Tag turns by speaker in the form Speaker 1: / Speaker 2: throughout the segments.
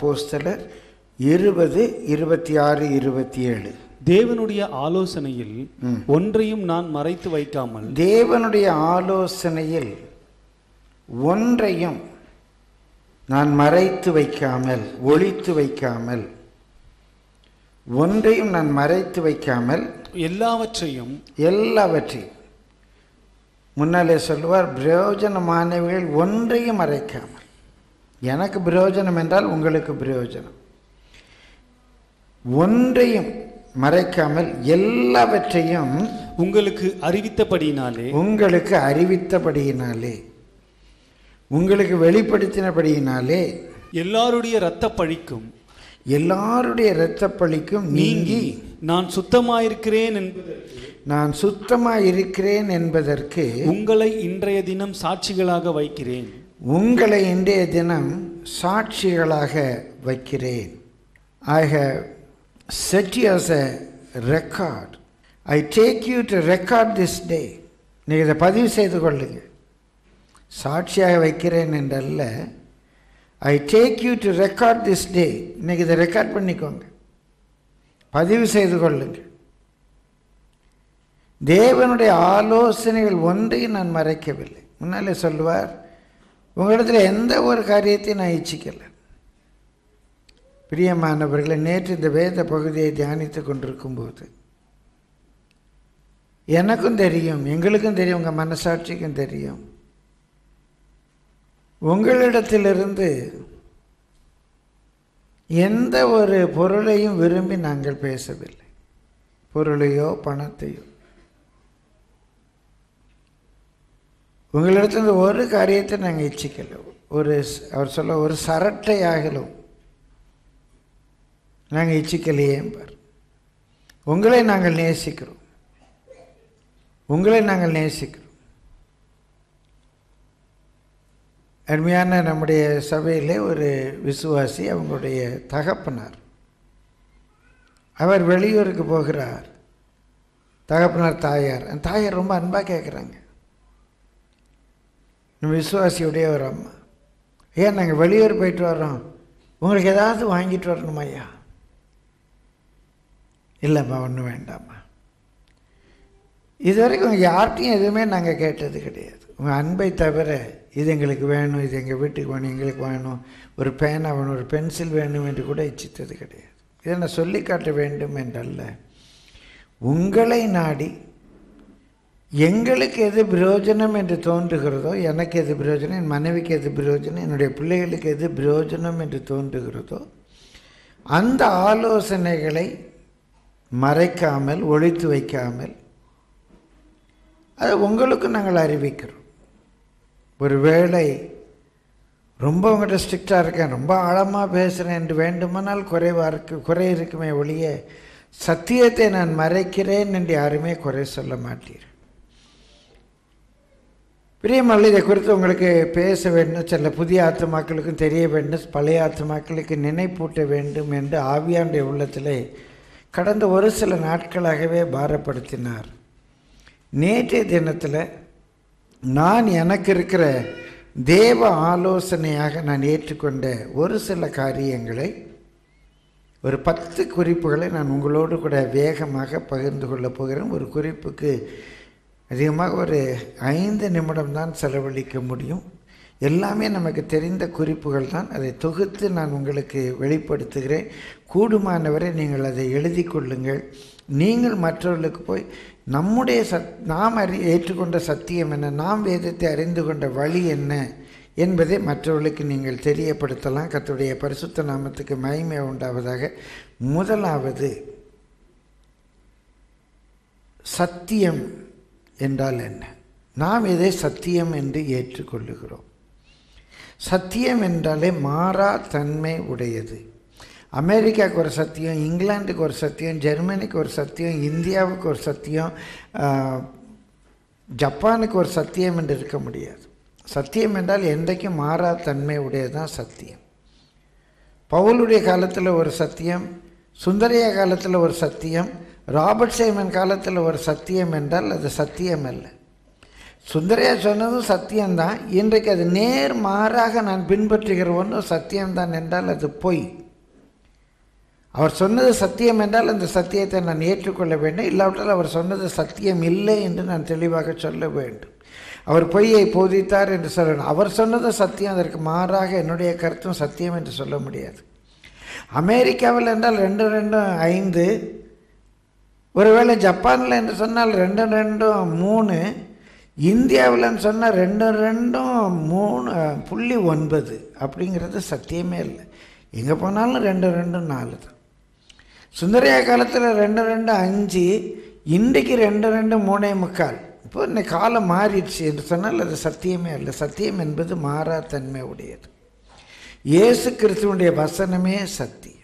Speaker 1: அப்போஸ்தலர் இருபது இருபத்தி ஆறு இருபத்தி ஏழு
Speaker 2: தேவனுடைய ஆலோசனையில் ஒன்றையும் நான் மறைத்து வைக்காமல்
Speaker 1: தேவனுடைய ஆலோசனையில் ஒன்றையும் நான் மறைத்து வைக்காமல் ஒளித்து வைக்காமல் ஒன்றையும் நான் மறைத்து வைக்காமல்
Speaker 2: எல்லாவற்றையும்
Speaker 1: எல்லாவற்றையும் முன்னாலே சொல்லுவார் பிரயோஜனமானவைகள் ஒன்றையும் மறைக்காமல் எனக்கு பிரயோஜனம் என்றால் உங்களுக்கு பிரயோஜனம் ஒன்றையும் மறைக்காமல் எல்லாவற்றையும்
Speaker 2: உங்களுக்கு அறிவித்தபடினாலே
Speaker 1: உங்களுக்கு அறிவித்தபடியினாலே உங்களுக்கு வெளிப்படுத்தினபடியினாலே
Speaker 2: எல்லாருடைய இரத்த பழிக்கும்
Speaker 1: எல்லாருடைய இரத்தப்பழிக்கும் நீங்கி
Speaker 2: நான் சுத்தமாயிருக்கிறேன் என்பதற்கு
Speaker 1: நான் சுத்தமாக இருக்கிறேன் என்பதற்கு
Speaker 2: உங்களை இன்றைய தினம் சாட்சிகளாக வைக்கிறேன்
Speaker 1: உங்களை இன்றைய தினம் சாட்சிகளாக வைக்கிறேன் I have set you as a record I take you to record this day நீங்கள் இதை பதிவு செய்து கொள்ளுங்கள் சாட்சியாக வைக்கிறேன் என்றல்ல I take you to record this day இன்னைக்கு இதை ரெக்கார்ட் பண்ணிக்கோங்க பதிவு செய்து கொள்ளுங்கள் தேவனுடைய ஆலோசனைகள் ஒன்றையும் நான் மறைக்கவில்லை முன்னாலே சொல்லுவார் உங்களிடத்தில் எந்த ஒரு காரியத்தையும் நான் இச்சிக்கலை பிரியமானவர்களை நேற்று இந்த வேத பகுதியை தியானித்து கொண்டிருக்கும்போது எனக்கும் தெரியும் எங்களுக்கும் தெரியும் உங்கள் மனசாட்சிக்கும் தெரியும் உங்களிடத்திலிருந்து எந்த ஒரு பொருளையும் விரும்பி நாங்கள் பேசவில்லை பொருளையோ பணத்தையோ உங்களிடத்துல ஒரு காரியத்தை நாங்கள் இச்சிக்கல ஒரு ஸ்- அவர் சொல்ல ஒரு சரட்டை ஆகலும் நாங்கள் இச்சிக்கலையே பார் உங்களை நாங்கள் நேசிக்கிறோம் உங்களை நாங்கள் நேசிக்கிறோம் அருமையான நம்முடைய சபையிலே ஒரு விசுவாசி அவங்களுடைய தகப்பனார் அவர் வெளியூருக்கு போகிறார் தகப்பனார் தாயார் அந்த தாயார் ரொம்ப அன்பாக கேட்குறாங்க நம்ம விசுவாசியுடைய ஒரு அம்மா ஏன் நாங்கள் வெளியூர் போயிட்டு வர்றோம் உங்களுக்கு ஏதாவது வாங்கிட்டு வரணுமா ஐயா இல்லைம்மா ஒன்றும் வேண்டாம்மா இது வரைக்கும் யார்கிட்டையும் எதுவுமே நாங்கள் கேட்டது கிடையாது உங்கள் அன்பை தவிர இது எங்களுக்கு வேணும் இது எங்கள் வீட்டுக்கு வேணும் எங்களுக்கு வேணும் ஒரு பேனா வேணும் ஒரு பென்சில் வேணும் என்று கூட இச்சித்தது கிடையாது இதை நான் சொல்லி காட்ட வேண்டும் என்றல்ல உங்களை நாடி எங்களுக்கு எது பிரயோஜனம் என்று தோன்றுகிறதோ எனக்கு எது பிரயோஜனம் என் மனைவிக்கு எது பிரயோஜனம் என்னுடைய பிள்ளைகளுக்கு எது பிரயோஜனம் என்று தோன்றுகிறதோ அந்த ஆலோசனைகளை மறைக்காமல் ஒழித்து வைக்காமல் அது உங்களுக்கு நாங்கள் அறிவிக்கிறோம் ஒரு வேளை ரொம்ப உங்கள்கிட்ட ஸ்ட்ரிக்டாக இருக்கேன் ரொம்ப ஆழமாக பேசுகிறேன் என்று வேண்டுமானால் குறைவாக இருக்கு குறை இருக்குமே ஒழிய சத்தியத்தை நான் மறைக்கிறேன் என்று யாருமே குறை சொல்ல மாட்டீர் பிரியமல்ல இதை குறித்து உங்களுக்கு பேச வேண்டும் சில புதிய ஆத்துமாக்களுக்கும் தெரிய வேண்டும் பழைய ஆத்துமாக்களுக்கு நினைப்பூட்ட வேண்டும் என்று ஆவியாண்டுடைய உள்ளத்திலே கடந்த ஒரு சில நாட்களாகவே பாரப்படுத்தினார் நேற்றைய தினத்தில் நான் எனக்கு இருக்கிற தேவ ஆலோசனையாக நான் ஏற்றுக்கொண்ட ஒரு சில காரியங்களை ஒரு பத்து குறிப்புகளை நான் உங்களோடு கூட வேகமாக பகிர்ந்து கொள்ளப் போகிறேன் ஒரு குறிப்புக்கு அதிகமாக ஒரு ஐந்து நிமிடம் தான் செலவழிக்க முடியும் எல்லாமே நமக்கு தெரிந்த குறிப்புகள் தான் அதை தொகுத்து நான் உங்களுக்கு வெளிப்படுத்துகிறேன் கூடுமானவரை நீங்கள் அதை எழுதி கொள்ளுங்கள் நீங்கள் மற்றவர்களுக்கு போய் நம்முடைய சத் நாம் அறி ஏற்றுக்கொண்ட சத்தியம் என்ன நாம் வேதத்தை அறிந்து கொண்ட வழி என்ன என்பதை மற்றவர்களுக்கு நீங்கள் தெரியப்படுத்தலாம் கர்த்தருடைய பரிசுத்த நாமத்துக்கு மகிமை உண்டாவதாக முதலாவது சத்தியம் என்றால் என்ன நாம் எதை சத்தியம் என்று ஏற்றுக்கொள்ளுகிறோம் சத்தியம் என்றாலே மாறா தன்மை உடையது அமெரிக்காவுக்கு ஒரு சத்தியம் இங்கிலாந்துக்கு ஒரு சத்தியம் ஜெர்மனிக்கு ஒரு சத்தியம் இந்தியாவுக்கு ஒரு சத்தியம் ஆஹ், ஜப்பானுக்கு ஒரு சத்தியம் என்று இருக்க முடியாது சத்தியம் என்றால் என்றைக்கும் மாறா தன்மை உடையது தான் சத்தியம் பவுலுடைய காலத்தில் ஒரு சத்தியம் சுந்தரையா காலத்தில் ஒரு சத்தியம் ராபர்ட் சேமன் காலத்தில் ஒரு சத்தியம் என்றால் அது சத்தியம் அல்ல சுந்தரையா சொன்னதும் சத்தியம்தான் இன்றைக்கு அது நேர் மாறாக நான் பின்பற்றுகிற ஒன்றும் சத்தியம்தான் என்றால் அது பொய் அவர் சொன்னது சத்தியம் என்றால் அந்த சத்தியத்தை நான் ஏற்றுக்கொள்ள வேண்டும் இல்லாவிட்டால் அவர் சொன்னது சத்தியம் இல்லை என்று நான் தெளிவாக சொல்ல வேண்டும் அவர் பொய்யை போதித்தார் என்று சொல்லணும் அவர் சொன்னது சத்தியம் அதற்கு மாறாக என்னுடைய கருத்தும் சத்தியம் என்று சொல்ல முடியாது அமெரிக்காவில் என்றால் ரெண்டு ரெண்டும் ஐந்து ஒருவேளை ஜப்பானில் என்று சொன்னால் ரெண்டு ரெண்டும் மூணு இந்தியாவில்னு சொன்னால் ரெண்டு ரெண்டும் மூணு புள்ளி ஒன்பது அப்படிங்கிறது சத்தியமே இல்லை எங்கே போனாலும் ரெண்டு ரெண்டும் நாலு தான் சுந்தரையா காலத்தில் ரெண்டு ரெண்டு அஞ்சு இன்றைக்கு ரெண்டு ரெண்டு மூணே முக்கால் இப்போ இன்னைக்கு காலம் மாறிடுச்சு என்று சொன்னால் அது சத்தியமே இல்லை சத்தியம் என்பது மாறா தன்மை உடையது இயேசு கிறிஸ்துவனுடைய வசனமே சத்தியம்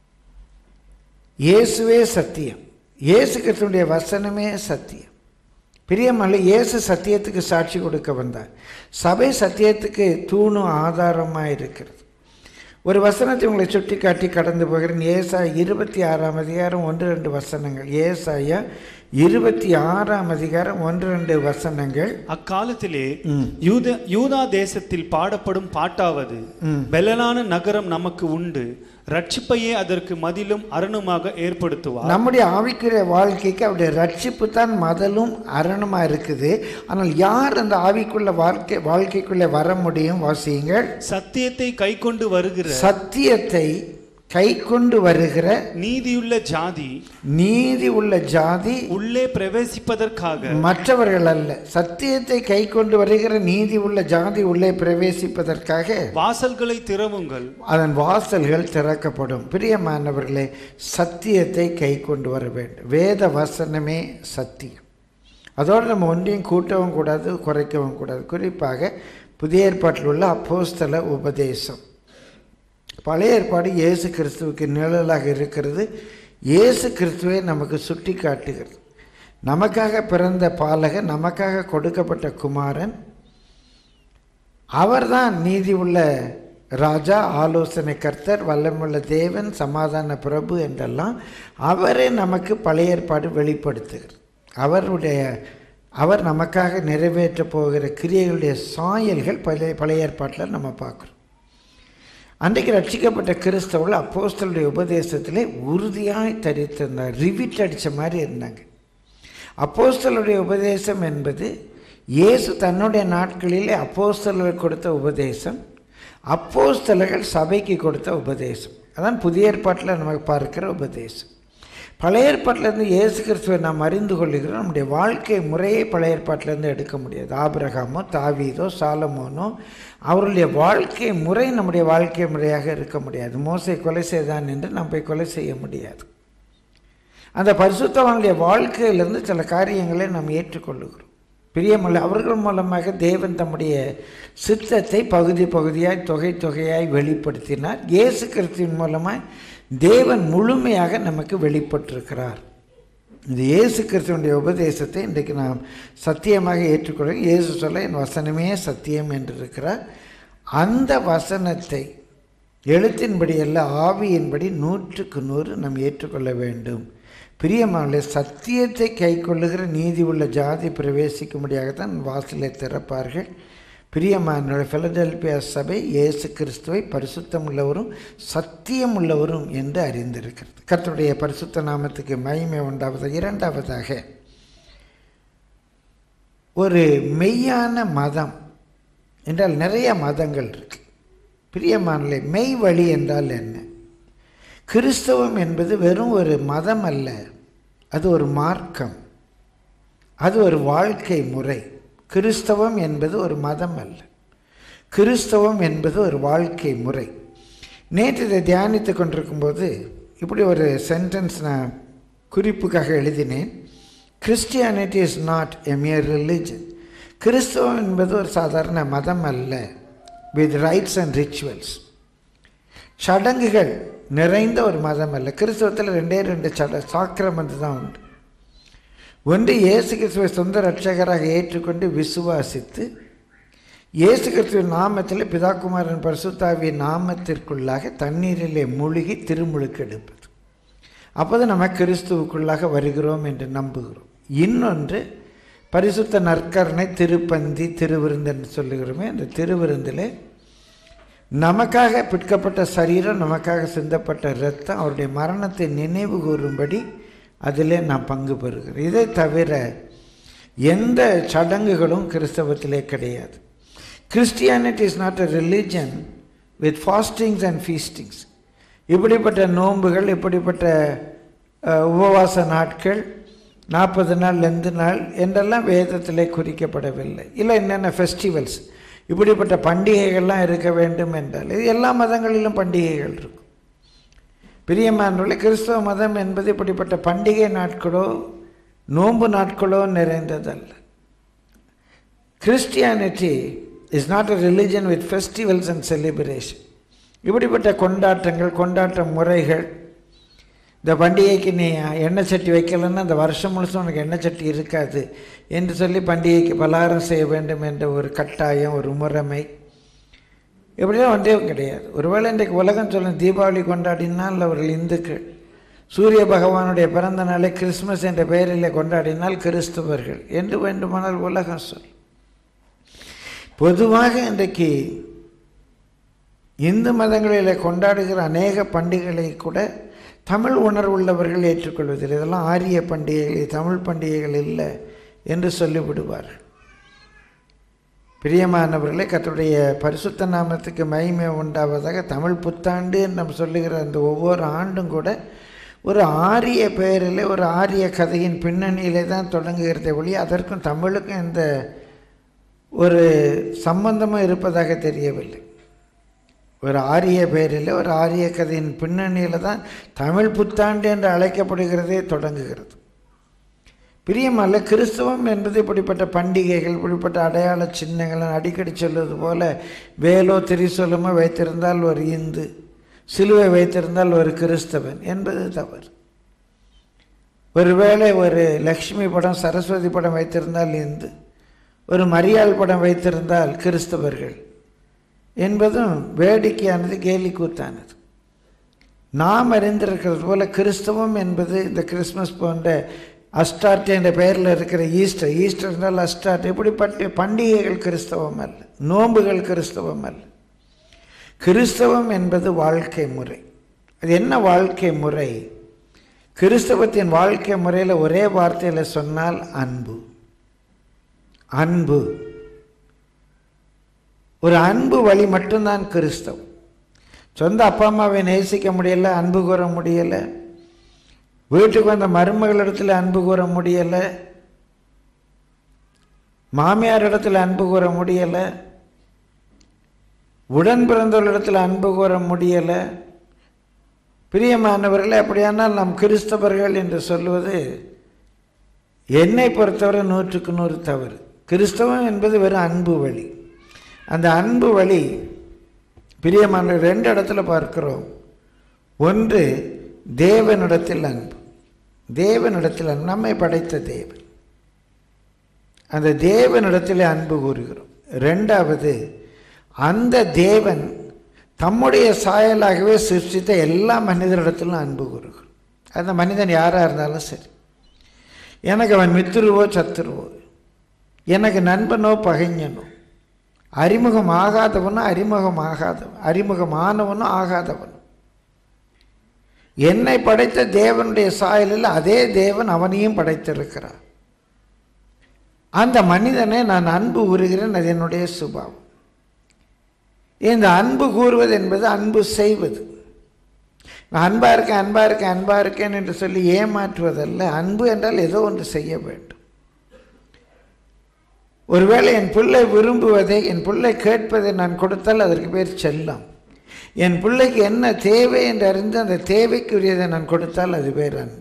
Speaker 1: இயேசுவே சத்தியம் இயேசு கிறிஸ்துவனுடைய வசனமே சத்தியம் பிரியமல்ல இயேசு சத்தியத்துக்கு சாட்சி கொடுக்க வந்தார் சபை சத்தியத்துக்கு தூணும் ஆதாரமாக இருக்கிறது ஒரு வசனத்தை உங்களை சுட்டி காட்டி கடந்து போகிறேன் ஏசா இருபத்தி ஆறாம் அதிகாரம் ஒன்று ரெண்டு வசனங்கள் ஏசாயா இருபத்தி ஆறாம் அதிகாரம் ஒன்று ரெண்டு வசனங்கள்
Speaker 2: அக்காலத்திலே
Speaker 1: ம்.
Speaker 2: யூத யூதா தேசத்தில் பாடப்படும் பாட்டாவது
Speaker 1: ம்.
Speaker 2: பெலனான நகரம் நமக்கு உண்டு ரட்சிப்பையே அதற்கு மதிலும் அரணுமாக ஏற்படுத்துவார்
Speaker 1: நம்முடைய ஆவிக்குரிய வாழ்க்கைக்கு அவருடைய ரட்சிப்பு தான் மதலும் அரணமா இருக்குது ஆனால் யார் அந்த ஆவிக்குள்ள வாழ்க்கை வாழ்க்கைக்குள்ளே வர முடியும் வாசியுங்கள்
Speaker 2: சத்தியத்தை கைக்கொண்டு வருகிற
Speaker 1: சத்தியத்தை கை கொண்டு வருகிற
Speaker 2: நீதியுள்ள ஜாதி
Speaker 1: நீதி உள்ள ஜாதி
Speaker 2: உள்ளே பிரவேசிப்பதற்காக
Speaker 1: மற்றவர்கள் அல்ல சத்தியத்தை கை கொண்டு வருகிற நீதி உள்ள ஜாதி உள்ளே பிரவேசிப்பதற்காக
Speaker 2: வாசல்களை திறவுங்கள்
Speaker 1: அதன் வாசல்கள் திறக்கப்படும் பிரியமானவர்களே சத்தியத்தை கை கொண்டு வர வேண்டும் வேத வசனமே சத்தியம் அதோடு நம்ம ஒன்றையும் கூட்டவும் கூடாது குறைக்கவும் கூடாது குறிப்பாக புதிய ஏற்பாட்டில் உள்ள அப்போஸ்தல உபதேசம் பழைய ஏற்பாடு இயேசு கிறிஸ்துவுக்கு நிழலாக இருக்கிறது இயேசு கிறிஸ்துவை நமக்கு சுட்டி காட்டுகிறது நமக்காக பிறந்த பாலகர் நமக்காக கொடுக்கப்பட்ட குமாரன் அவர்தான் நீதி உள்ள ராஜா ஆலோசனை கர்த்தர் வல்லமுள்ள தேவன் சமாதான பிரபு என்றெல்லாம் அவரே நமக்கு பழைய ஏற்பாடு வெளிப்படுத்துகிறார் அவருடைய அவர் நமக்காக நிறைவேற்ற போகிற கிரியைகளுடைய சாயல்கள் பழைய பழைய ஏற்பாட்டில் நம்ம பார்க்குறோம் அன்றைக்கு ரட்சிக்கப்பட்ட கிறிஸ்தவர்கள் அப்போஸ்தலருடைய உபதேசத்திலே உறுதியாய் தரித்திருந்தார் ரிவிட் அடித்த மாதிரி இருந்தாங்க அப்போஸ்தலருடைய உபதேசம் என்பது இயேசு தன்னுடைய நாட்களிலே அப்போஸ்தலர்கள் கொடுத்த உபதேசம் அப்போஸ்தலர்கள் சபைக்கு கொடுத்த உபதேசம் அதான் புதிய ஏற்பாட்டில் நமக்கு பார்க்கிற உபதேசம் பழைய ஏற்பாட்டிலேருந்து இயேசு கிறிஸ்துவை நாம் அறிந்து கொள்ளுகிறோம் நம்முடைய வாழ்க்கை முறையை பழைய ஏற்பாட்டிலேருந்து எடுக்க முடியாது ஆபிரகாமோ தாவீதோ சாலமோனோ அவருடைய வாழ்க்கை முறை நம்முடைய வாழ்க்கை முறையாக இருக்க முடியாது மோசை கொலை செய்தான் என்று நாம் போய் கொலை செய்ய முடியாது அந்த பரிசுத்தவனுடைய வாழ்க்கையிலிருந்து சில காரியங்களை நாம் ஏற்றுக்கொள்ளுகிறோம் பிரியமல்ல அவர்கள் மூலமாக தேவன் தம்முடைய சித்தத்தை பகுதி பகுதியாய் தொகை தொகையாய் வெளிப்படுத்தினார் இயேசு கிறிஸ்துவின் மூலமாய் தேவன் முழுமையாக நமக்கு வெளிப்பட்டிருக்கிறார் இந்த இயேசு கிறிஸ்துவனுடைய உபதேசத்தை இன்றைக்கு நாம் சத்தியமாக ஏற்றுக்கொள்கிறோம் இயேசு சொல்ல என் வசனமே சத்தியம் என்று இருக்கிறார் அந்த வசனத்தை எழுத்தின்படி அல்ல ஆவியின்படி நூற்றுக்கு நூறு நாம் ஏற்றுக்கொள்ள வேண்டும் பிரியமானே சத்தியத்தை கை கொள்ளுகிற நீதி உள்ள ஜாதி பிரவேசிக்கும்படியாகத்தான் வாசலை திறப்பார்கள் பிரியமான பிலடெல்பியா சபை இயேசு கிறிஸ்துவை பரிசுத்தம் உள்ளவரும் சத்தியம் உள்ளவரும் என்று அறிந்திருக்கிறது கர்த்தருடைய பரிசுத்த நாமத்துக்கு மகிமை உண்டாவது இரண்டாவதாக ஒரு மெய்யான மதம் என்றால் நிறைய மதங்கள் இருக்கு பிரியமானலே மெய் வழி என்றால் என்ன கிறிஸ்தவம் என்பது வெறும் ஒரு மதம் அல்ல அது ஒரு மார்க்கம் அது ஒரு வாழ்க்கை முறை கிறிஸ்தவம் என்பது ஒரு மதம் அல்ல கிறிஸ்தவம் என்பது ஒரு வாழ்க்கை முறை நேற்று இதை தியானித்து கொண்டிருக்கும்போது இப்படி ஒரு சென்டென்ஸ் நான் குறிப்புக்காக எழுதினேன் Christianity is not a mere religion கிறிஸ்தவம் என்பது ஒரு சாதாரண மதம் அல்ல வித் ரைட்ஸ் அண்ட் ரிச்சுவல்ஸ் சடங்குகள் நிறைந்த ஒரு மதம் அல்ல கிறிஸ்தவத்தில் ரெண்டே ரெண்டு சட சாக்கிரமந்து தான் உண்டு ஒன்று இயேசு கிறிஸ்துவை சொந்த ரட்சகராக ஏற்றுக்கொண்டு விசுவாசித்து இயேசு கிறிஸ்துவின் நாமத்தில் பிதாகுமாரன் பரிசுத்தாவியின் நாமத்திற்குள்ளாக தண்ணீரிலே மூழ்கி திருமுழுக்கு எடுப்பது அப்போது நம்ம கிறிஸ்துவுக்குள்ளாக வருகிறோம் என்று நம்புகிறோம் இன்னொன்று பரிசுத்த நற்கரணை திருப்பந்தி திருவிருந்தன்னு சொல்லுகிறோமே அந்த திருவிருந்தில் நமக்காக பிற்கப்பட்ட சரீரம் நமக்காக சிந்தப்பட்ட இரத்தம் அவருடைய மரணத்தை நினைவு கூறும்படி அதிலே நாம் பங்கு பெறுகிறோம் இதை தவிர எந்த சடங்குகளும் கிறிஸ்தவத்திலே கிடையாது Christianity is not a religion with fastings and feastings இப்படிப்பட்ட நோன்புகள் இப்படிப்பட்ட அஹ், உபவாச நாட்கள் நாற்பது நாள் லெந்து நாள் என்றெல்லாம் வேதத்திலே குறிக்கப்படவில்லை இல்லை என்னென்ன ஃபெஸ்டிவல்ஸ் இப்படிப்பட்ட பண்டிகைகள்லாம் இருக்க வேண்டும் என்றால் இது எல்லா மதங்களிலும் பண்டிகைகள் இருக்கும் பிரியமானவர்களே கிறிஸ்தவ மதம் என்பது இப்படிப்பட்ட பண்டிகை நாட்களோ நோன்பு நாட்களோ நிறைந்ததல்ல Christianity is not a religion with festivals and celebration இப்படிப்பட்ட கொண்டாட்டங்கள் கொண்டாட்ட முறைகள் இந்த பண்டிகைக்கு நீ எண்ணெய் சட்டி வைக்கலைன்னா அந்த வருஷம் முழுசும் உனக்கு எண்ணெய் சட்டி இருக்காது என்று சொல்லி பண்டிகைக்கு பலகாரம் செய்ய வேண்டும் என்ற ஒரு கட்டாயம் ஒரு முறைமை இப்படிலாம் ஒன்றே கிடையாது ஒருவேளை இன்றைக்கு உலகம் சொல்லும் தீபாவளி கொண்டாடினால் அவர்கள் இந்துக்கள் சூரிய பகவானுடைய பிறந்த நாளை கிறிஸ்மஸ் என்ற பெயரில் கொண்டாடினால் கிறிஸ்தவர்கள் என்று வேண்டுமானால் உலகம் சொல் பொதுவாக இன்றைக்கு இந்து மதங்களில் கொண்டாடுகிற அநேக பண்டிகைகளை கூட தமிழ் உணர்வுள்ளவர்கள் ஏற்றுக்கொள்வதில்லை இதெல்லாம் ஆரிய பண்டிகைகள் தமிழ் பண்டிகைகள் இல்லை என்று சொல்லிவிடுவார்கள் பிரியமானவர்களே கர்த்தருடைய பரிசுத்த நாமத்துக்கு மகிமை உண்டாவதாக தமிழ் புத்தாண்டு என்று நாம் சொல்லுகிற அந்த ஒவ்வொரு ஆண்டும் கூட ஒரு ஆரிய பெயரில் ஒரு ஆரிய கதையின் பின்னணியிலே தான் தொடங்குகிறதை ஒழிய அதற்கும் தமிழுக்கும் எந்த ஒரு சம்பந்தமும் இருப்பதாக தெரியவில்லை ஒரு ஆரிய பெயரில் ஒரு ஆரிய கதையின் பின்னணியில் தான் தமிழ் புத்தாண்டு என்று அழைக்கப்படுகிறதே தொடங்குகிறது பிரியமல்ல கிறிஸ்தவம் என்பது இப்படிப்பட்ட பண்டிகைகள் இப்படிப்பட்ட அடையாள சின்னங்கள் நான் அடிக்கடி சொல்வது போல வேலோ திரிசூலமோ வைத்திருந்தால் ஒரு இந்து சிலுவை வைத்திருந்தால் ஒரு கிறிஸ்தவன் என்பது தவறு ஒருவேளை ஒரு லக்ஷ்மி படம் சரஸ்வதி படம் வைத்திருந்தால் இந்து ஒரு மரியாள் படம் வைத்திருந்தால் கிறிஸ்தவர்கள் என்பதும் வேடிக்கையானது கேலி கூத்தானது நாம் அறிந்திருக்கிறது போல கிறிஸ்தவம் என்பது இந்த கிறிஸ்மஸ் போன்ற அஸ்டார்ட் என்ற பெயரில் இருக்கிற ஈஸ்டர் ஈஸ்டர் என்றால் அஸ்டார்ட் இப்படிப்பட்ட பண்டிகைகள் கிறிஸ்தவம் அல்ல நோன்புகள் கிறிஸ்தவம் அல்ல கிறிஸ்தவம் என்பது வாழ்க்கை முறை அது என்ன வாழ்க்கை முறை கிறிஸ்தவத்தின் வாழ்க்கை முறையில் ஒரே வார்த்தையில் சொன்னால் அன்பு அன்பு ஒரு அன்பு வழி மட்டும்தான் கிறிஸ்தவம் சொந்த அப்பா அம்மாவை நேசிக்க முடியலை அன்பு கூற முடியலை வீட்டுக்கு வந்த மருமகளிடத்தில் அன்பு கூற முடியலை மாமியார் இடத்துல அன்பு கூற முடியலை உடன் பிறந்தவர்களிடத்தில் அன்பு கூற முடியலை பிரியமானவர்களே அப்படியானால் நாம் கிறிஸ்தவர்கள் என்று சொல்லுவது என்னை பொறுத்தவரை நூற்றுக்கு நூறு தவறு கிறிஸ்தவம் என்பது வெறும் அன்பு வழி அந்த அன்பு வழி பிரியமான ரெண்டு இடத்துல பார்க்கிறோம் ஒன்று தேவனிடத்தில் அன்பு தேவனிடத்தில் அன்பு நம்மை படைத்த தேவன் அந்த தேவனிடத்தில் அன்பு கூறுகிறோம் ரெண்டாவது அந்த தேவன் தம்முடைய சாயலாகவே சிருஷ்டித்த எல்லா மனிதரிடத்திலும் அன்பு கூறுகிறோம் அந்த மனிதன் யாராக இருந்தாலும் சரி எனக்கு அவன் மித்துருவோ சத்துருவோ எனக்கு நண்பனோ பகைஞனோ அறிமுகம் ஆகாதவனோ அறிமுகம் ஆகாதவன் அறிமுகமானவனும் ஆகாதவனும் என்னை படைத்த தேவனுடைய சாயலில் அதே தேவன் அவனையும் படைத்திருக்கிறார் அந்த மனிதனை நான் அன்பு கூறுகிறேன் அது என்னுடைய சுபாவம் இந்த அன்பு கூறுவது என்பது அன்பு செய்வது நான் அன்பா இருக்கேன் அன்பா இருக்கேன் அன்பா இருக்கேன் என்று சொல்லி ஏமாற்றுவதல்ல அன்பு என்றால் ஏதோ ஒன்று செய்ய வேண்டும் ஒருவேளை என் பிள்ளை விரும்புவதை என் பிள்ளை கேட்பதை நான் கொடுத்தால் அதற்கு பேர் செல்லம் என் பிள்ளைக்கு என்ன தேவை என்று அறிந்து அந்த தேவைக்குரியதை நான் கொடுத்தால் அது பேர் அன்பு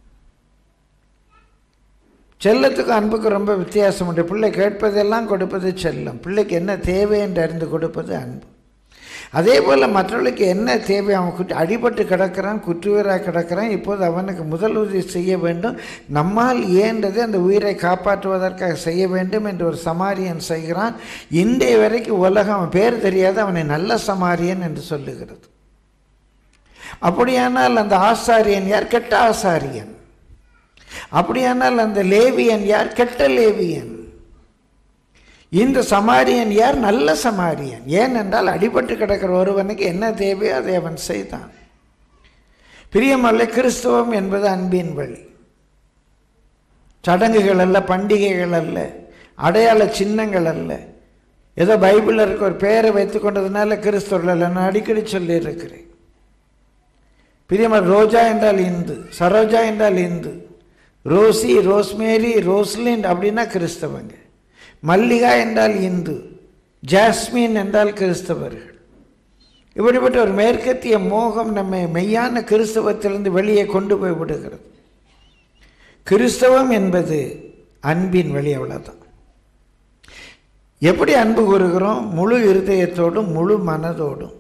Speaker 1: செல்லத்துக்கும் அன்புக்கும் ரொம்ப வித்தியாசம் உண்டு பிள்ளை கேட்பதெல்லாம் கொடுப்பது செல்லம் பிள்ளைக்கு என்ன தேவை என்று அறிந்து கொடுப்பது அன்பு அதே போல் மற்றவர்களுக்கு என்ன தேவை அவன் குற்ற அடிபட்டு கிடக்கிறான் குற்றுவீராக கிடக்கிறான் இப்போது அவனுக்கு முதல் உதவி செய்ய வேண்டும் நம்மால் இயன்றது அந்த உயிரை காப்பாற்றுவதற்காக செய்ய வேண்டும் என்று ஒரு சமாரியன் செய்கிறான் இன்றைய வரைக்கும் உலகம் அவன் பேர் தெரியாத அவனை நல்ல சமாரியன் என்று சொல்லுகிறது அப்படியானால் அந்த ஆசாரியன் யார் கெட்ட ஆசாரியன் அப்படியானால் அந்த லேவியன் யார் கெட்ட லேவியன் இந்த சமாரியன் யார் நல்ல சமாரியன் ஏனென்றால் அடிபட்டு கிடக்கிற ஒருவனுக்கு என்ன தேவையோ அதை அவன் செய்தான் பிரியமல்ல கிறிஸ்தவம் என்பது அன்பின் வழி சடங்குகள் அல்ல பண்டிகைகள் அல்ல அடையாள சின்னங்கள் அல்ல ஏதோ பைபிளில் இருக்க ஒரு பேரை வைத்து கொண்டதுனால கிறிஸ்தவர்கள் அல்ல நான் அடிக்கடி சொல்லியிருக்கிறேன் பிரியமர் ரோஜா என்றால் இந்து சரோஜா என்றால் இந்து ரோசி ரோஸ்மேரி ரோஸ்லின் அப்படின்னா கிறிஸ்தவங்க மல்லிகா என்றால் இந்து ஜாஸ்மின் என்றால் கிறிஸ்தவர்கள் இப்படிப்பட்ட ஒரு மேற்கத்திய மோகம் நம்மை மெய்யான கிறிஸ்தவத்திலிருந்து வெளியே கொண்டு போய் விடுகிறது கிறிஸ்தவம் என்பது அன்பின் வழி அவ்வளோதான் எப்படி அன்பு கூறுகிறோம் முழு இருதயத்தோடும் முழு மனதோடும்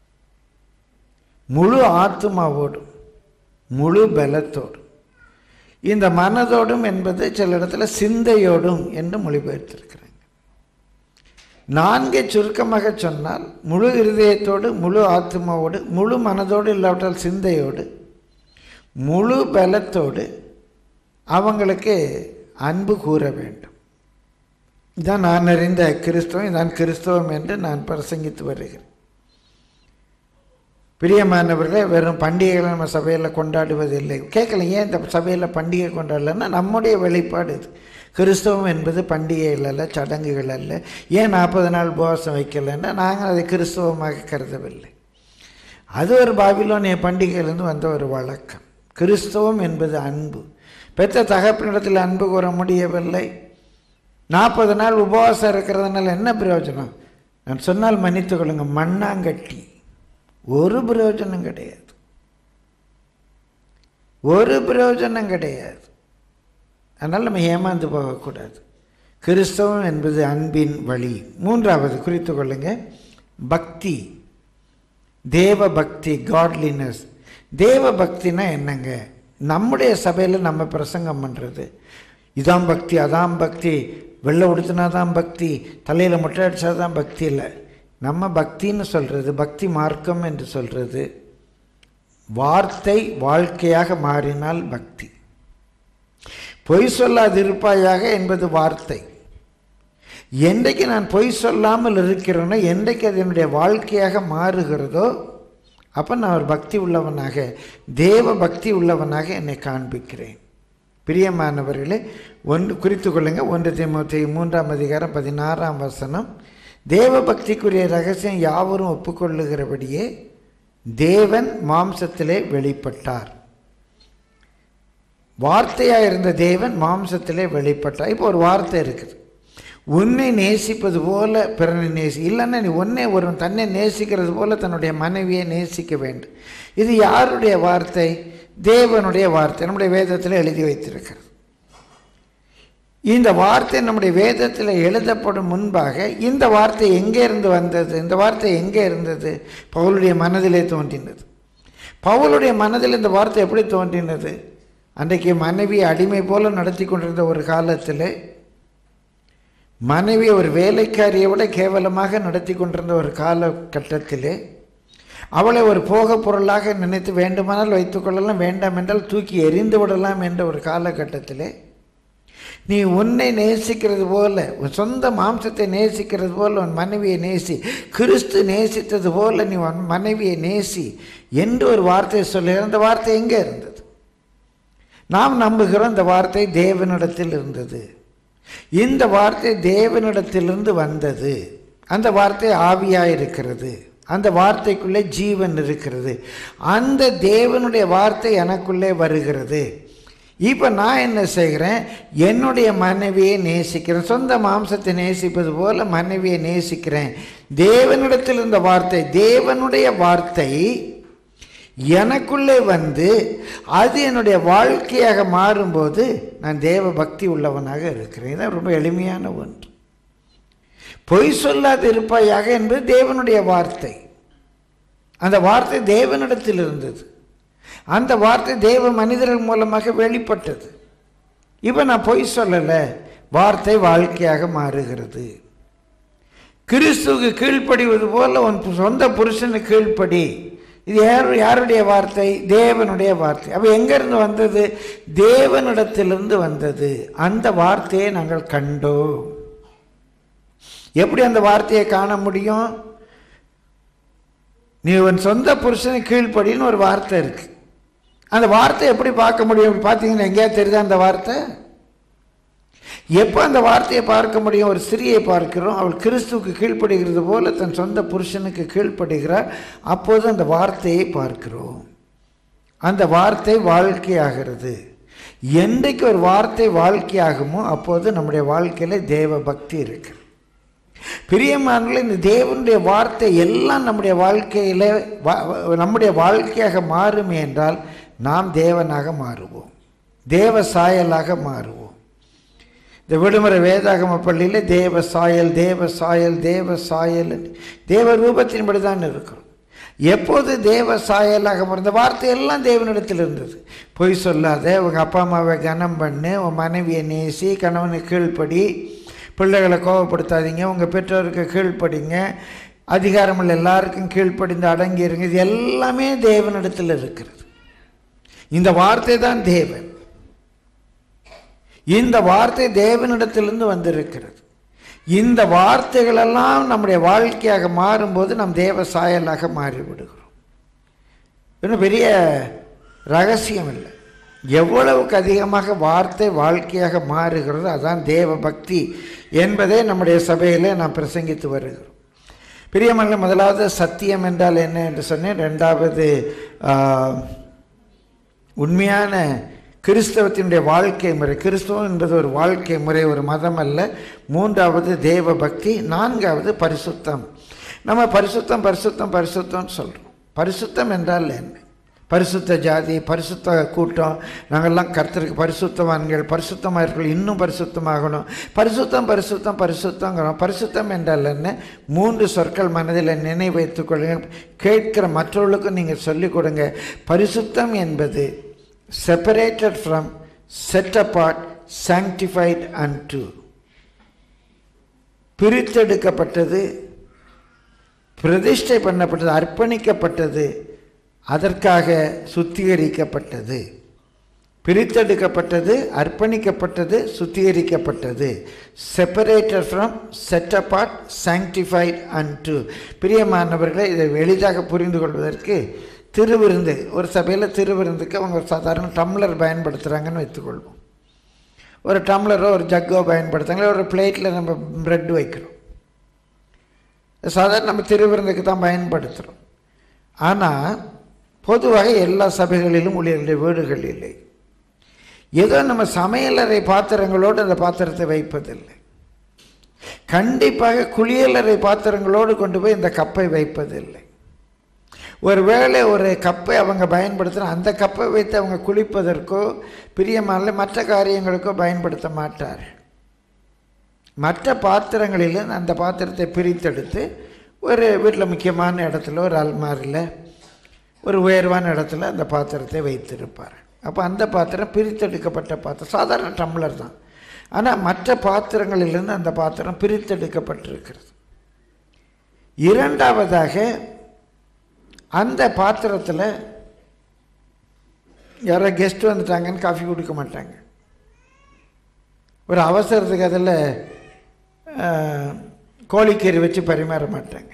Speaker 1: முழு ஆத்மாவோடும் முழு பலத்தோடும் இந்த மனதோடும் என்பது சில இடத்துல சிந்தையோடும் என்று மொழிபெயர்த்திருக்கிறாங்க நான்கை சுருக்கமாக சொன்னால் முழு இருதயத்தோடு முழு ஆத்மாவோடு முழு மனதோடு இல்லாவிட்டால் சிந்தையோடு முழு பலத்தோடு அவங்களுக்கு அன்பு கூற வேண்டும் இதான் நான் அறிந்த கிறிஸ்தவம் இதான் கிறிஸ்தவம் என்று நான் பிரசங்கித்து வருகிறேன் பிரியமானவர்களே வெறும் பண்டிகைகளை நம்ம சபையில் கொண்டாடுவதில்லை கேட்கல ஏன் இந்த சபையில் பண்டிகை கொண்டாடலைன்னா நம்முடைய வெளிப்பாடு இது கிறிஸ்தவம் என்பது பண்டிகைகள் அல்ல சடங்குகள் அல்ல ஏன் நாற்பது நாள் உபவாசம் வைக்கலைன்னா நாங்கள் அதை கிறிஸ்தவமாக கருதவில்லை அது ஒரு பாபிலோனிய பண்டிகையிலிருந்து வந்த ஒரு வழக்கம் கிறிஸ்தவம் என்பது அன்பு பெற்ற தகப்பனிடத்தில் அன்பு கூற முடியவில்லை நாற்பது நாள் உபவாசம் இருக்கிறதுனால என்ன பிரயோஜனம் நான் சொன்னால் மன்னித்துக் கொள்ளுங்க மண்ணாங்கட்டி ஒரு பிரயோஜனம் கிடையாது ஒரு பிரயோஜனம் கிடையாது அதனால் நம்ம ஏமாந்து போகக்கூடாது கிறிஸ்தவம் என்பது அன்பின் வழி மூன்றாவது குறித்து கொள்ளுங்க பக்தி தேவ பக்தி காட்லினஸ் தேவ பக்தினா என்னங்க நம்முடைய சபையில் நம்ம பிரசங்கம் பண்ணுறது இதான் பக்தி அதான் பக்தி வெள்ளை உடுத்தினா தான் பக்தி தலையில் முட்டை அடித்தா தான் பக்தி இல்லை நம்ம பக்தின்னு சொல்கிறது பக்தி மார்க்கம் என்று சொல்கிறது வார்த்தை வாழ்க்கையாக மாறினால் பக்தி பொய் சொல்லாதிருப்பாயாக என்பது வார்த்தை என்றைக்கு நான் பொய் சொல்லாமல் இருக்கிறேனோ என்றைக்கு அது என்னுடைய வாழ்க்கையாக மாறுகிறதோ அப்போ நான் ஒரு பக்தி உள்ளவனாக தேவ பக்தி உள்ளவனாக என்னை காண்பிக்கிறேன் பிரியமானவர்களே ஒன்று குறித்து கொள்ளுங்க ஒன்று தீமூத்தி மூன்றாம் அதிகாரம் பதினாறாம் வசனம் தேவ பக்திக்குரிய ரகசியம் யாவரும் ஒப்புக்கொள்ளுகிறபடியே தேவன் மாம்சத்திலே வெளிப்பட்டார் வார்த்தையாக இருந்த தேவன் மாம்சத்திலே வெளிப்பட்டார் இப்போ ஒரு வார்த்தை இருக்குது உன்னை நேசிப்பது போல பிறனை நேசி இல்லைன்னா நீ உன்னை ஒரு தன்னை நேசிக்கிறது போல தன்னுடைய மனைவியை நேசிக்க வேண்டும் இது யாருடைய வார்த்தை தேவனுடைய வார்த்தை நம்முடைய வேதத்தில் எழுதி வைத்திருக்கிறது இந்த வார்த்தை நம்முடைய வேதத்தில் எழுதப்படும் முன்பாக இந்த வார்த்தை எங்கே இருந்து வந்தது இந்த வார்த்தை எங்கே இருந்தது பவுலுடைய மனதிலே தோன்றினது பவுலுடைய மனதில் இந்த வார்த்தை எப்படி தோன்றினது அன்றைக்கு மனைவி அடிமை போல நடத்தி கொண்டிருந்த ஒரு காலத்தில் மனைவி ஒரு வேலைக்காரியை விட கேவலமாக நடத்தி கொண்டிருந்த ஒரு காலகட்டத்திலே அவளை ஒரு போக பொருளாக நினைத்து வேண்டுமானால் வைத்துக்கொள்ளலாம் வேண்டாம் என்றால் தூக்கி எறிந்து விடலாம் என்ற ஒரு காலகட்டத்திலே நீ உன்னை நேசிக்கிறது போல உன் சொந்த மாம்சத்தை நேசிக்கிறது போல உன் மனைவியை நேசி கிறிஸ்து நேசித்தது போல நீ உன் மனைவியை நேசி என்று ஒரு வார்த்தை சொல்லுகிற அந்த வார்த்தை எங்கே இருந்தது நாம் நம்புகிறோம் இந்த வார்த்தை தேவனிடத்தில் இருந்தது இந்த வார்த்தை தேவனிடத்திலிருந்து வந்தது அந்த வார்த்தை ஆவியாக இருக்கிறது அந்த வார்த்தைக்குள்ளே ஜீவன் இருக்கிறது அந்த தேவனுடைய வார்த்தை எனக்குள்ளே வருகிறது இப்போ நான் என்ன செய்கிறேன் என்னுடைய மனைவியை நேசிக்கிறேன் சொந்த மாம்சத்தை நேசிப்பது போல மனைவியை நேசிக்கிறேன் தேவனிடத்தில் இருந்த வார்த்தை தேவனுடைய வார்த்தை எனக்குள்ளே வந்து அது என்னுடைய வாழ்க்கையாக மாறும்போது நான் தேவ பக்தி உள்ளவனாக இருக்கிறேன் இதான் ரொம்ப எளிமையான ஒன்று பொய் சொல்லாது இருப்பாயாக என்பது தேவனுடைய வார்த்தை அந்த வார்த்தை தேவனிடத்தில் இருந்தது அந்த வார்த்தை தேவ மனிதர்கள் மூலமாக வெளிப்பட்டது இப்போ நான் பொய் சொல்லலை வார்த்தை வாழ்க்கையாக மாறுகிறது கிறிஸ்துவுக்கு கீழ்ப்படிவது போல உன் சொந்த புருஷனுக்கு கீழ்ப்படி இது யார் யாருடைய வார்த்தை தேவனுடைய வார்த்தை அப்போ எங்கேருந்து வந்தது தேவனிடத்திலிருந்து வந்தது அந்த வார்த்தையை நாங்கள் கண்டோம் எப்படி அந்த வார்த்தையை காண முடியும் நீ உன் சொந்த புருஷனை கீழ்ப்படின்னு ஒரு வார்த்தை இருக்கு அந்த வார்த்தை எப்படி பார்க்க முடியும் பார்த்தீங்கன்னா எங்கேயா தெரியுதா அந்த வார்த்தை எப்போ அந்த வார்த்தையை பார்க்க முடியும் ஒரு ஸ்திரியை பார்க்கிறோம் அவள் கிறிஸ்துவுக்கு கீழ்ப்படுகிறது போல தன் சொந்த புருஷனுக்கு கீழ்ப்படுகிறார் அப்போது அந்த வார்த்தையை பார்க்கிறோம் அந்த வார்த்தை வாழ்க்கையாகிறது என்றைக்கு ஒரு வார்த்தை வாழ்க்கையாகுமோ அப்போது நம்முடைய வாழ்க்கையில் தேவ பக்தி இருக்கு பிரியமானங்களே இந்த தேவனுடைய வார்த்தை எல்லாம் நம்முடைய வாழ்க்கையில் நம்முடைய வாழ்க்கையாக மாறுமே என்றால் நாம் தேவனாக மாறுவோம் தேவ சாயலாக மாறுவோம் இந்த விடுமுறை வேதாகம பள்ளியில் தேவ சாயல் தேவ சாயல் தேவ சாயல் தேவ ரூபத்தின்படி தான் இருக்கிறோம் எப்போது தேவ சாயலாக இந்த வார்த்தையெல்லாம் தேவனிடத்தில் இருந்தது பொய் சொல்லாத உங்கள் அப்பா அம்மாவை கனம் பண்ணு உன் மனைவியை நேசி கணவனை கீழ்ப்படி பிள்ளைகளை கோவப்படுத்தாதீங்க உங்கள் பெற்றோருக்கு கீழ்ப்படிங்க அதிகாரமுள்ள எல்லாருக்கும் கீழ்ப்படிந்து அடங்கியிருங்க இது எல்லாமே தேவனிடத்தில் இருக்கிறது இந்த வார்த்தை தான் தேவன் இந்த வார்த்தை தேவனிடத்திலிருந்து வந்திருக்கிறது இந்த வார்த்தைகளெல்லாம் நம்முடைய வாழ்க்கையாக மாறும்போது நம் தேவ சாயலாக மாறிவிடுகிறோம் இன்னும் பெரிய ரகசியம் இல்லை எவ்வளவுக்கு அதிகமாக வார்த்தை வாழ்க்கையாக மாறுகிறதோ அதான் தேவ பக்தி என்பதை நம்முடைய சபையில் நாம் பிரசங்கித்து வருகிறோம் பிரியமல்ல முதலாவது சத்தியம் என்றால் என்ன என்று சொன்னேன் ரெண்டாவது உண்மையான கிறிஸ்தவத்தினுடைய வாழ்க்கை முறை கிறிஸ்தவம் என்பது ஒரு வாழ்க்கை முறை ஒரு மதம் அல்ல மூன்றாவது தேவ பக்தி நான்காவது பரிசுத்தம் நம்ம பரிசுத்தம் பரிசுத்தம் பரிசுத்தம்னு சொல்கிறோம் பரிசுத்தம் என்றால் என்ன பரிசுத்த ஜாதி பரிசுத்த கூட்டம் நாங்கள்லாம் கர்த்தருக்கு பரிசுத்தவான்கள் பரிசுத்தமாக இருக்கணும் இன்னும் பரிசுத்தமாகணும் பரிசுத்தம் பரிசுத்தம் பரிசுத்தங்கிறோம் பரிசுத்தம் என்றால் என்ன மூன்று சொற்கள் மனதில் நினைவு வைத்துக் கொள்ளுங்கள் கேட்கிற மற்றவர்களுக்கும் நீங்கள் சொல்லிக் கொடுங்க பரிசுத்தம் என்பது separated from, set apart, sanctified unto. பிரித்தெடுக்கப்பட்டது பிரதிஷ்டை பண்ணப்பட்டது அர்ப்பணிக்கப்பட்டது அதற்காக சுத்திகரிக்கப்பட்டது பிரித்தெடுக்கப்பட்டது அர்ப்பணிக்கப்பட்டது சுத்திகரிக்கப்பட்டது separated from set apart sanctified and பிரியமானவர்களை இதை எளிதாக புரிந்து கொள்வதற்கு திருவிருந்து ஒரு சபையில் திருவிருந்துக்கு அவங்க ஒரு சாதாரண டம்ளர் பயன்படுத்துகிறாங்கன்னு வைத்துக்கொள்வோம் ஒரு டம்ளரோ ஒரு ஜக்கோ பயன்படுத்துறாங்க ஒரு பிளேட்டில் நம்ம ப்ரெட் வைக்கிறோம் சாதாரண நம்ம திருவிருந்துக்கு தான் பயன்படுத்துகிறோம் ஆனால் பொதுவாக எல்லா சபைகளிலும் ஊழியர்களுடைய வீடுகள் இல்லை ஏதோ நம்ம சமையலறை பாத்திரங்களோடு அந்த பாத்திரத்தை வைப்பதில்லை கண்டிப்பாக குளியலறை பாத்திரங்களோடு கொண்டு போய் இந்த கப்பை வைப்பதில்லை ஒருவேளை ஒரு கப்பை அவங்க பயன்படுத்தினா அந்த கப்பை வைத்து அவங்க குளிப்பதற்கோ பிரியமான மற்ற காரியங்களுக்கோ பயன்படுத்த மாட்டார் மற்ற பாத்திரங்களில் அந்த பாத்திரத்தை பிரித்தெடுத்து ஒரு வீட்டில் முக்கியமான இடத்துல ஒரு அல்மாரில் ஒரு உயர்வான இடத்துல அந்த பாத்திரத்தை வைத்திருப்பார் அப்போ அந்த பாத்திரம் பிரித்தெடுக்கப்பட்ட பாத்திரம் சாதாரண டம்ளர் தான் ஆனால் மற்ற பாத்திரங்களிலிருந்து அந்த பாத்திரம் பிரித்தெடுக்கப்பட்டிருக்கிறது இரண்டாவதாக அந்த பாத்திரத்தில் யாரோ கெஸ்ட் வந்துட்டாங்கன்னு காஃபி கொடுக்க மாட்டாங்க ஒரு அவசரத்துக்கு அதில் கோழிக்கறி வச்சு பரிமாற மாட்டாங்க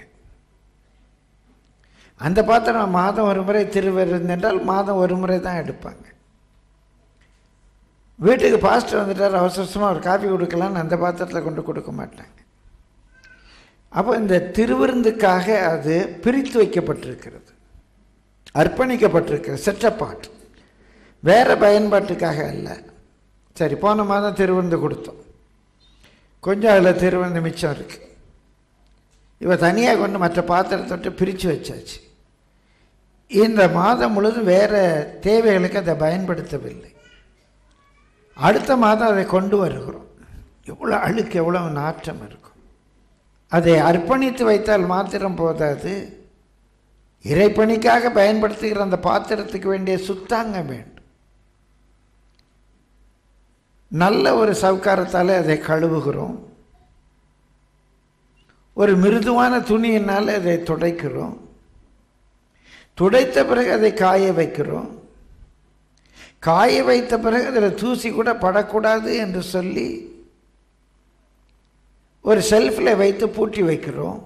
Speaker 1: அந்த பாத்திரம் மாதம் ஒரு முறை திருவிருந்து என்றால் மாதம் ஒரு முறை தான் எடுப்பாங்க வீட்டுக்கு பாஸ்டர் வந்துட்டார் அவசரமாக ஒரு காஃபி கொடுக்கலான்னு அந்த பாத்திரத்தில் கொண்டு கொடுக்க மாட்டாங்க அப்போ இந்த திருவிருந்துக்காக அது பிரித்து வைக்கப்பட்டிருக்கிறது அர்ப்பணிக்கப்பட்டிருக்கிறது செட்டப்பாட் வேறு பயன்பாட்டுக்காக அல்ல சரி போன மாதம் திருவிருந்து கொடுத்தோம் கொஞ்சம் அதில் திருவிருந்து மிச்சம் இருக்குது இவ தனியாக கொண்டு மற்ற பாத்திரத்தொட்டு பிரித்து வச்சாச்சு இந்த மாதம் முழுதும் வேறு தேவைகளுக்கு அதை பயன்படுத்தவில்லை அடுத்த மாதம் அதை கொண்டு வருகிறோம் எவ்வளோ அழுக்கு எவ்வளோ நாற்றம் இருக்கும் அதை அர்ப்பணித்து வைத்தால் மாத்திரம் போதாது இறைப்பணிக்காக பயன்படுத்துகிற அந்த பாத்திரத்துக்கு வேண்டிய சுத்தாங்க வேண்டும் நல்ல ஒரு சவுக்காரத்தால் அதை கழுவுகிறோம் ஒரு மிருதுவான துணியினால் அதை துடைக்கிறோம் துடைத்த பிறகு அதை காய வைக்கிறோம் காய வைத்த பிறகு அதில் தூசி கூட படக்கூடாது என்று சொல்லி ஒரு ஷெல்ஃபில் வைத்து பூட்டி வைக்கிறோம்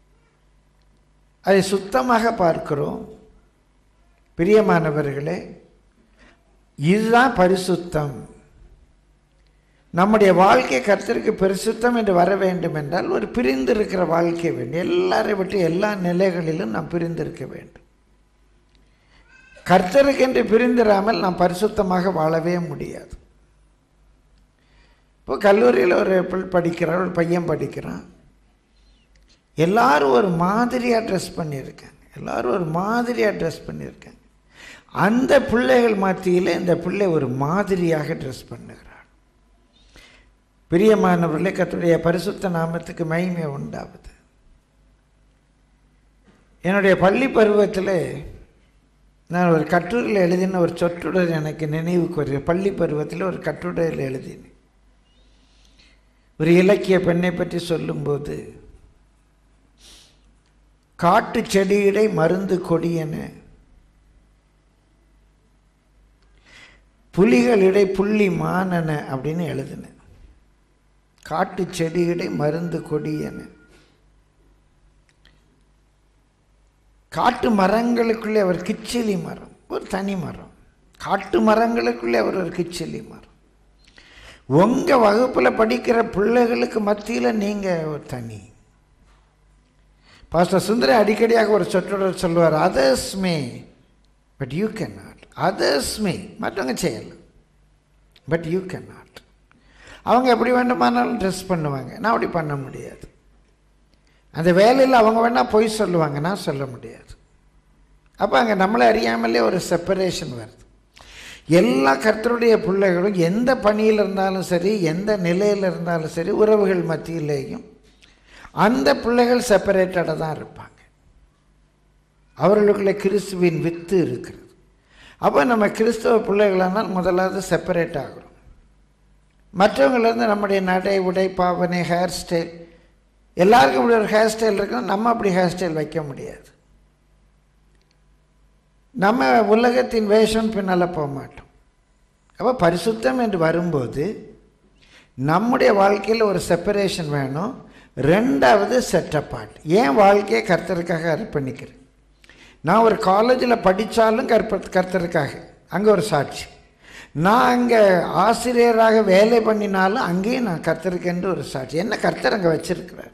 Speaker 1: அதை சுத்தமாக பார்க்கிறோம் பிரியமானவர்களே இதுதான் பரிசுத்தம் நம்முடைய வாழ்க்கை கர்த்தருக்கு பரிசுத்தம் என்று வர வேண்டும் என்றால் ஒரு பிரிந்திருக்கிற வாழ்க்கை வேண்டும் எல்லாரை விட்டு எல்லா நிலைகளிலும் நாம் பிரிந்திருக்க வேண்டும் கர்த்தருக்கென்று பிரிந்திராமல் நாம் பரிசுத்தமாக வாழவே முடியாது இப்போ கல்லூரியில் ஒரு பிள் படிக்கிறார் ஒரு பையன் படிக்கிறான் எல்லாரும் ஒரு மாதிரியாக ட்ரெஸ் பண்ணியிருக்காங்க எல்லாரும் ஒரு மாதிரியாக ட்ரெஸ் பண்ணியிருக்காங்க அந்த பிள்ளைகள் மத்தியில் இந்த பிள்ளை ஒரு மாதிரியாக ட்ரெஸ் பண்ணுகிறார் பிரியமானவர்களே கத்துடைய பரிசுத்த நாமத்துக்கு மகிமை உண்டாகுது என்னுடைய பள்ளி பருவத்தில் நான் ஒரு கட்டுரையில் எழுதின ஒரு சொற்றொடர் எனக்கு நினைவுக்கு வருது பள்ளி பருவத்தில் ஒரு கட்டுரையில் எழுதினேன் ஒரு இலக்கிய பெண்ணை பற்றி சொல்லும்போது காட்டு செடியிடை மருந்து கொடியென புலிகளிடை புள்ளி மானன அப்படின்னு எழுதினேன் காட்டு செடியிடை மருந்து கொடியென காட்டு மரங்களுக்குள்ளே அவர் கிச்சிலி மரம் ஒரு தனி மரம் காட்டு மரங்களுக்குள்ளே அவர் ஒரு கிச்சிலி மரம் உங்கள் வகுப்பில் படிக்கிற பிள்ளைகளுக்கு மத்தியில் நீங்கள் ஒரு தனி பாஸ்டர் சுந்தர அடிக்கடியாக ஒரு சொற்றொடர் சொல்லுவார் others may but you can not others may மற்றவங்க செய்யலாம் பட் யூ கேன் நாட் அவங்க எப்படி வேண்டுமானாலும் ட்ரெஸ் பண்ணுவாங்க நான் அப்படி பண்ண முடியாது அந்த வேலையில் அவங்க வேணால் பொய் சொல்லுவாங்க நான் சொல்ல முடியாது அப்போ அங்கே நம்மளை அறியாமலே ஒரு செப்பரேஷன் வருது எல்லா கர்த்தருடைய பிள்ளைகளும் எந்த பணியில் இருந்தாலும் சரி எந்த நிலையில் இருந்தாலும் சரி உறவுகள் மத்தியிலேயும் அந்த பிள்ளைகள் செப்பரேட்டடாக தான் இருப்பாங்க அவர்களுக்குள்ள கிறிஸ்துவின் வித்து இருக்கிறது அப்போ நம்ம கிறிஸ்தவ பிள்ளைகளானால் முதலாவது செப்பரேட் ஆகிறோம் மற்றவங்களிருந்து நம்முடைய நடை உடை பாவனை ஹேர் ஸ்டைல் எல்லாருக்கும் இப்படி ஒரு ஹேர் ஸ்டைல் இருக்குன்னா நம்ம அப்படி ஹேர் ஸ்டைல் வைக்க முடியாது நம்ம உலகத்தின் வேஷம் பின்னால் போக மாட்டோம் அப்போ பரிசுத்தம் என்று வரும்போது நம்முடைய வாழ்க்கையில் ஒரு செப்பரேஷன் வேணும் ரெண்டாவது செட்டப்பாட் ஏன் வாழ்க்கையை கர்த்தருக்காக அர்ப்பணிக்கிறேன் நான் ஒரு காலேஜில் படித்தாலும் கற்ப கர்த்தருக்காக அங்கே ஒரு சாட்சி நான் அங்கே ஆசிரியராக வேலை பண்ணினாலும் அங்கேயும் நான் கர்த்தருக்கென்று ஒரு சாட்சி என்ன கர்த்தர் அங்கே வச்சிருக்கிறார்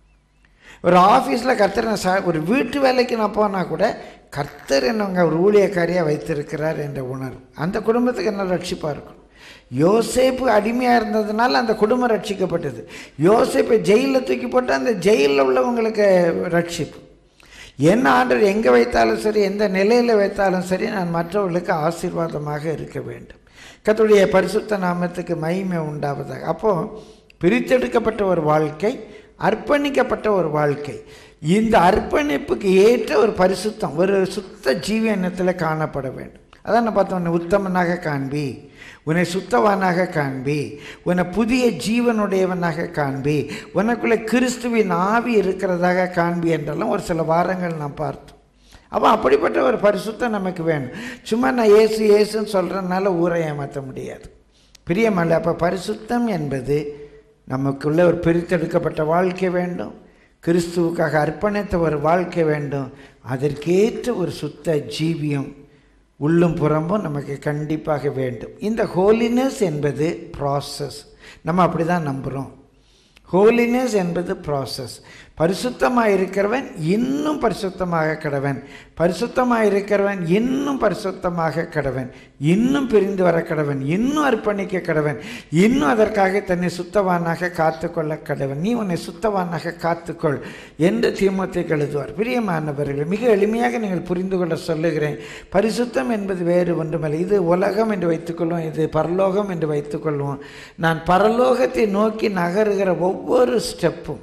Speaker 1: ஒரு ஆஃபீஸில் கர்த்தர் நான் சா ஒரு வீட்டு வேலைக்கு நான் போனால் கூட கர்த்தர் என்ன அங்கே ஒரு ஊழியக்காரியாக வைத்திருக்கிறார் என்ற உணர்வு அந்த குடும்பத்துக்கு என்ன ரட்சிப்பாக இருக்கும் யோசேப்பு அடிமையாக இருந்ததுனால அந்த குடும்பம் ரட்சிக்கப்பட்டது யோசேப்பை ஜெயிலில் தூக்கி போட்டு அந்த ஜெயிலில் உள்ளவங்களுக்கு ரட்சிப்பு என்ன ஆண்டவர் எங்கே வைத்தாலும் சரி எந்த நிலையில் வைத்தாலும் சரி நான் மற்றவர்களுக்கு ஆசீர்வாதமாக இருக்க வேண்டும் கத்துடைய பரிசுத்த நாமத்துக்கு மகிமை உண்டாவதாக அப்போது பிரித்தெடுக்கப்பட்ட ஒரு வாழ்க்கை அர்ப்பணிக்கப்பட்ட ஒரு வாழ்க்கை இந்த அர்ப்பணிப்புக்கு ஏற்ற ஒரு பரிசுத்தம் ஒரு சுத்த ஜீவனத்தில் காணப்பட வேண்டும் அதான் நான் பார்த்தோம் உத்தமனாக காண்பி உன்னை சுத்தவானாக காண்பி உன்னை புதிய ஜீவனுடையவனாக காண்பி உனக்குள்ளே கிறிஸ்துவின் ஆவி இருக்கிறதாக காண்பி என்றெல்லாம் ஒரு சில வாரங்கள் நான் பார்த்தோம் அப்போ அப்படிப்பட்ட ஒரு பரிசுத்தம் நமக்கு வேணும் சும்மா நான் ஏசு ஏசுன்னு சொல்கிறதுனால ஊரை ஏமாற்ற முடியாது பிரியமல்ல அப்போ பரிசுத்தம் என்பது நமக்குள்ளே ஒரு பிரித்தெடுக்கப்பட்ட வாழ்க்கை வேண்டும் கிறிஸ்துவுக்காக அர்ப்பணித்த ஒரு வாழ்க்கை வேண்டும் அதற்கேற்ற ஒரு சுத்த ஜீவியம் உள்ளும் புறம்பும் நமக்கு கண்டிப்பாக வேண்டும் இந்த ஹோலினஸ் என்பது ப்ராசஸ் நம்ம அப்படி தான் நம்புகிறோம் ஹோலினஸ் என்பது ப்ராசஸ் பரிசுத்தமாக இருக்கிறவன் இன்னும் பரிசுத்தமாக கடவன் பரிசுத்தமாக இருக்கிறவன் இன்னும் பரிசுத்தமாக கடவன் இன்னும் பிரிந்து வர கடவன் இன்னும் அர்ப்பணிக்க கடவன் இன்னும் அதற்காக தன்னை சுத்தவானாக காத்துக்கொள்ள கடவன் நீ உன்னை சுத்தவானாக காத்துக்கொள் என்று தீமத்தை எழுதுவார் பிரியமானவர்கள் மிக எளிமையாக நீங்கள் புரிந்து கொள்ள சொல்லுகிறேன் பரிசுத்தம் என்பது வேறு ஒன்றுமல்ல இது உலகம் என்று வைத்துக்கொள்வோம் இது பரலோகம் என்று வைத்துக்கொள்வோம் நான் பரலோகத்தை நோக்கி நகருகிற ஒவ்வொரு ஸ்டெப்பும்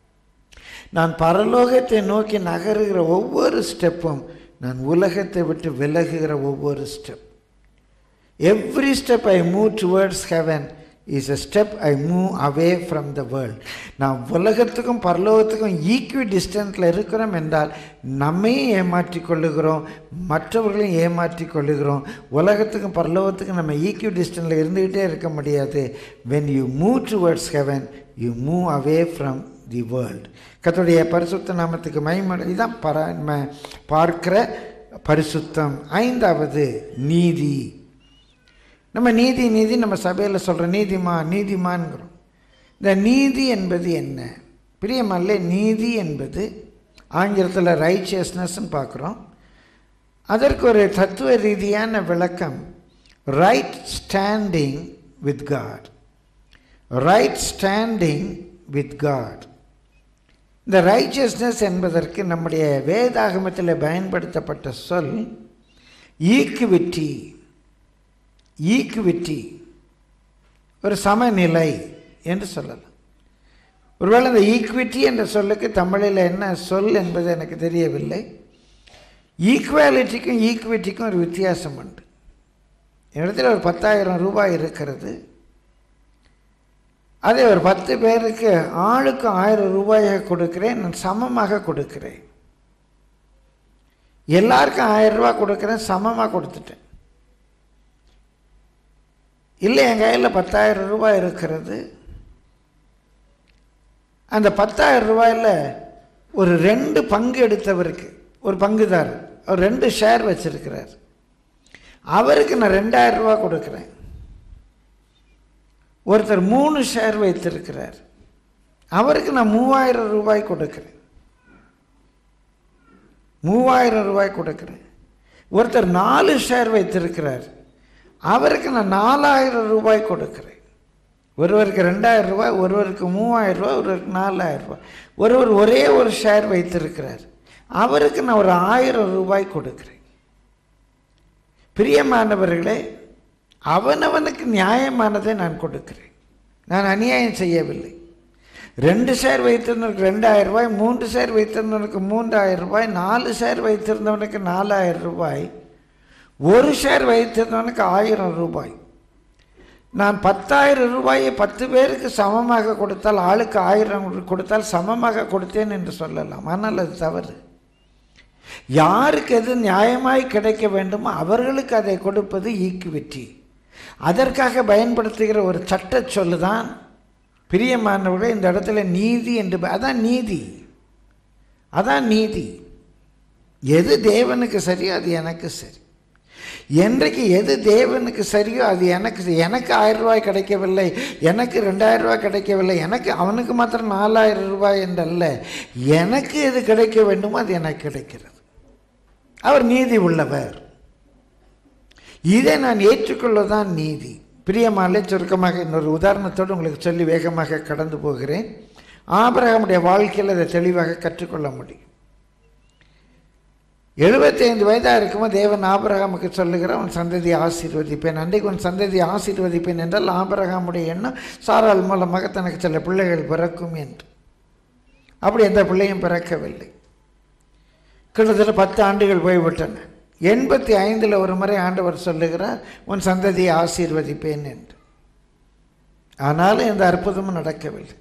Speaker 1: நான் பரலோகத்தை நோக்கி நகருகிற ஒவ்வொரு ஸ்டெப்பும் நான் உலகத்தை விட்டு விலகுகிற ஒவ்வொரு step every step I move towards heaven is a step I move away from the world நான் உலகத்துக்கும் பரலோகத்துக்கும் ஈக்வி டிஸ்டன்ஸில் இருக்கிறோம் என்றால் நம்மையும் ஏமாற்றிக் கொள்ளுகிறோம் மற்றவர்களையும் ஏமாற்றிக் கொள்ளுகிறோம் உலகத்துக்கும் பரலோகத்துக்கும் நம்ம ஈக்வி டிஸ்டன்ஸில் இருந்துக்கிட்டே இருக்க முடியாது when you move towards heaven you move away from the world கர்த்தருடைய பரிசுத்த நாமத்துக்கு மகிமை இதுதான் பர நம்ம பார்க்கிற பரிசுத்தம் ஐந்தாவது நீதி நம்ம நீதி நீதி நம்ம சபையில் சொல்கிற நீதிமா நீதிமான்கிறோம் இந்த நீதி என்பது என்ன பிரியமல்ல நீதி என்பது ஆங்கிலத்தில் ரைச்சியஸ்னஸ்ன்னு பார்க்குறோம் அதற்கு ஒரு தத்துவ ரீதியான விளக்கம் right standing with God right standing with God இந்த ரைச்சியஸ்னஸ் என்பதற்கு நம்முடைய வேதாகமத்தில் பயன்படுத்தப்பட்ட சொல் ஈக்குவிட்டி ஈக்குவிட்டி ஒரு சமநிலை என்று சொல்லலாம் ஒருவேளை இந்த ஈக்விட்டி என்ற சொல்லுக்கு தமிழில் என்ன சொல் என்பது எனக்கு தெரியவில்லை ஈக்குவாலிட்டிக்கும் ஈக்குவிட்டிக்கும் ஒரு வித்தியாசம் உண்டு இடத்துல ஒரு பத்தாயிரம் ரூபாய் இருக்கிறது அதே ஒரு பத்து பேருக்கு ஆளுக்கு ஆயிரம் ரூபாயை கொடுக்கிறேன் நான் சமமாக கொடுக்கிறேன் எல்லாருக்கும் ஆயிரம் ரூபாய் கொடுக்குறேன் சமமாக கொடுத்துட்டேன் இல்லை என் கையில் பத்தாயிரம் ரூபாய் இருக்கிறது அந்த பத்தாயிரம் ரூபாயில் ஒரு ரெண்டு பங்கு எடுத்தவருக்கு ஒரு பங்குதார் அவர் ரெண்டு ஷேர் வச்சிருக்கிறார் அவருக்கு நான் ரெண்டாயிரம் ரூபாய் கொடுக்குறேன் ஒருத்தர் மூணு ஷேர் வைத்திருக்கிறார் அவருக்கு நான் மூவாயிரம் ரூபாய் கொடுக்குறேன் மூவாயிரம் ரூபாய் கொடுக்குறேன் ஒருத்தர் நாலு ஷேர் வைத்திருக்கிறார் அவருக்கு நான் நாலாயிரம் ரூபாய் கொடுக்குறேன் ஒருவருக்கு ரெண்டாயிரம் ரூபாய் ஒருவருக்கு மூவாயிரம் ரூபாய் ஒருவருக்கு நாலாயிரம் ரூபாய் ஒருவர் ஒரே ஒரு ஷேர் வைத்திருக்கிறார் அவருக்கு நான் ஒரு ஆயிரம் ரூபாய் கொடுக்குறேன் பிரியமானவர்களே அவனவனுக்கு நியாயமானதை நான் கொடுக்கிறேன் நான் அநியாயம் செய்யவில்லை ரெண்டு ஷேர் வைத்திருந்தவனுக்கு ரெண்டாயிரம் ரூபாய் மூன்று ஷேர் வைத்திருந்தவனுக்கு மூன்றாயிரம் ரூபாய் நாலு ஷேர் வைத்திருந்தவனுக்கு நாலாயிரம் ரூபாய் ஒரு ஷேர் வைத்திருந்தவனுக்கு ஆயிரம் ரூபாய் நான் பத்தாயிரம் ரூபாயை பத்து பேருக்கு சமமாக கொடுத்தால் ஆளுக்கு ஆயிரம் கொடுத்தால் சமமாக கொடுத்தேன் என்று சொல்லலாம் ஆனால் அது தவறு யாருக்கு எது நியாயமாய் கிடைக்க வேண்டுமோ அவர்களுக்கு அதை கொடுப்பது ஈக்குவிட்டி அதற்காக பயன்படுத்துகிற ஒரு சட்ட சொல்லு தான் பிரியமானவர்களே இந்த இடத்துல நீதி என்று ப- அதான் நீதி அதான் நீதி எது தேவனுக்கு சரியோ அது எனக்கு சரி என்றைக்கு எது தேவனுக்கு சரியோ அது எனக்கு சரி. எனக்கு ஆயிரம் ரூபாய் கிடைக்கவில்லை எனக்கு ரெண்டாயிரம் ரூபாய் கிடைக்கவில்லை எனக்கு அவனுக்கு மாத்திரம் நாலாயிரம் ரூபாய் என்றல்ல எனக்கு எது கிடைக்க வேண்டுமோ அது எனக்கு கிடைக்கிறது அவர் நீதி உள்ளவர் இதை நான் ஏற்றுக்கொள்ளதான் நீதி பிரியமாலே சுருக்கமாக இன்னொரு உதாரணத்தோடு உங்களுக்கு சொல்லி வேகமாக கடந்து போகிறேன் ஆபிரகாமுடைய வாழ்க்கையில் அதை தெளிவாக கற்றுக்கொள்ள முடியும் எழுபத்தைந்து வயதாக இருக்கும்போது தேவன் ஆபிரகாமுக்கு சொல்லுகிறார் உன் சந்ததியை ஆசீர்வதிப்பேன் அன்றைக்கு உன் சந்ததியை ஆசீர்வதிப்பேன் என்றால் ஆபிரகாமுடைய எண்ணம் சாரால் மூலமாக தனக்கு சில பிள்ளைகள் பிறக்கும் என்று அப்படி எந்த பிள்ளையும் பிறக்கவில்லை கிட்டத்தட்ட பத்து ஆண்டுகள் போய்விட்டன எண்பத்தி ஐந்தில் ஒரு முறை ஆண்டவர் சொல்லுகிறார் உன் சந்ததியை ஆசீர்வதிப்பேன் என்று ஆனாலும் எந்த அற்புதமும் நடக்கவில்லை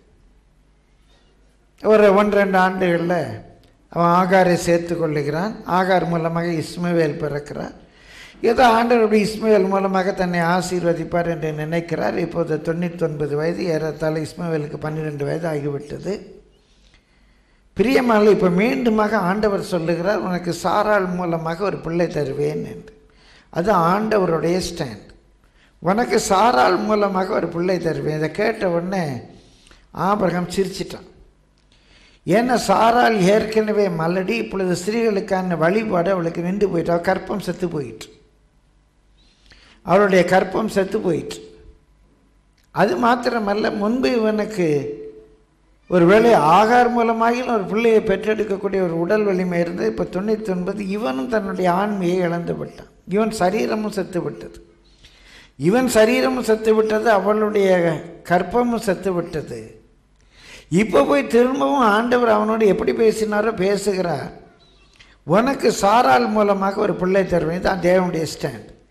Speaker 1: ஒரு ஒன்று ரெண்டு ஆண்டுகளில் அவன் ஆகாரை சேர்த்து கொள்ளுகிறான் ஆகார் மூலமாக இஸ்மவேல் பிறக்கிறார் ஏதோ ஆண்டவர் அப்படி இஸ்மவேல் மூலமாக தன்னை ஆசீர்வதிப்பார் என்று நினைக்கிறார் இப்போது தொண்ணூத்தொன்பது வயது ஏறத்தாழ இஸ்மவேலுக்கு பன்னிரெண்டு வயது ஆகிவிட்டது பிரியமான இப்போ மீண்டுமாக ஆண்டவர் சொல்லுகிறார் உனக்கு சாராள் மூலமாக ஒரு பிள்ளை தருவேன் என்று அது ஆண்டவருடைய ஸ்டாண்ட் உனக்கு சாராள் மூலமாக ஒரு பிள்ளை தருவேன் இதை கேட்ட உடனே ஆபிரகாம் சிரிச்சிட்டான் ஏன்னா சாராள் ஏற்கனவே மலடி இப்பொழுது ஸ்திரீகளுக்கான வழிபாடு அவளுக்கு நின்று போயிட்டு அவள் கற்பம் செத்து போயிட்டு அவளுடைய கற்பம் செத்து போயிட்டு அது மாத்திரமல்ல முன்பு இவனுக்கு ஒருவேளை ஆகார் மூலமாக ஒரு பிள்ளையை பெற்றெடுக்கக்கூடிய ஒரு உடல் வலிமை இருந்தது இப்போ தொண்ணூற்றி ஒன்பது இவனும் தன்னுடைய ஆண்மையை இழந்து விட்டான் இவன் சரீரமும் செத்து விட்டது இவன் சரீரமும் செத்து விட்டது அவளுடைய கற்பமும் செத்து விட்டது இப்போ போய் திரும்பவும் ஆண்டவர் அவனோடு எப்படி பேசினாரோ பேசுகிறார் உனக்கு சாரால் மூலமாக ஒரு பிள்ளை தருவேன் தான் தேவனுடைய ஸ்டாண்ட்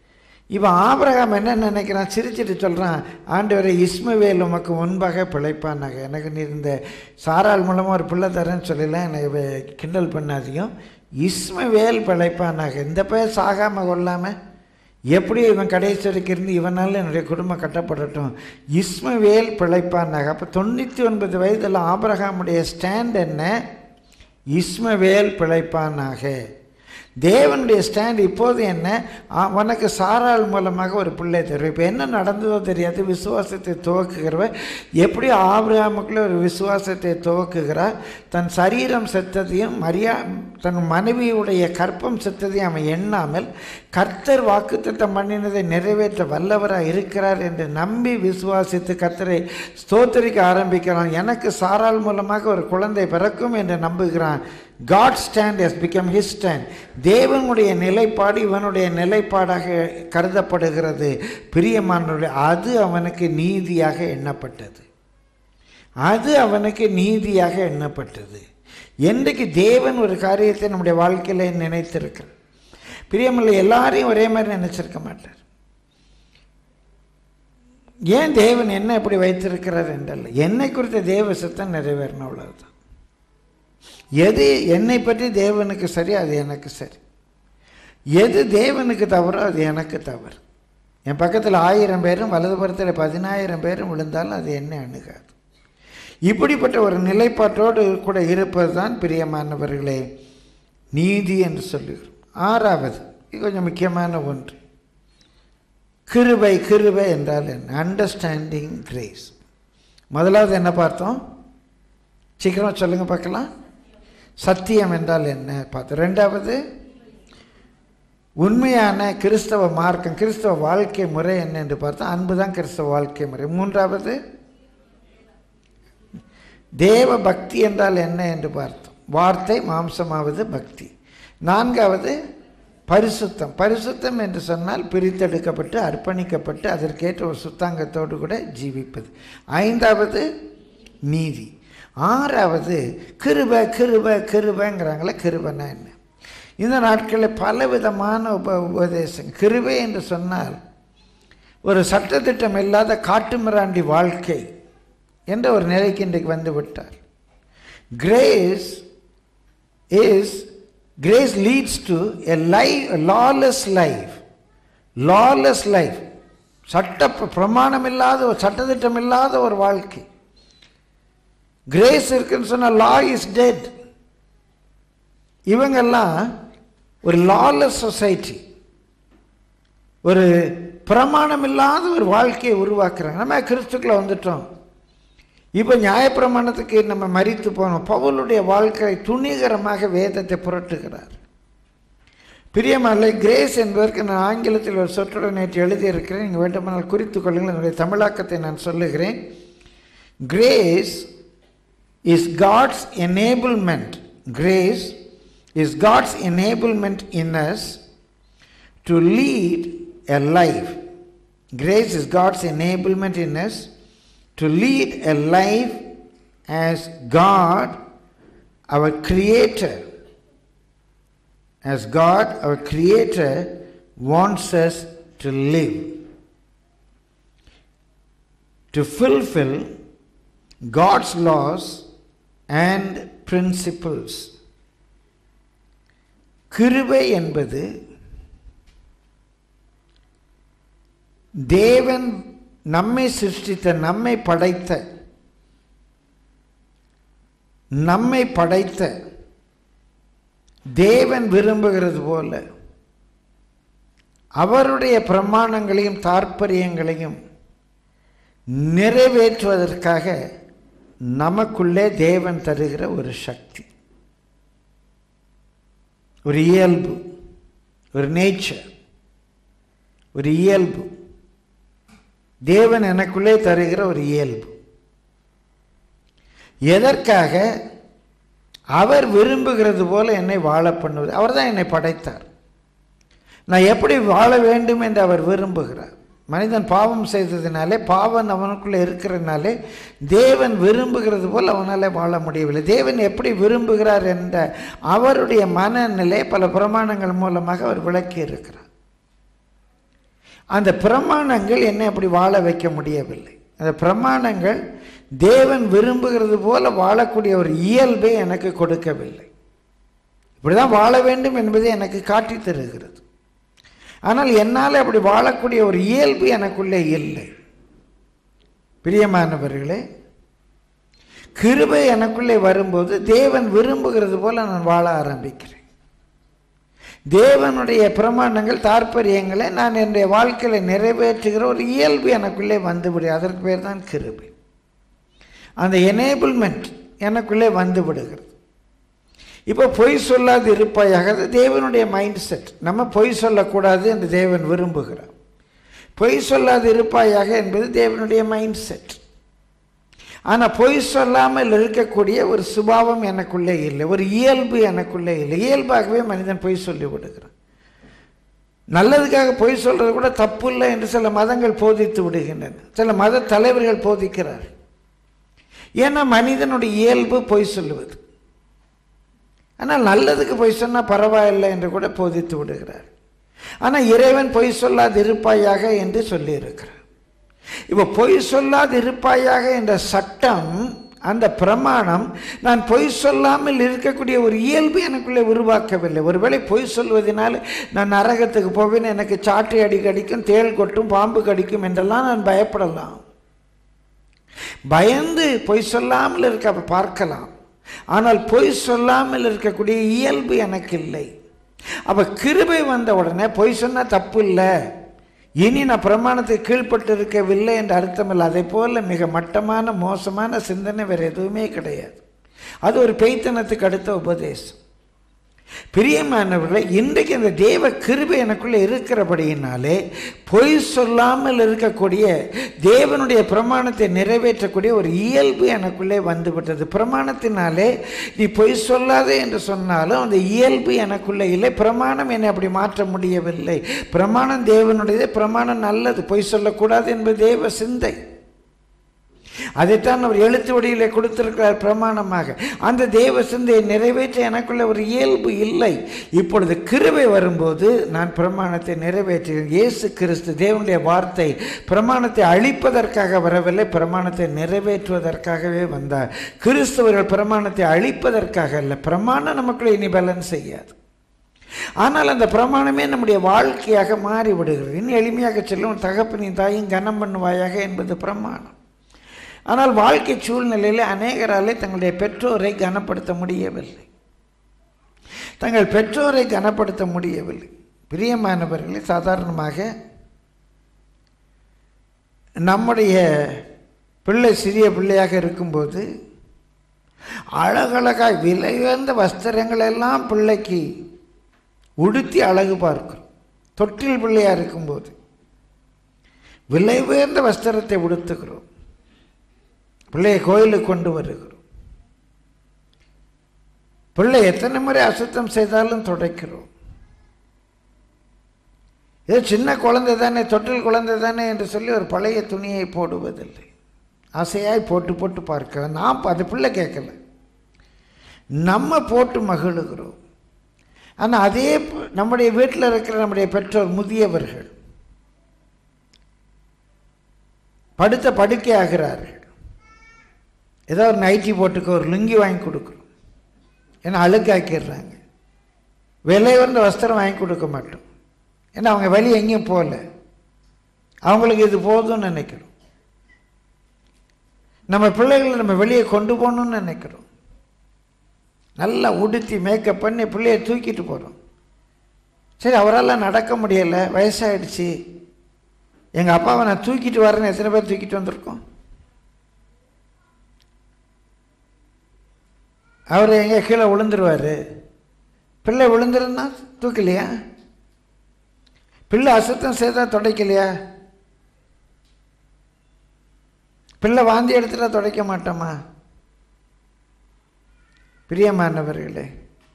Speaker 1: இவன் ஆபிரகாம் என்ன நினைக்கிறான் சிரிச்சிட்டு சொல்கிறான் ஆண்டவரை இஸ்மவேல் உமக்கு முன்பாக பிழைப்பானாங்க எனக்கு நீ இந்த சாரால் மூலமாக ஒரு பிள்ளை தரேன்னு சொல்லலாம் என்னை வே- கிண்டல் பண்ணாதையும் இஸ்மவேல் பிழைப்பானாக இந்த பேர் சாகாமல் கொள்ளாமல் எப்படி இவன் கடைசி வரைக்கும் இருந்து இவனால் என்னுடைய குடும்பம் கட்டப்படட்டும் இஸ்மவேல் பிழைப்பானாக அப்போ தொண்ணூற்றி ஒன்பது வயதில் ஆபிரகாமுடைய ஸ்டாண்ட் என்ன இஸ்மவேல் பிழைப்பானாக தேவனுடைய ஸ்டாண்ட் இப்போது என்ன ஆ, உனக்கு சாராள் மூலமாக ஒரு பிள்ளை தருவேன் இப்போ என்ன நடந்ததோ தெரியாது விசுவாசத்தை துவக்குகிறவர் எப்படி ஆபிரகாமுக்குள்ள ஒரு விசுவாசத்தை துவக்குகிறார் தன் சரீரம் செத்ததையும் மரியா தன் மனைவியுடைய கற்பம் செத்ததையும் அவன் எண்ணாமல் கர்த்தர் வாக்குத்தத்தம் பண்ணினதை நிறைவேற்ற வல்லவராக இருக்கிறார் என்று நம்பி விசுவாசித்து கர்த்தரை ஸ்தோத்தரிக்க ஆரம்பிக்கிறான் எனக்கு சாராள் மூலமாக ஒரு குழந்தை பிறக்கும் என்று நம்புகிறான் God stands become his stand தேவனுடைய நிலைப்பாடு இவனுடைய நிலைப்பாடாக கருதப்படுகிறது பிரியமானவர்களே அது அவனுக்கு நீதியாக எண்ணப்பட்டது அது அவனுக்கு நீதியாக எண்ணப்பட்டது என்றைக்கு தேவன் ஒரு காரியத்தை நம்முடைய வாழ்க்கையில் நினைத்திருக்கிறார் பிரியமில்லை எல்லாரையும் ஒரே மாதிரி நினைச்சிருக்க மாட்டார் ஏன் தேவன் என்ன இப்படி வைத்திருக்கிறார் என்றல்ல என்னை குறித்த தேவ சித்தம் நிறைவேறணும் அவ்வளவுதான் எது என்னை பற்றி தேவனுக்கு சரி அது எனக்கு சரி எது தேவனுக்கு தவறோ அது எனக்கு தவறு என் பக்கத்தில் ஆயிரம் பேரும் வலதுபுறத்தில் பதினாயிரம் பேரும் விழுந்தாலும் அது என்னை அணுகாது இப்படிப்பட்ட ஒரு நிலைப்பாட்டோடு கூட இருப்பது தான் பிரியமானவர்களே நீதி என்று சொல்லுகிறோம் ஆறாவது இது கொஞ்சம் முக்கியமான ஒன்று கிருபை கிருபை என்றால் என்ன அண்டர்ஸ்டாண்டிங் கிரேஸ் முதலாவது என்ன பார்த்தோம் சீக்கிரமாக சொல்லுங்க பார்க்கலாம் சத்தியம் என்றால் என்ன பார்த்தோம் ரெண்டாவது உண்மையான கிறிஸ்தவ மார்க்கம் கிறிஸ்தவ வாழ்க்கை முறை என்ன என்று பார்த்தோம் அன்பு தான் கிறிஸ்தவ வாழ்க்கை முறை மூன்றாவது தேவ பக்தி என்றால் என்ன என்று பார்த்தோம் வார்த்தை மாம்சமாவது பக்தி நான்காவது பரிசுத்தம் பரிசுத்தம் என்று சொன்னால் பிரித்தெடுக்கப்பட்டு அர்ப்பணிக்கப்பட்டு அதற்கேற்ற ஒரு சுத்தாங்கத்தோடு கூட ஜீவிப்பது ஐந்தாவது நீதி ஆறாவது கிருப கிருப கிருபங்கிறாங்களே கிருபனா என்ன இந்த நாட்களில் பலவிதமான உப உபதேசம் கிருபை என்று சொன்னால் ஒரு சட்டத்திட்டம் இல்லாத காட்டுமிராண்டி வாழ்க்கை என்ற ஒரு நிலைக்கு இன்றைக்கு வந்து விட்டார் grace is grace leads to a life lawless life lawless life சட்ட பிர- பிரமாணம் இல்லாத ஒரு சட்டத்திட்டம் இல்லாத ஒரு வாழ்க்கை கிரேஸ் இருக்குன்னு சொன்னால் லா இஸ் டெட் இவங்கெல்லாம் ஒரு லாலெஸ் சொசைட்டி ஒரு பிரமாணம் இல்லாத ஒரு வாழ்க்கையை உருவாக்குறாங்க நம்ம கிறிஸ்துக்குள்ள வந்துட்டோம் இப்போ நியாயப்பிரமாணத்துக்கு நம்ம மறித்து போனோம் பவுலுடைய வாழ்க்கை துணிகரமாக வேதத்தை புரட்டுகிறார் பிரியமல்ல கிரேஸ் என்பதற்கு நான் ஆங்கிலத்தில் ஒரு சொற்றொடர் நேற்று எழுதியிருக்கிறேன் நீங்கள் வேண்டுமானால் குறித்து கொள்ளுங்கள் என்னுடைய தமிழாக்கத்தை நான் சொல்லுகிறேன் grace is God's enablement grace is God's enablement in us to lead a life. Grace is God's enablement in us to lead a life as God, our Creator, as God, our Creator, wants us to live. To fulfill God's laws and principles. கிருபை என்பது தேவன் நம்மை சிருஷ்டித்த நம்மை படைத்த நம்மை படைத்த தேவன் விரும்புகிறது போல அவருடைய பிரமாணங்களையும் தாற்பரியங்களையும் நிறைவேற்றுவதற்காக நமக்குள்ளே தேவன் தருகிற ஒரு சக்தி ஒரு இயல்பு ஒரு நேச்சர் ஒரு இயல்பு தேவன் எனக்குள்ளே தருகிற ஒரு இயல்பு எதற்காக அவர் விரும்புகிறது போல என்னை வாழ பண்ணுவது அவர் தான் என்னை படைத்தார் நான் எப்படி வாழ வேண்டும் என்று அவர் விரும்புகிறார் மனிதன் பாவம் செய்ததினாலே பாவம் அவனுக்குள்ளே இருக்கிறதுனாலே தேவன் விரும்புகிறது போல் அவனால் வாழ முடியவில்லை தேவன் எப்படி விரும்புகிறார் என்ற அவருடைய மனநிலை பல பிரமாணங்கள் மூலமாக அவர் விளக்கி இருக்கிறார் அந்த பிரமாணங்கள் என்னை அப்படி வாழ வைக்க முடியவில்லை அந்த பிரமாணங்கள் தேவன் விரும்புகிறது போல வாழக்கூடிய ஒரு இயல்பை எனக்கு கொடுக்கவில்லை இப்படிதான் வாழ வேண்டும் என்பதை எனக்கு காட்டி தருகிறது ஆனால் என்னால் அப்படி வாழக்கூடிய ஒரு இயல்பு எனக்குள்ளே இல்லை பிரியமானவர்களே கிருபை எனக்குள்ளே வரும்போது தேவன் விரும்புகிறது போல நான் வாழ ஆரம்பிக்கிறேன் தேவனுடைய பிரமாணங்கள் தாற்பயங்களை நான் என்னுடைய வாழ்க்கையில் நிறைவேற்றுகிற ஒரு இயல்பு எனக்குள்ளே வந்துவிடு அதற்கு பேர் தான் கிருபை அந்த எனேபிள்மெண்ட் எனக்குள்ளே வந்து விடுகிறது இப்போ பொய் சொல்லாது இருப்பாயாக அது தேவனுடைய மைண்ட் செட் நம்ம பொய் சொல்லக்கூடாது என்று தேவன் விரும்புகிறார் பொய் சொல்லாது இருப்பாயாக என்பது தேவனுடைய மைண்ட் செட் ஆனால் பொய் சொல்லாமல் இருக்கக்கூடிய ஒரு சுபாவம் எனக்குள்ளே இல்லை ஒரு இயல்பு எனக்குள்ளே இல்லை இயல்பாகவே மனிதன் பொய் சொல்லி விடுகிறான் நல்லதுக்காக பொய் சொல்றது கூட தப்பு இல்லை என்று சில மதங்கள் போதித்து விடுகின்றன சில மத தலைவர்கள் போதிக்கிறார் ஏன்னா மனிதனுடைய இயல்பு பொய் சொல்லுவது ஆனால் நல்லதுக்கு பொய் சொன்னால் பரவாயில்லை என்று கூட போதித்து விடுகிறார் ஆனால் இறைவன் பொய் சொல்லாது இருப்பாயாக என்று சொல்லியிருக்கிறார் இப்போ பொய் சொல்லாது இருப்பாயாக என்ற சட்டம் அந்த பிரமாணம் நான் பொய் சொல்லாமல் இருக்கக்கூடிய ஒரு இயல்பு எனக்குள்ளே உருவாக்கவில்லை ஒருவேளை பொய் சொல்வதனால் நான் நரகத்துக்கு போவேன் எனக்கு சாட்டை அடி கடிக்கும் தேள் கொட்டும் பாம்பு கடிக்கும் என்றெல்லாம் நான் பயப்படலாம் பயந்து பொய் சொல்லாமல் இருக்க பார்க்கலாம் ஆனால் பொய் சொல்லாமல் இருக்கக்கூடிய இயல்பு எனக்கு இல்லை அப்போ கிருபை வந்த உடனே பொய் சொன்னால் தப்பு இல்லை இனி நான் பிரமாணத்தை கீழ்ப்பட்டு இருக்கவில்லை என்ற அர்த்தம் இல்லை அதை போல மிக மட்டமான மோசமான சிந்தனை வேறு எதுவுமே கிடையாது அது ஒரு பெய்த்தனத்துக்கு அடுத்த உபதேசம் பிரியமானவர்களை இன்றைக்கு அந்த தேவ கிருபை எனக்குள்ளே இருக்கிறபடியினாலே பொய் சொல்லாமல் இருக்கக்கூடிய தேவனுடைய பிரமாணத்தை நிறைவேற்றக்கூடிய ஒரு இயல்பு எனக்குள்ளே வந்துவிட்டது பிரமாணத்தினாலே நீ பொய் சொல்லாதே என்று சொன்னாலும் அந்த இயல்பு எனக்குள்ளே இல்லை பிரமாணம் என்னை அப்படி மாற்ற முடியவில்லை பிரமாணம் தேவனுடையது பிரமாணம் நல்லது பொய் சொல்லக்கூடாது என்பது தேவ சிந்தை அதைத்தான் அவர் எழுத்து வடியிலே கொடுத்திருக்கிறார் பிரமாணமாக அந்த தேவ சிந்தையை நிறைவேற்ற எனக்குள்ள ஒரு இயல்பு இல்லை இப்பொழுது கிருபை வரும்போது நான் பிரமாணத்தை நிறைவேற்றுகிறேன் இயேசு கிறிஸ்து தேவனுடைய வார்த்தை பிரமாணத்தை அழிப்பதற்காக வரவில்லை பிரமாணத்தை நிறைவேற்றுவதற்காகவே வந்தார் கிறிஸ்தவர்கள் பிரமாணத்தை அழிப்பதற்காக அல்ல பிரமாணம் நமக்குள்ள இனி பலன் செய்யாது ஆனால் அந்த பிரமாணமே நம்முடைய வாழ்க்கையாக மாறி விடுகிறது இன்னும் எளிமையாக சொல்லும் தகப்பனின் தாயும் கனம் பண்ணுவாயாக என்பது பிரமாணம் ஆனால் வாழ்க்கை சூழ்நிலையில் அநேகராலே தங்களுடைய பெற்றோரை கனப்படுத்த முடியவில்லை தங்கள் பெற்றோரை கனப்படுத்த முடியவில்லை பிரியமானவர்களே சாதாரணமாக நம்முடைய பிள்ளை சிறிய பிள்ளையாக இருக்கும்போது அழகழகாய் விலை உயர்ந்த வஸ்திரங்கள் எல்லாம் பிள்ளைக்கு உடுத்தி அழகு பார்க்கிறோம் தொட்டில் பிள்ளையாக இருக்கும்போது விலை உயர்ந்த வஸ்திரத்தை உடுத்துகிறோம் பிள்ளையை கோயிலுக்கு கொண்டு வருகிறோம் பிள்ளை எத்தனை முறை அசுத்தம் செய்தாலும் துடைக்கிறோம் ஏதோ சின்ன குழந்தை தானே தொட்டில் குழந்தை தானே என்று சொல்லி ஒரு பழைய துணியை போடுவதில்லை ஆசையாய் போட்டு போட்டு பார்க்க நான் அது பிள்ளை கேட்கல நம்ம போட்டு மகிழுகிறோம் ஆனால் அதே ப- நம்முடைய வீட்டில் இருக்கிற நம்முடைய பெற்றோர் முதியவர்கள் படுத்த படுக்கை ஆகிறார்கள் ஏதோ ஒரு நைட்டி போட்டுக்க ஒரு லுங்கி வாங்கி கொடுக்குறோம் ஏன்னா அழுக்காக்கிடுறாங்க விலை உயர்ந்த வஸ்திரம் வாங்கி கொடுக்க மாட்டோம் ஏன்னா அவங்க வெளியே எங்கேயும் போகல அவங்களுக்கு இது போதும்னு நினைக்கிறோம் நம்ம பிள்ளைகளை நம்ம வெளியே கொண்டு போகணும்னு நினைக்கிறோம் நல்லா உடுத்தி மேக்கப் பண்ணி பிள்ளைய தூக்கிட்டு போகிறோம் சரி அவரால் நடக்க முடியலை வயசாயிடுச்சு எங்கள் அப்பாவை நான் தூக்கிட்டு வரேன்னு எத்தனை பேர் தூக்கிட்டு வந்திருக்கோம் அவர் எங்கே கீழே விழுந்துருவார் பிள்ளை விழுந்துருந்தா தூக்கலையா பிள்ளை அசுத்தம் செய்தால் துடைக்கலையா பிள்ளை வாந்தி எடுத்துட்டா துடைக்க மாட்டோமா பிரியமானவர்களே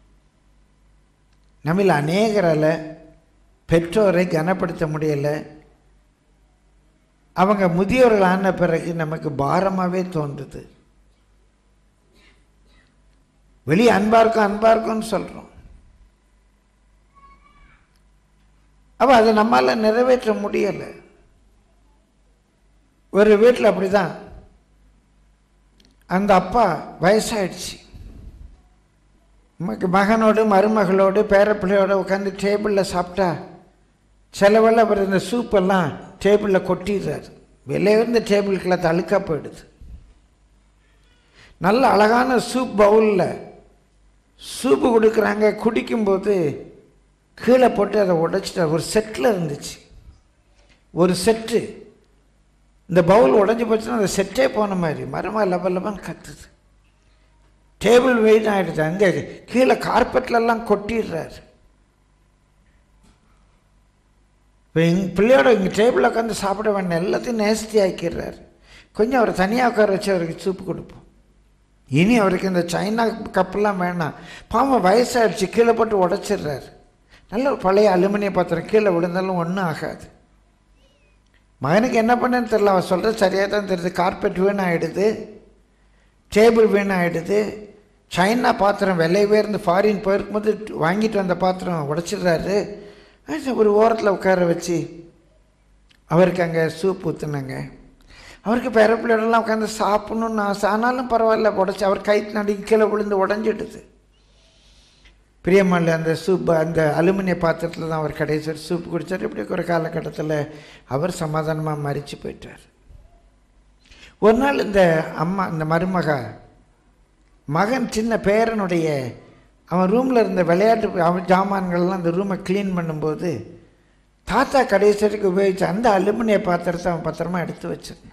Speaker 1: நம்மில் அநேகரால் பெற்றோரை கனப்படுத்த முடியலை அவங்க முதியோர்கள் ஆன பிறகு நமக்கு பாரமாகவே தோன்றுது வெளியே அன்பா இருக்கும் அன்பா இருக்கும்னு சொல்கிறோம் அப்போ அதை நம்மால் நிறைவேற்ற முடியலை ஒரு வீட்டில் அப்படி தான் அந்த அப்பா வயசாயிடுச்சு மக- மகனோடு மருமகளோடு பேரப்பிள்ளையோட உட்காந்து டேபிளில் சாப்பிட்டா சிலவெல்லாம் அவர் இந்த சூப்பெல்லாம் டேபிளில் கொட்டிடுறாரு விலையுறந்த டேபிளுக்குள்ள தழுக்கா போயிடுது நல்ல அழகான சூப் பவுலில் சூப்பு கொடுக்குறாங்க குடிக்கும்போது கீழே போட்டு அதை உடைச்சிட்டார் ஒரு செட்டில் இருந்துச்சு ஒரு செட்டு இந்த பவுல் உடைஞ்சு போச்சுன்னா அந்த செட்டே போன மாதிரி மரமா லப லபன்னு கத்துது டேபிள் வெயிட் ஆகிடுது அங்கே கீழே கார்பெட்லெல்லாம் கொட்டிடுறாரு இப்போ எங்கள் பிள்ளையோட இங்கே டேபிளில் உட்காந்து சாப்பிட வேண்டாம் எல்லாத்தையும் நேஸ்தி ஆக்கிடுறாரு கொஞ்சம் அவரை தனியாக உட்கார வச்சு அவருக்கு சூப்பு கொடுப்போம் இனி அவருக்கு இந்த சைனா கப்பெல்லாம் வேணாம் பாவம் வயசாகிடுச்சு கீழே போட்டு உடச்சிடுறாரு நல்ல ஒரு பழைய அலுமினிய பாத்திரம் கீழே விழுந்தாலும் ஒன்றும் ஆகாது மகனுக்கு என்ன பண்ணேன்னு தெரியல அவன் சொல்கிறது சரியாக தான் தெரியுது கார்பெட் வீணாகிடுது டேபிள் வீணாகிடுது சைனா பாத்திரம் விலை உயர்ந்து ஃபாரின் போயிருக்கும்போது வாங்கிட்டு வந்த பாத்திரம் உடைச்சிடுறாரு அது ஒரு ஓரத்தில் உட்கார வச்சு அவருக்கு அங்கே சூப் ஊற்றுனாங்க அவருக்கு பேரப்பிள்ளையோடலாம் உட்காந்து சாப்பிடணும்னு ஆசை ஆனாலும் பரவாயில்ல உடச்சி அவர் கை நடி கீழே விழுந்து உடஞ்சிடுது பிரியமல்ல அந்த சூப் அந்த அலுமினிய பாத்திரத்தில் தான் அவர் கடைசி சூப் குடித்தார் இப்படி ஒரு காலகட்டத்தில் அவர் சமாதானமாக மறித்து போயிட்டார் ஒரு நாள் இந்த அம்மா இந்த மருமக மகன் சின்ன பேரனுடைய அவன் ரூமில் இருந்த விளையாட்டு அவன் ஜாமான்கள்லாம் அந்த ரூமை க்ளீன் பண்ணும்போது தாத்தா கடைசி வரைக்கும் உபயோகிச்ச அந்த அலுமினிய பாத்திரத்தை அவன் பத்திரமா எடுத்து வச்சிருந்தான்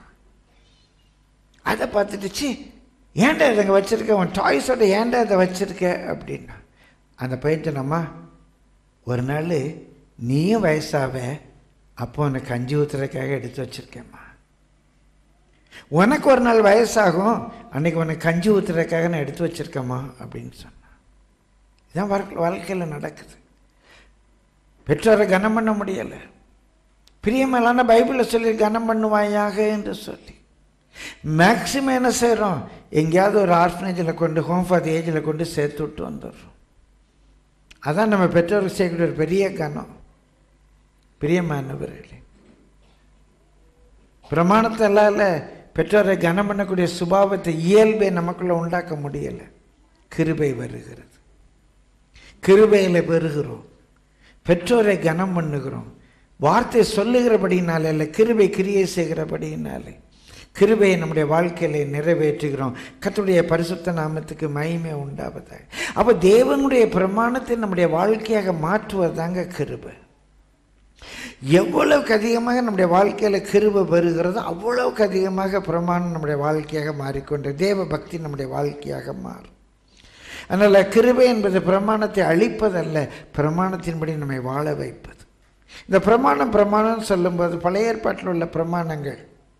Speaker 1: அதை பார்த்துட்டு சி ஏன்டா இதை இங்கே வச்சுருக்க உன் டாய்ஸோட ஏன்டா இதை வச்சுருக்க அப்படின்னா அந்த பையன் சொன்னம்மா ஒரு நாள் நீயும் வயசாவ அப்போ உனக்கு கஞ்சி ஊற்றுறதுக்காக எடுத்து வச்சுருக்கேம்மா உனக்கு ஒரு நாள் வயசாகும் அன்னைக்கு உனக்கு கஞ்சி ஊற்றுறதுக்காக நான் எடுத்து வச்சுருக்கேம்மா அப்படின்னு சொன்னான் இதான் வாழ்க்கை வாழ்க்கையில் நடக்குது பெற்றோரை கனம் பண்ண முடியலை பிரியமேலான பைபிளில் சொல்லி கனம் பண்ணுவாயாக என்று சொல்லி மேக்சிமம் என்ன செய்கிறோம் எங்கேயாவது ஒரு ஆர்ஃபனேஜில் கொண்டு ஹோம் ஃபார் ஏஜில் கொண்டு சேர்த்து விட்டு வந்துடுறோம் அதான் நம்ம பெற்றோருக்கு செய்யக்கூடிய ஒரு பெரிய கனம் பிரியமானவர்களே பிரமாணத்தை எல்லாம் இல்லை பெற்றோரை கனம் பண்ணக்கூடிய சுபாவத்தை இயல்பை நமக்குள்ள உண்டாக்க முடியலை கிருபை வருகிறது கிருபையில் பெறுகிறோம் பெற்றோரை கனம் பண்ணுகிறோம் வார்த்தை சொல்லுகிறபடினாலே இல்லை கிருபை கிரியை செய்கிறபடினாலே கிருபையை நம்முடைய வாழ்க்கையில நிறைவேற்றுகிறோம் கர்த்தருடைய பரிசுத்த நாமத்துக்கு மகிமை உண்டாவதாக அப்போ தேவனுடைய பிரமாணத்தை நம்முடைய வாழ்க்கையாக மாற்றுவதாங்க கிருபை எவ்வளவுக்கு அதிகமாக நம்முடைய வாழ்க்கையில் கிருபை பெறுகிறதோ அவ்வளவுக்கு அதிகமாக பிரமாணம் நம்முடைய வாழ்க்கையாக மாறிக்கொண்டு தேவ பக்தி நம்முடைய வாழ்க்கையாக மாறும் அதனால் கிருபை என்பது பிரமாணத்தை அழிப்பதல்ல பிரமாணத்தின்படி நம்மை வாழ வைப்பது இந்த பிரமாணம் பிரமாணம் சொல்லும்போது பழைய ஏற்பாட்டில் உள்ள பிரமாணங்கள்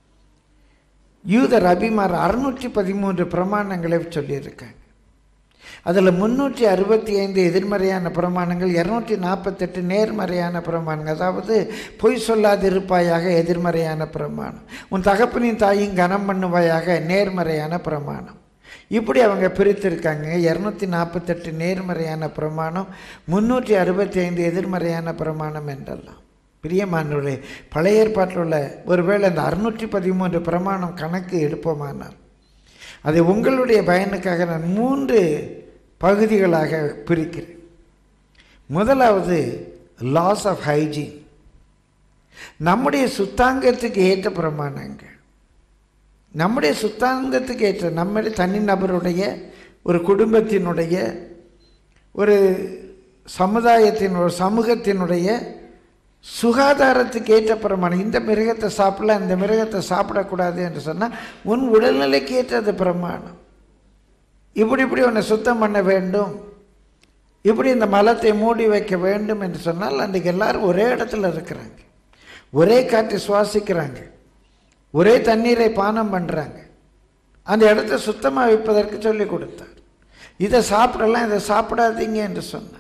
Speaker 1: யூதர் அபிமார் அறுநூற்றி பதிமூன்று பிரமாணங்களை சொல்லியிருக்காங்க அதில் முந்நூற்றி அறுபத்தி ஐந்து எதிர்மறையான பிரமாணங்கள் இரநூற்றி நாற்பத்தெட்டு நேர்மறையான பிரமாணங்கள் அதாவது பொய் சொல்லாதிருப்பாயாக எதிர்மறையான பிரமாணம் உன் தகப்பனின் தாயும் கனம் பண்ணுவாயாக நேர்மறையான பிரமாணம் இப்படி அவங்க பிரித்திருக்காங்க இரநூத்தி நாற்பத்தெட்டு நேர்மறையான பிரமாணம் முந்நூற்றி அறுபத்தி ஐந்து எதிர்மறையான பிரமாணம் என்றெல்லாம் பிரியமானவர்களே பழைய ஏற்பாட்டில் உள்ள ஒருவேளை அந்த அறுநூற்றி பதிமூன்று பிரமாணம் கணக்கு எடுப்போமானால் அதை உங்களுடைய பயனுக்காக நான் மூன்று பகுதிகளாக பிரிக்கிறேன் முதலாவது லாஸ் ஆஃப் ஹைஜீன் நம்முடைய சுத்தாங்கத்துக்கு ஏற்ற பிரமாணங்கள் நம்முடைய சுத்தாங்கத்துக்கு ஏற்ற நம்முடைய தனிநபருடைய ஒரு குடும்பத்தினுடைய ஒரு சமுதாயத்தின் ஒரு சமூகத்தினுடைய சுகாதாரத்துக்கு ஏற்ற பிரமாணம் இந்த மிருகத்தை சாப்பிடலாம் இந்த மிருகத்தை சாப்பிடக்கூடாது என்று சொன்னால் உன் உடல்நிலைக்கு ஏற்றது பிரமாணம் இப்படி இப்படி உன்னை சுத்தம் பண்ண வேண்டும் இப்படி இந்த மலத்தை மூடி வைக்க வேண்டும் என்று சொன்னால் அன்றைக்கு எல்லாரும் ஒரே இடத்துல இருக்கிறாங்க ஒரே காற்றை சுவாசிக்கிறாங்க ஒரே தண்ணீரை பானம் பண்ணுறாங்க அந்த இடத்த சுத்தமாக வைப்பதற்கு சொல்லி கொடுத்தார் இதை சாப்பிடலாம் இதை சாப்பிடாதீங்க என்று சொன்னார்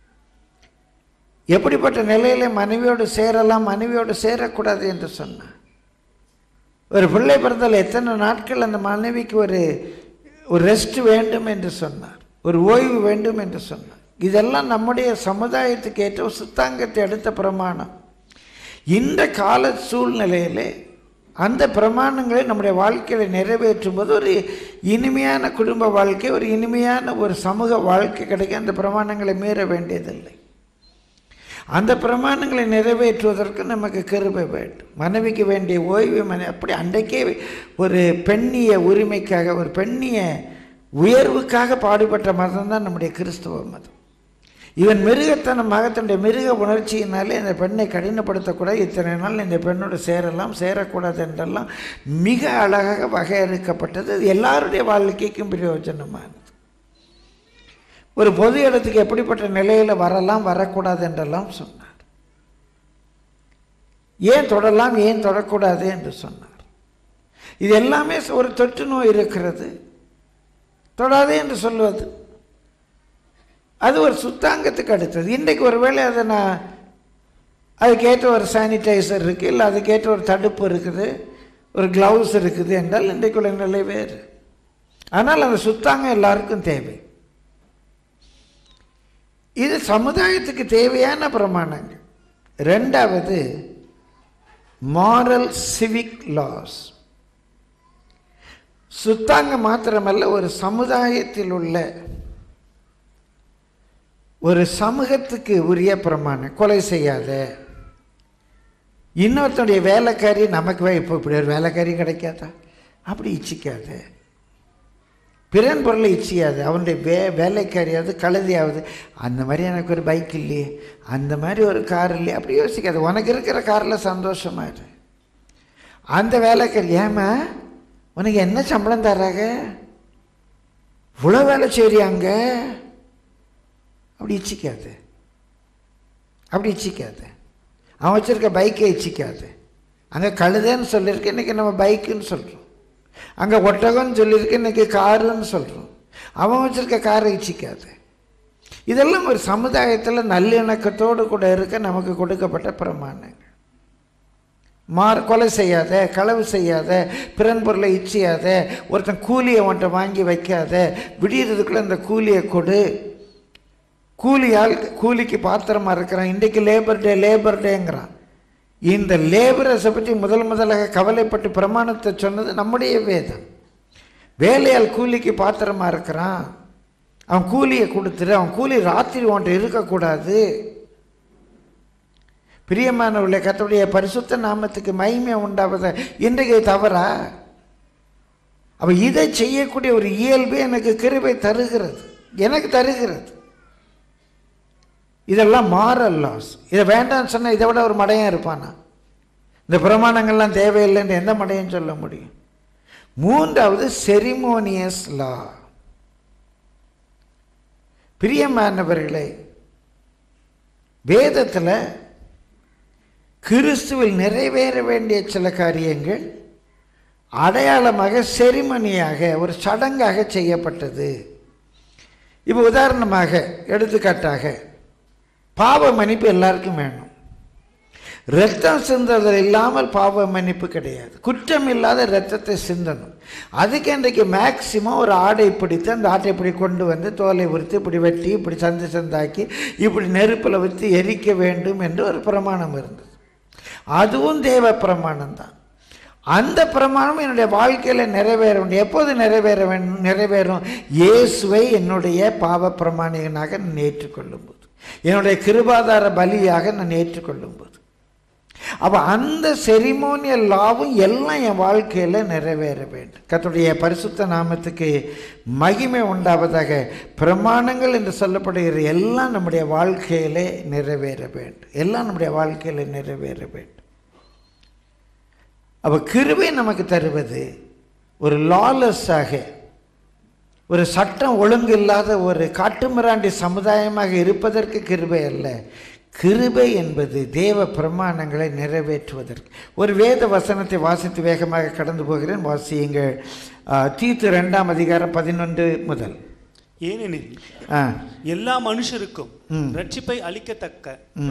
Speaker 1: எப்படிப்பட்ட நிலையில மனைவியோடு சேரலாம் மனைவியோடு சேரக்கூடாது என்று சொன்னார் ஒரு பிள்ளை பிறந்தால் எத்தனை நாட்கள் அந்த மனைவிக்கு ஒரு ஒரு ரெஸ்ட் வேண்டும் என்று சொன்னார் ஒரு ஓய்வு வேண்டும் என்று சொன்னார் இதெல்லாம் நம்முடைய சமுதாயத்துக்கு ஏற்ற ஒரு சுத்தாங்கத்தை எடுத்த பிரமாணம் இந்த கால சூழ்நிலையிலே அந்த பிரமாணங்களை நம்முடைய வாழ்க்கையில் நிறைவேற்றும் போது ஒரு இனிமையான குடும்ப வாழ்க்கை ஒரு இனிமையான ஒரு சமூக வாழ்க்கை கிடைக்க அந்த பிரமாணங்களை மீற வேண்டியதில்லை அந்த பிரமாணங்களை நிறைவேற்றுவதற்கு நமக்கு கிருபை வேண்டும் மனைவிக்கு வேண்டிய ஓய்வு மனை அப்படி அன்றைக்கே ஒரு பெண்ணிய உரிமைக்காக ஒரு பெண்ணிய உயர்வுக்காக பாடுபட்ட மதம் தான் நம்முடைய கிறிஸ்துவ மதம் இவன் மிருகத்தனமாக தன்னுடைய மிருக உணர்ச்சியினாலே இந்த பெண்ணை கடினப்படுத்தக்கூடாது இத்தனை நாள் இந்த பெண்ணோடு சேரலாம் சேரக்கூடாது என்றெல்லாம் மிக அழகாக வகையறுக்கப்பட்டது அது எல்லாருடைய வாழ்க்கைக்கும் பிரயோஜனமானது ஒரு பொது இடத்துக்கு எப்படிப்பட்ட நிலையில் வரலாம் வரக்கூடாது என்றெல்லாம் சொன்னார் ஏன் தொடலாம் ஏன் தொடக்கூடாது என்று சொன்னார் இது எல்லாமே ஒரு தொற்று நோய் இருக்கிறது தொடாதே என்று சொல்வது அது ஒரு சுத்தாங்கத்துக்கு அடுத்தது இன்றைக்கு ஒருவேளை அதை நான் அதுக்கேற்ற ஒரு சானிடைசர் இருக்குது இல்லை அதுக்கேற்ற ஒரு தடுப்பு இருக்குது ஒரு க்ளவுஸ் இருக்குது என்றால் இன்றைக்குள்ள நிலை வேறு ஆனால் அந்த சுத்தாங்கம் எல்லாருக்கும் தேவை இது சமுதாயத்துக்கு தேவையான பிரமாணங்கள் ரெண்டாவது மாரல் சிவிக் லாஸ் சுத்தாங்கம் மாத்திரமல்ல ஒரு சமுதாயத்தில் உள்ள ஒரு சமூகத்துக்கு உரிய பிரமாணம் கொலை செய்யாத இன்னொருத்தனுடைய வேலைக்காரி நமக்கு வே- இப்போ இப்படி ஒரு வேலைக்காரி கிடைக்காதா அப்படி இச்சிக்காத பிறன் பொருளை இச்சியாது அவனுடைய வே வேலைக்காரியாவது கழுதியாவது அந்த மாதிரி எனக்கு ஒரு பைக் இல்லையே அந்த மாதிரி ஒரு கார் இல்லையே அப்படி யோசிக்காது உனக்கு இருக்கிற காரில் சந்தோஷமா இரு அந்த வேலைக்காரி ஏமா உனக்கு என்ன சம்பளம் தர்றாங்க இவ்வளோ வேலை செய்றியாங்க அப்படி இச்சிக்காது அப்படி இச்சிக்காது அவன் வச்சிருக்க பைக்கை இச்சிக்காது அங்கே கழுதைன்னு சொல்லியிருக்கு இன்றைக்கி நம்ம பைக்குன்னு சொல்கிறோம் அங்கே ஒட்டகம்னு சொல்லியிருக்கு இன்றைக்கி காருன்னு சொல்கிறோம் அவன் வச்சிருக்க காரை இச்சிக்காது இதெல்லாம் ஒரு சமுதாயத்தில் நல்லிணக்கத்தோடு கூட இருக்க நமக்கு கொடுக்கப்பட்ட பிரமாணங்கள் மார் கொலை செய்யாத களவு செய்யாத பிறன் பொருளை இச்சியாத ஒருத்தன் கூலியை உன்ட்ட வாங்கி வைக்காத விடியறதுக்குள்ளே இந்த கூலியை கொடு கூலியால் கூலிக்கு பாத்திரமா இருக்கிறான் இன்றைக்கு லேபர் டே லேபர் டேங்கிறான் இந்த லேபரஸை பற்றி முதல் முதலாக கவலைப்பட்டு பிரமாணத்தை சொன்னது நம்முடைய வேதம் வேலையால் கூலிக்கு பாத்திரமா இருக்கிறான் அவன் கூலியை கொடுத்துரு அவன் கூலி ராத்திரி ஒன்று இருக்கக்கூடாது பிரியமானவர்களே கர்த்தருடைய பரிசுத்த நாமத்துக்கு மகிமை உண்டாவத இன்றைக்கு தவறா அப்ப இதை செய்யக்கூடிய ஒரு இயல்பு எனக்கு கிருபை தருகிறது எனக்கு தருகிறது இதெல்லாம் மாரல் லாஸ் இதை வேண்டாம்னு சொன்னா இதை விட ஒரு மடையன் இருப்பானா இந்த பிரமாணங்கள்லாம் தேவையில்லைன்னு எந்த மடையும் சொல்ல முடியும் மூன்றாவது செரிமோனியஸ் லா பிரியமானவர்களே வேதத்தில் கிறிஸ்துவில் நிறைவேற வேண்டிய சில காரியங்கள் அடையாளமாக செரிமனியாக ஒரு சடங்காக செய்யப்பட்டது இப்போ உதாரணமாக எடுத்துக்காட்டாக பாவ மன்னிப்பு எல்லாருக்கும் வேணும் ரத்தம் சிந்துதல் இல்லாமல் பாவ மன்னிப்பு கிடையாது குற்றம் இல்லாத ரத்தத்தை சிந்தணும் அதுக்கு இன்றைக்கு மேக்சிமம் ஒரு ஆடை பிடித்து அந்த ஆட்டை இப்படி கொண்டு வந்து தோலை உரித்து இப்படி வெட்டி இப்படி சந்து சந்தாக்கி இப்படி நெருப்பில் வைத்து எரிக்க வேண்டும் என்று ஒரு பிரமாணம் இருந்தது அதுவும் தேவ பிரமாணம் தான் அந்த பிரமாணம் என்னுடைய வாழ்க்கையில் நிறைவேற வேண்டும் எப்போது நிறைவேற வேண்டும் நிறைவேறும் இயேசுவை என்னுடைய பாவ பிரமாணிகனாக நான் ஏற்றுக்கொள்ளும் போது என்னுடைய கிருபாதார பலியாக நான் ஏற்றுக்கொள்ளும் போது அப்போ அந்த செரிமோனியல் லாவும் எல்லாம் என் வாழ்க்கையில் நிறைவேற வேண்டும் கர்த்தருடைய பரிசுத்த நாமத்துக்கு மகிமை உண்டாவதாக பிரமாணங்கள் என்று சொல்லப்படுகிற எல்லாம் நம்முடைய வாழ்க்கையிலே நிறைவேற வேண்டும் எல்லாம் நம்முடைய வாழ்க்கையில் நிறைவேற வேண்டும் அப்போ கிருபை நமக்கு தருவது ஒரு லாலஸாக ஒரு சட்டம் ஒழுங்கு இல்லாத ஒரு காட்டுமிராண்டி சமுதாயமாக இருப்பதற்கு கிருபை அல்ல கிருபை என்பது தேவ பிரமாணங்களை நிறைவேற்றுவதற்கு ஒரு வேத வசனத்தை வாசித்து வேகமாக கடந்து போகிறேன் வாசியுங்கள் ஆ, தீத்து ரெண்டாம் அதிகாரம் பதினொன்று முதல்
Speaker 2: ஏனெனில்
Speaker 1: ஆ
Speaker 2: எல்லா மனுஷருக்கும்
Speaker 1: ம்.
Speaker 2: ரட்சிப்பை அளிக்கத்தக்க
Speaker 1: ம்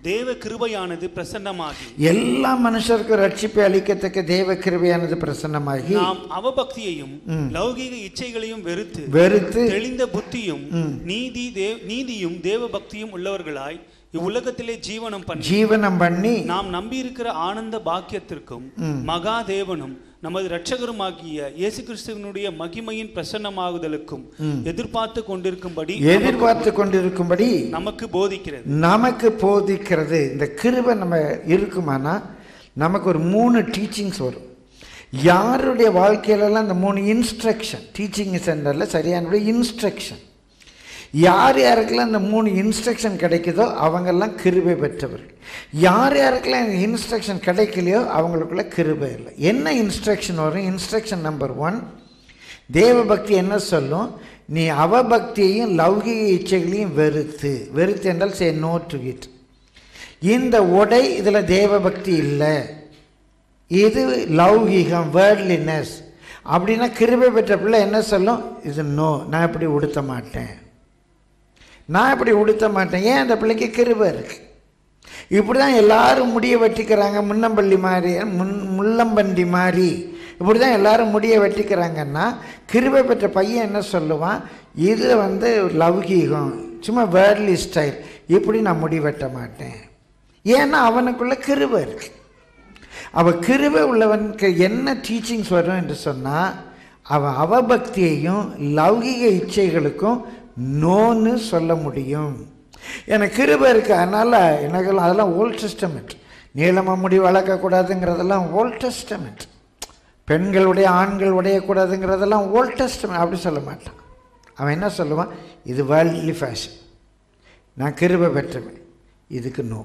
Speaker 2: தேவ கிருபையானது பிரசன்னமாகி
Speaker 1: எல்லா மனுஷருக்கும் ரட்சிப்பை அளிக்கத்தக்க தேவ கிருபையானது பிரசன்னமாகி
Speaker 2: நாம் அவபக்தியையும் லௌகீக இச்சைகளையும் வெறுத்து
Speaker 1: வெறுத்து
Speaker 2: தெளிந்த புத்தியும் நீதி தேவ நீதியும் தேவ பக்தியும் உள்ளவர்களாய் இவ்வுலகத்திலே ஜீவனம் பண்ணி
Speaker 1: ஜீவனம் பண்ணி
Speaker 2: நாம் நம்பியிருக்கிற ஆனந்த பாக்கியத்திற்கும் மகா தேவனும் நமது இரட்சகருமாகிய இயேசு கிறிஸ்துவனுடைய மகிமையின் பிரசன்னமாகுதலுக்கும் எதிர்பார்த்து கொண்டிருக்கும்படி
Speaker 1: எதிர்பார்த்து கொண்டிருக்கும்படி
Speaker 2: நமக்கு போதிக்கிறது
Speaker 1: நமக்கு போதிக்கிறது இந்த கிருபை நம்ம இருக்குமானா நமக்கு ஒரு மூணு டீச்சிங்ஸ் வரும் யாருடைய வாழ்க்கையிலலாம் இந்த மூணு இன்ஸ்ட்ரக்ஷன் டீச்சிங் சென்டரில் சரியான இன்ஸ்ட்ரக்ஷன் யார் யாருக்கெல்லாம் இந்த மூணு இன்ஸ்ட்ரக்ஷன் கிடைக்குதோ அவங்கெல்லாம் கிருபை பெற்றவர்கள் யார் யாருக்கெல்லாம் இந்த இன்ஸ்ட்ரக்ஷன் கிடைக்கலையோ அவங்களுக்குள்ள கிருபை இல்லை என்ன இன்ஸ்ட்ரக்ஷன் வரும் இன்ஸ்ட்ரக்ஷன் நம்பர் ஒன் தேவபக்தி என்ன சொல்லும் நீ அவபக்தியையும் லௌகிக இச்சைகளையும் வெறுத்து வெறுத்து என்றால் சே நோ டு இட் இந்த உடை இதில் தேவபக்தி இல்லை இது லௌகீகம் வேர்ட்லினஸ் அப்படின்னா கிருபை பெற்ற பிள்ளை என்ன சொல்லும் இது நோ நான் இப்படி உடுத்த மாட்டேன் நான் இப்படி உடுத்த மாட்டேன் ஏன் அந்த பிள்ளைக்கு கிருபை இருக்கு இப்படி தான் எல்லாரும் முடிய வெட்டிக்கிறாங்க முன்னம்பள்ளி மாதிரி முன் முள்ளம்பண்டி மாதிரி இப்படி தான் எல்லாரும் முடிய வெட்டிக்கிறாங்கன்னா கிருபை பெற்ற பையன் என்ன சொல்லுவான் இது வந்து லௌகீகம் சும்மா வேர்ட்லி ஸ்டைல் இப்படி நான் முடி வெட்ட மாட்டேன் ஏன்னா அவனுக்குள்ள கிருபை இருக்கு அவ கிருபை உள்ளவனுக்கு என்ன டீச்சிங்ஸ் வரும் என்று சொன்னால் அவன் அவபக்தியையும் லௌகிக இச்சைகளுக்கும் நோன்னு சொல்ல முடியும் எனக்கு கிருபை இருக்கு அதனால் எனக்கு அதெல்லாம் ஓல்ட் டெஸ்டமெண்ட் நீளமாக முடி வளர்க்கக்கூடாதுங்கிறதெல்லாம் ஓல்ட் டெஸ்டமெண்ட் பெண்களுடைய ஆண்கள் உடையக்கூடாதுங்கிறதெல்லாம் ஓல்ட் டெஸ்டமெண்ட் அப்படி சொல்ல மாட்டான் அவன் என்ன சொல்லுவான் இது வேர்ல்ட்லி ஃபேஷன் நான் கிருபை பெற்றவன் இதுக்கு நோ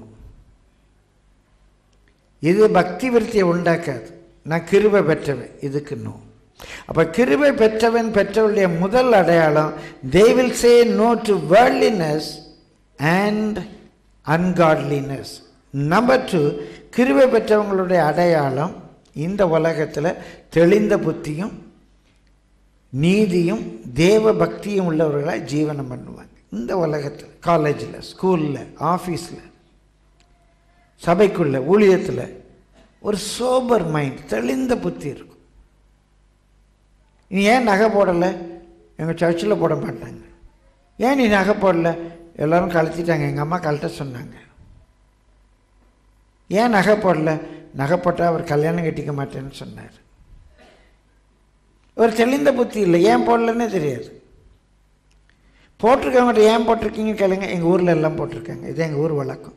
Speaker 1: இது பக்தி விருத்தியை உண்டாக்காது நான் கிருபை பெற்றவன் இதுக்கு நோ அப்போ கிருபை பெற்றவன் பெற்றவருடைய முதல் அடையாளம் they will say no to worldliness and ungodliness number two கிருபை பெற்றவங்களுடைய அடையாளம் இந்த உலகத்தில் தெளிந்த புத்தியும் நீதியும் தேவ பக்தியும் உள்ளவர்களாக ஜீவனம் பண்ணுவாங்க இந்த உலகத்தில் காலேஜில் ஸ்கூலில் ஆஃபீஸில் சபைக்குள்ள ஊழியத்தில் ஒரு சோபர் மைண்ட் தெளிந்த புத்தி இருக்கும் நீ ஏன் நகை போடலை எங்கள் சர்ச்சில் போட மாட்டாங்க ஏன் நீ நகை போடல எல்லாரும் கழட்டிட்டாங்க எங்கள் அம்மா கழட்ட சொன்னாங்க ஏன் நகை போடல நகை போட்டால் அவர் கல்யாணம் கட்டிக்க மாட்டேன்னு சொன்னார் ஒரு தெளிந்த புத்தி இல்லை ஏன் போடலன்னே தெரியாது போட்டிருக்கவங்கள்ட்ட ஏன் போட்டிருக்கீங்க கேளுங்க எங்கள் ஊரில் எல்லாம் போட்டிருக்காங்க இது எங்கள் ஊர் வழக்கம்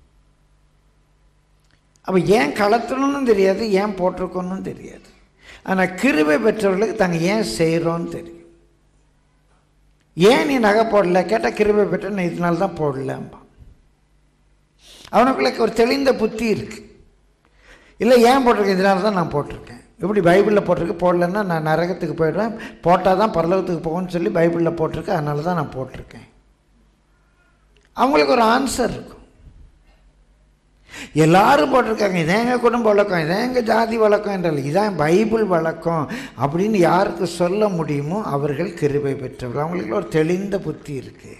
Speaker 1: அப்போ ஏன் கலத்தணும்னு தெரியாது ஏன் போட்டிருக்கோன்னு தெரியாது ஆனால் கிருபை பெற்றவர்களுக்கு தாங்கள் ஏன் செய்கிறோன்னு தெரியும் ஏன் நீ நகை போடல கேட்டால் கிருபை பெற்ற நான் இதனால தான் போடலம்பா அவனுக்குள்ள ஒரு தெளிந்த புத்தி இருக்கு இல்லை ஏன் போட்டிருக்கேன் இதனால தான் நான் போட்டிருக்கேன் இப்படி பைபிளில் போட்டிருக்கு போடலன்னா நான் நரகத்துக்கு போயிடுவேன் போட்டால் தான் பரலோகத்துக்கு போகும்னு சொல்லி பைபிளில் போட்டிருக்கு அதனால தான் நான் போட்டிருக்கேன் அவங்களுக்கு ஒரு ஆன்சர் இருக்கும் எல்லாரும் போட்டிருக்காங்க இதான் எங்கள் குடும்ப வழக்கம் இதான் எங்கள் ஜாதி வழக்கம் என்றால் இதான் பைபிள் வழக்கம் அப்படின்னு யாருக்கு சொல்ல முடியுமோ அவர்கள் கிருபை பெற்றவர்கள் அவங்களுக்கு ஒரு தெளிந்த புத்தி இருக்கு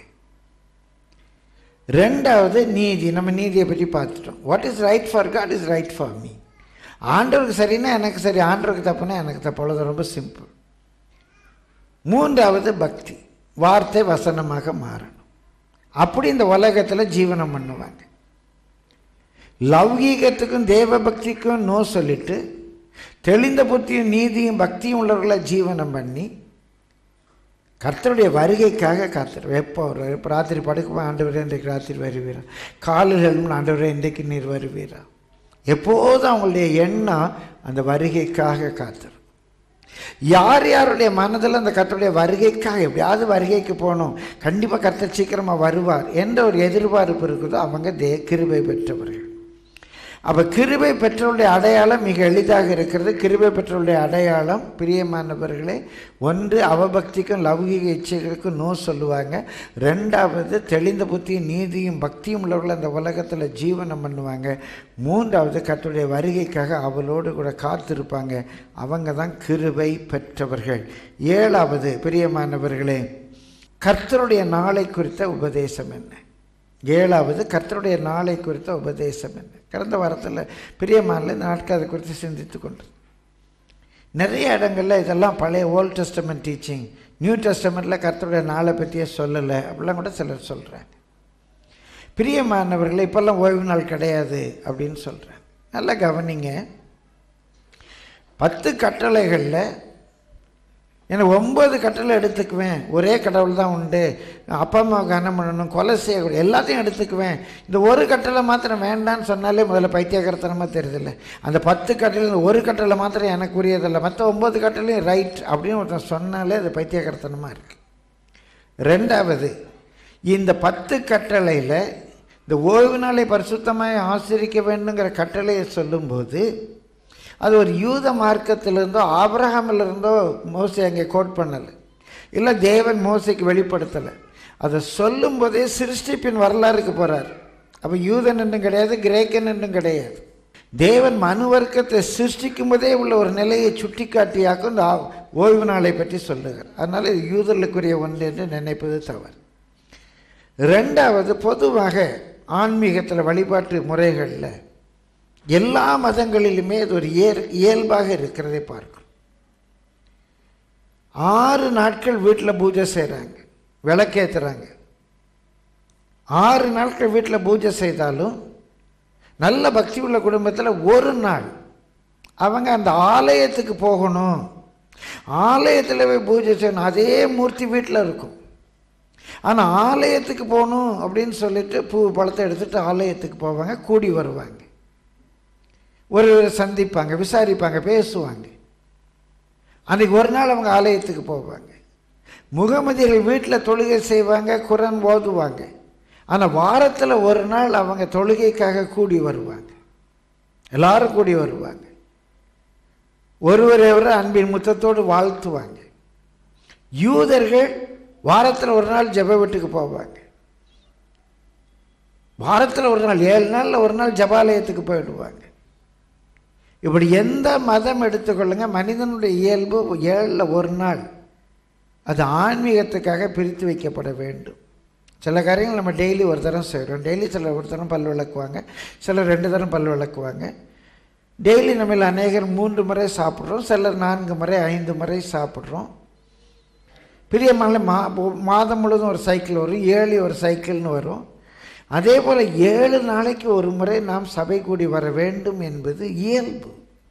Speaker 1: ரெண்டாவது நீதி நம்ம நீதியை பற்றி பார்த்துட்டோம் what is right for God is right for me ஆண்டவருக்கு சரின்னா எனக்கு சரி ஆண்டவருக்கு தப்புனா எனக்கு தப்பு அவ்வளோதான் ரொம்ப சிம்பிள் மூன்றாவது பக்தி வார்த்தை வசனமாக மாறணும் அப்படி இந்த உலகத்தில் ஜீவனம் பண்ணுவாங்க லௌகீகத்துக்கும் தேவ பக்திக்கும் நோ சொல்லிட்டு தெளிந்த புத்தியும் நீதியும் பக்தியும் உள்ளவர்களாக ஜீவனம் பண்ணி கர்த்தருடைய வருகைக்காக காத்திரு எப்போ வருவார் இப்போ ராத்திரி படுக்குமா ஆண்டவரே இன்றைக்கு ராத்திரி வருவீரா காலில் எழுமணும் ஆண்டவரே இன்றைக்கு நீர் வருவீரா எப்போதும் அவங்களுடைய எண்ணம் அந்த வருகைக்காக காத்திரு யார் யாருடைய மனதில் அந்த கர்த்தருடைய வருகைக்காக எப்படியாவது வருகைக்கு போகணும் கண்டிப்பாக கர்த்தர் சீக்கிரமாக வருவார் என்ற ஒரு எதிர்பார்ப்பு இருக்குதோ அவங்க தே கிருபை பெற்றவர்கள் அப்போ கிருபை பெற்றவருடைய அடையாளம் மிக எளிதாக இருக்கிறது கிருபை பெற்றவருடைய அடையாளம் பிரியமானவர்களே ஒன்று அவபக்திக்கும் லௌகிக இச்சைகளுக்கும் நோ சொல்லுவாங்க ரெண்டாவது தெளிந்த புத்தியும் நீதியும் பக்தியும் உள்ளவர்கள் அந்த உலகத்தில் ஜீவனம் பண்ணுவாங்க மூன்றாவது கர்த்தருடைய வருகைக்காக அவளோடு கூட காத்திருப்பாங்க அவங்க தான் கிருபை பெற்றவர்கள் ஏழாவது பிரியமானவர்களே கர்த்தருடைய நாளை குறித்த உபதேசம் என்ன ஏழாவது கர்த்தருடைய நாளை குறித்த உபதேசம் என்ன கடந்த வாரத்தில் பிரியமானில் இந்த நாட்கள் அதை குறித்து சிந்தித்து கொண்டு நிறைய இடங்களில் இதெல்லாம் பழைய ஓல்ட் டெஸ்டமெண்ட் டீச்சிங் நியூ டெஸ்டமெண்ட்டில் கர்த்தருடைய நாளை பற்றியே சொல்லலை அப்படிலாம் கூட சிலர் சொல்கிறாங்க பிரியமானவர்களே இப்போல்லாம் ஓய்வு நாள் கிடையாது அப்படின்னு சொல்கிறேன் நல்லா கவனிங்க பத்து கட்டளைகளில் ஏன்னா ஒன்பது கட்டளை எடுத்துக்குவேன் ஒரே கடவுள் தான் உண்டு அப்பா அம்மா கனம் பண்ணணும் கொலை செய்யக்கூடாது எல்லாத்தையும் எடுத்துக்குவேன் இந்த ஒரு கட்டளை மாத்திரம் வேண்டான்னு சொன்னாலே முதல்ல பைத்தியகரத்தனமாக தெரியுதில்ல அந்த பத்து கட்டளை இந்த ஒரு கட்டளை மாத்திரம் எனக்கு உரியதில்லை மற்ற ஒன்பது கட்டளையும் ரைட் அப்படின்னு ஒருத்தன் சொன்னாலே அது பைத்தியகரத்தனமாக இருக்கு ரெண்டாவது இந்த பத்து கட்டளையில் இந்த ஓய்வு நாளை பரிசுத்தமாக ஆசிரிக்க வேண்டுங்கிற கட்டளையை சொல்லும்போது அது ஒரு யூத மார்க்கத்திலிருந்தோ ஆபிரகாமிலிருந்தோ மோசை அங்கே கோட் பண்ணலை இல்லை தேவன் மோசைக்கு வெளிப்படுத்தலை அதை சொல்லும்போதே சிருஷ்டிப்பின் வரலாறுக்கு போகிறார் அப்போ யூதன் என்றும் கிடையாது கிரேக்கன் என்றும் கிடையாது தேவன் மனு வர்க்கத்தை சிருஷ்டிக்கும் போதே உள்ள ஒரு நிலையை சுட்டி காட்டியாக்கும் இந்த ஆ- ஓய்வு நாளை பற்றி சொல்லுகிறார் அதனால் இது யூதர்களுக்குரிய ஒன்று என்று நினைப்பது தவறு ரெண்டாவது பொதுவாக ஆன்மீகத்தில் வழிபாட்டு முறைகளில் எல்லா மதங்களிலுமே இது ஒரு இயற் இயல்பாக இருக்கிறதை பார்க்கிறோம் ஆறு நாட்கள் வீட்டில் பூஜை செய்கிறாங்க விளக்கேற்றுறாங்க ஆறு நாட்கள் வீட்டில் பூஜை செய்தாலும் நல்ல பக்தி உள்ள குடும்பத்தில் ஒரு நாள் அவங்க அந்த ஆலயத்துக்கு போகணும் ஆலயத்தில் போய் பூஜை செய்யணும் அதே மூர்த்தி வீட்டில் இருக்கும் ஆனால் ஆலயத்துக்கு போகணும் அப்படின்னு சொல்லிட்டு பூ பழத்தை எடுத்துட்டு ஆலயத்துக்கு போவாங்க கூடி வருவாங்க ஒருவரை சந்திப்பாங்க விசாரிப்பாங்க பேசுவாங்க அன்றைக்கி ஒரு நாள் அவங்க ஆலயத்துக்கு போவாங்க முகமதிகள் வீட்டில் தொழுகை செய்வாங்க குரான் ஓதுவாங்க ஆனால் வாரத்தில் ஒரு நாள் அவங்க தொழுகைக்காக கூடி வருவாங்க எல்லாரும் கூடி வருவாங்க ஒருவரை ஒரு அன்பின் முத்தத்தோடு வாழ்த்துவாங்க யூதர்கள் வாரத்தில் ஒரு நாள் ஜெப வீட்டுக்கு போவாங்க வாரத்தில் ஒரு நாள் ஏழு நாளில் ஒரு நாள் ஜபாலயத்துக்கு போயிடுவாங்க இப்படி எந்த மதம் எடுத்துக்கொள்ளுங்க மனிதனுடைய இயல்பு ஏழில் ஒரு நாள் அது ஆன்மீகத்துக்காக பிரித்து வைக்கப்பட வேண்டும் சில காரியங்கள் நம்ம டெய்லி ஒரு தரம் செய்கிறோம் டெய்லி சிலர் ஒரு தரம் பல் விளக்குவாங்க சிலர் ரெண்டு தரம் பல் விளக்குவாங்க டெய்லி நம்மள அநேகர் மூன்று முறை சாப்பிட்றோம் சிலர் நான்கு முறை ஐந்து முறை சாப்பிட்றோம் பிரியமான மா மாதம் முழுவதும் ஒரு சைக்கிள் வரும் ஏழு ஒரு சைக்கிள்னு வரும் அதே போல் ஏழு நாளைக்கு ஒரு முறை நாம் சபை கூடி வர வேண்டும் என்பது இயல்பு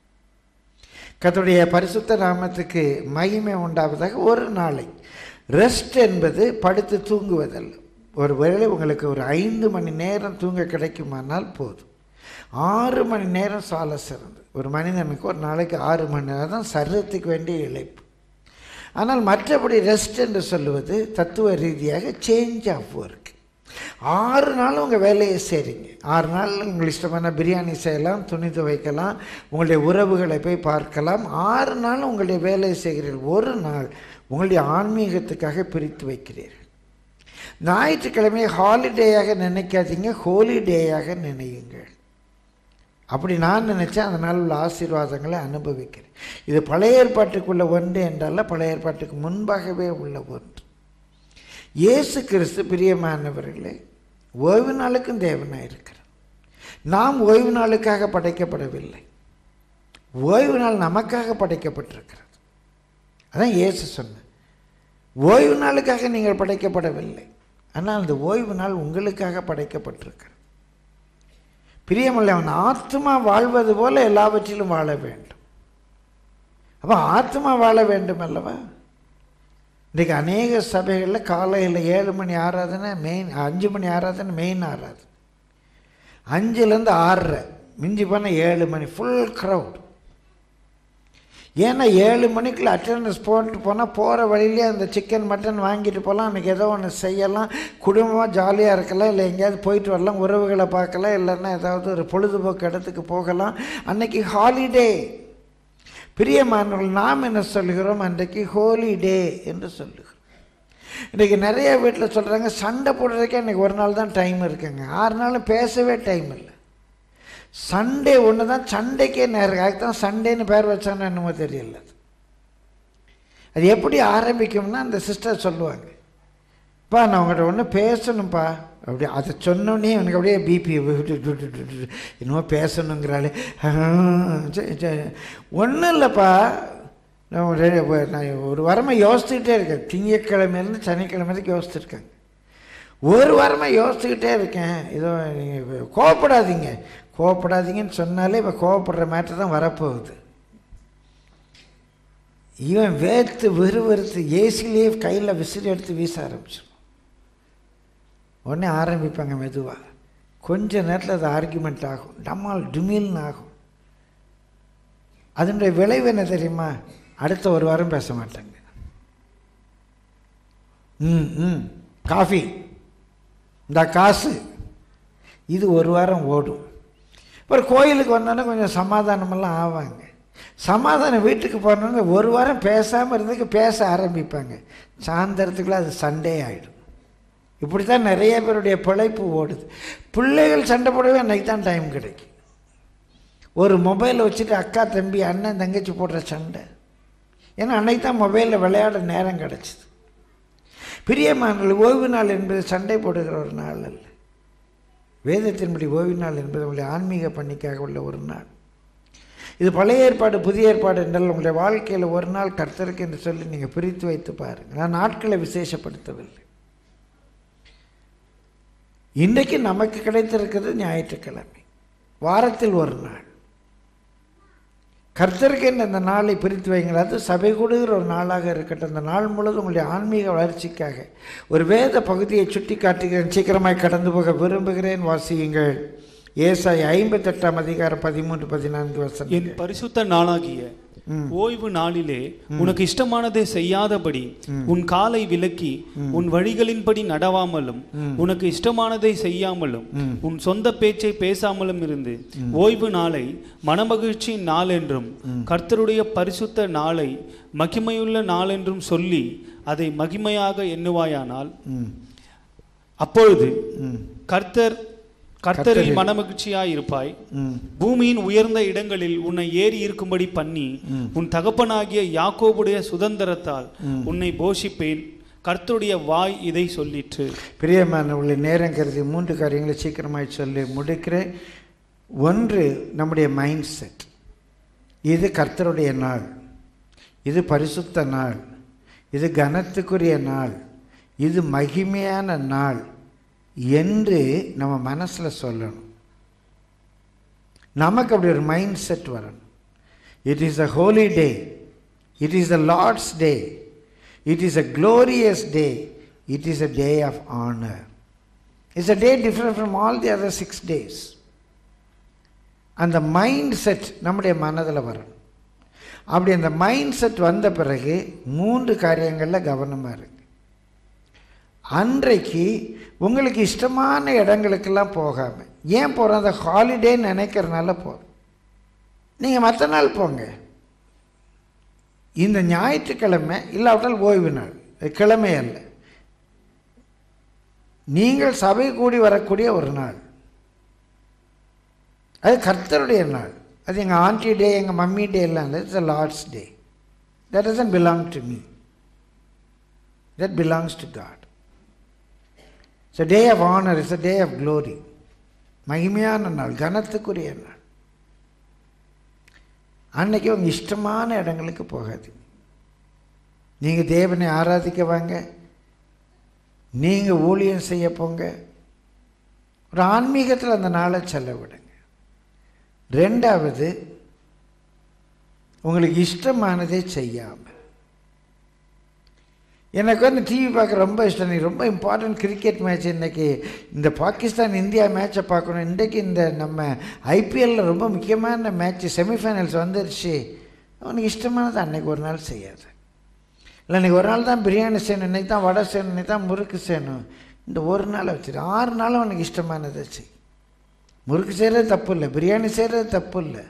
Speaker 1: கர்த்தருடைய பரிசுத்த நாமத்துக்கு மகிமை உண்டாவதாக ஒரு நாளை ரெஸ்ட் என்பது படுத்து தூங்குவதல்ல ஒரு வேளை உங்களுக்கு ஒரு ஐந்து மணி நேரம் தூங்க கிடைக்குமானால் போதும் ஆறு மணி நேரம் சால சிறந்தது ஒரு மனிதனுக்கு ஒரு நாளைக்கு ஆறு மணி நேரம் தான் சரீரத்துக்கு வேண்டிய இழைப்பு ஆனால் மற்றபடி ரெஸ்ட் என்று சொல்லுவது தத்துவ ரீதியாக சேஞ்ச் ஆஃப் ஒர்க் ஆறு நாள் உங்கள் வேலையை செய்கிறீங்க ஆறு நாள் உங்களுக்கு இஷ்டமான பிரியாணி செய்யலாம் துணி துவைக்கலாம் உங்களுடைய உறவுகளை போய் பார்க்கலாம் ஆறு நாள் உங்களுடைய வேலையை செய்கிறீர்கள் ஒரு நாள் உங்களுடைய ஆன்மீகத்துக்காக பிரித்து வைக்கிறீர்கள் ஞாயிற்றுக்கிழமையை ஹாலிடேயாக நினைக்காதீங்க ஹோலிடேயாக நினையுங்கள் அப்படி நான் நினச்சேன் அதனால் உள்ள ஆசீர்வாதங்களை அனுபவிக்கிறேன் இது பழைய ஏற்பாட்டுக்குள்ள ஒன்று என்றால பழைய ஏற்பாட்டுக்கு முன்பாகவே உள்ள ஒன்று இயேசு கிறிஸ்து பிரியமானவர்களே ஓய்வு நாளுக்கும் தேவனாக இருக்கிறார் நாம் ஓய்வு நாளுக்காக படைக்கப்படவில்லை ஓய்வு நாள் நமக்காக படைக்கப்பட்டிருக்கிறது அதான் இயேசு சொன்ன ஓய்வு நாளுக்காக நீங்கள் படைக்கப்படவில்லை ஆனால் அந்த ஓய்வு நாள் உங்களுக்காக படைக்கப்பட்டிருக்கிறது பிரியமில்லை அவன் ஆத்மா வாழ்வது போல எல்லாவற்றிலும் வாழ வேண்டும் அப்போ ஆத்மா வாழ வேண்டும் அல்லவா இன்றைக்கு அநேக சபைகளில் காலையில் ஏழு மணி ஆராதனை மெயின் அஞ்சு மணி ஆராதனை மெயின் ஆராதனை அஞ்சுலேருந்து ஆறரை மிஞ்சி போனால் ஏழு மணி ஃபுல் க்ரௌட் ஏன்னா ஏழு மணிக்குள்ள அட்டண்டன்ஸ் போட்டு போனால் போகிற வழியிலே அந்த சிக்கன் மட்டன் வாங்கிட்டு போகலாம் அன்றைக்கி ஏதோ ஒன்று செய்யலாம் குடும்பமாக ஜாலியாக இருக்கலாம் இல்லை எங்கேயாவது போயிட்டு வரலாம் உறவுகளை பார்க்கலாம் இல்லைன்னா ஏதாவது ஒரு பொழுதுபோக்கு இடத்துக்கு போகலாம் அன்னைக்கு ஹாலிடே பிரியமானவர்கள் நாம் என்ன சொல்கிறோம் அன்றைக்கு ஹோலிடே என்று சொல்லுகிறோம் இன்றைக்கி நிறைய வீட்டில் சொல்கிறாங்க சண்டை போடுறதுக்கே இன்றைக்கி ஒரு நாள் தான் டைம் இருக்குங்க ஆறு நாளும் பேசவே டைம் இல்லை சண்டே ஒன்று தான் சண்டைக்கே நேரம் அதுக்கு தான் சண்டேன்னு பேர் வச்சானோ என்னமோ தெரியல அது எப்படி ஆரம்பிக்கும்னா அந்த சிஸ்டர் சொல்லுவாங்க பா நான் உங்கள்கிட்ட ஒன்று பேசணும்ப்பா அப்படியே அதை சொன்னோடனே எனக்கு அப்படியே பிபி என்னமோ பேசணுங்கிறாளே ஒன்றும் இல்லைப்பா நான் ஒரு நான் ஒரு வாரமாக யோசிச்சுக்கிட்டே இருக்கேன் திங்கக்கிழமையிலேருந்து சனிக்கிழமை வரைக்கும் யோசிச்சுருக்கேங்க ஒரு வாரமாக யோசிச்சுக்கிட்டே இருக்கேன் ஏதோ நீங்கள் கோவப்படாதீங்க கோவப்படாதீங்கன்னு சொன்னாலே இப்போ கோவப்படுற மேட்டர் தான் வரப்போகுது இவன் வேர்த்து விறுவிறுத்து ஏசிலேயே கையில் விசிறி எடுத்து வீச ஆரம்பிச்சிடும் உடனே ஆரம்பிப்பாங்க மெதுவாக கொஞ்ச நேரத்தில் அது ஆர்குமெண்ட் ஆகும் டம்மால் டுமில்னு ஆகும் அதனுடைய விளைவு என்ன தெரியுமா அடுத்த ஒரு வாரம் பேச மாட்டாங்க ம் ம் காஃபி இந்த காசு இது ஒரு வாரம் ஓடும் அப்புறம் கோயிலுக்கு வந்தோன்னே கொஞ்சம் சமாதானமெல்லாம் ஆவாங்க சமாதானம் வீட்டுக்கு போனோன்னு ஒரு வாரம் பேசாமல் இருந்துக்கு பேச ஆரம்பிப்பாங்க சாயந்தரத்துக்குள்ள அது சண்டே ஆகிடும் இப்படி தான் நிறைய பேருடைய பிழைப்பு ஓடுது பிள்ளைகள் சண்டை போடவே அன்றைக்கி தான் டைம் கிடைக்கும் ஒரு மொபைலை வச்சுட்டு அக்கா தம்பி அண்ணன் தங்கச்சி போடுற சண்டை ஏன்னா அன்னைக்கு தான் மொபைலில் விளையாட நேரம் கிடச்சிது பிரியமான ஓய்வு நாள் என்பது சண்டை போடுகிற ஒரு நாள் அல்ல வேதத்தின்படி ஓய்வு நாள் என்பது உங்களுடைய ஆன்மீக பணிக்காக உள்ள ஒரு நாள் இது பழைய ஏற்பாடு புதிய ஏற்பாடு என்றால் உங்களுடைய வாழ்க்கையில் ஒரு நாள் கர்த்தருக்கு என்று சொல்லி நீங்கள் பிரித்து வைத்து பாருங்கள் நான் நாட்களை விசேஷப்படுத்தவில்லை இன்றைக்கு நமக்கு கிடைத்திருக்கிறது ஞாயிற்றுக்கிழமை வாரத்தில் ஒரு நாள் கர்த்தருக்கு என்று அந்த நாளை பிரித்து வைங்கள் அது சபை கூடுகிற ஒரு நாளாக இருக்கட்டும் அந்த நாள் முழுவதும் உங்களுடைய ஆன்மீக வளர்ச்சிக்காக ஒரு வேத பகுதியை சுட்டி காட்டுகிறேன் சீக்கிரமாய் கடந்து போக விரும்புகிறேன் வாசியுங்கள் ஏசாய் ஐம்பத்தெட்டாம் அதிகாரம் பதிமூன்று பதினான்கு வசனம்
Speaker 2: என் பரிசுத்த நாளாகிய ஓய்வு நாளிலே உனக்கு இஷ்டமானதை செய்யாதபடி உன் காலை விலக்கி உன் வழிகளின்படி நடவாமலும் உனக்கு இஷ்டமானதை செய்யாமலும் உன் சொந்த பேச்சை பேசாமலும் இருந்து ஓய்வு நாளை மனமகிழ்ச்சி நாள் என்றும் கர்த்தருடைய பரிசுத்த நாளை மகிமையுள்ள நாள் என்றும் சொல்லி அதை மகிமையாக எண்ணுவாயானால்
Speaker 1: ம்
Speaker 2: அப்பொழுது
Speaker 1: ம்
Speaker 2: கர்த்தர் கர்த்தரில் மனமகிழ்ச்சியாய் இருப்பாய்
Speaker 1: ம்
Speaker 2: பூமியின் உயர்ந்த இடங்களில் உன்னை ஏறி இருக்கும்படி பண்ணி உன் தகப்பனாகிய யாக்கோபுடைய சுதந்திரத்தால் உன்னை போஷிப்பேன் கர்த்தருடைய வாய் இதை சொல்லிற்று
Speaker 1: பிரியமான உள்ள நேரம் கருதி மூன்று காரியங்களை சீக்கிரமாய் சொல்லி முடிக்கிறேன் ஒன்று நம்முடைய மைண்ட் செட் இது கர்த்தருடைய நாள் இது பரிசுத்த நாள் இது கனத்துக்குரிய நாள் இது மகிமையான நாள் என்று நம்ம மனசில் சொல்லணும் நமக்கு அப்படி ஒரு மைண்ட் செட் வரணும் it is a holy day it is a Lord's day it is a glorious day it is a day of honour it's a day different from all the other six days அந்த mind set நம்முடைய மனதில் வரணும் அப்படி அந்த mind set வந்த பிறகு மூன்று காரியங்களில் கவனமாக இருக்கு அன்றைக்கு உங்களுக்கு இஷ்டமான இடங்களுக்கெல்லாம் போகாமல் ஏன் போகிறோம் அந்த ஹாலிடேன்னு நினைக்கிறனால போகிறோம் நீங்கள் மற்ற நாள் போங்க இந்த ஞாயிற்றுக்கிழமை இல்லாவிட்டால் ஓய்வு நாள் இது கிழமை அல்ல நீங்கள் சபை கூடி வரக்கூடிய ஒரு நாள் அது கர்த்தருடைய நாள் அது எங்கள் ஆண்டி டே எங்கள் மம்மி டே எல்லாம் இல்லை it's a Lord's day that doesn't belong to me that belongs to God it's a day of honour it's a day of glory மகிமையான நாள் கனத்துக்குரிய நாள் அன்னைக்கு உங்கள் இஷ்டமான இடங்களுக்கு போகாது நீங்கள் தேவனை ஆராதிக்க வாங்க நீங்கள் ஊழியம் செய்ய போங்க ஒரு ஆன்மீகத்தில் அந்த நாளை செலவிடுங்க ரெண்டாவது உங்களுக்கு இஷ்டமானதை செய்யாமல் எனக்கு வந்து டிவி பார்க்க ரொம்ப இஷ்டம் நீ ரொம்ப இம்பார்ட்டன்ட் கிரிக்கெட் மேட்ச் இன்னைக்கு இந்த பாகிஸ்தான் இந்தியா மேட்சை பார்க்கணும் இன்றைக்கு இந்த நம்ம ஐபிஎல்ல ரொம்ப முக்கியமான மேட்ச் செமிஃபைனல்ஸ் வந்துருச்சு அவனுக்கு இஷ்டமானது அன்னைக்கு ஒரு நாள் செய்யாது இல்லை இன்றைக்கி ஒரு நாள் தான் பிரியாணி செய்யணும் இன்றைக்கி தான் வடை செய்யணும் இன்றைக்கி தான் முறுக்கு செய்யணும் இந்த ஒரு நாளை வச்சுரு ஆறு நாளும் அவனுக்கு இஷ்டமானதை செய் முறுக்கு செய்கிறது தப்பு இல்லை பிரியாணி செய்கிறது தப்பு இல்லை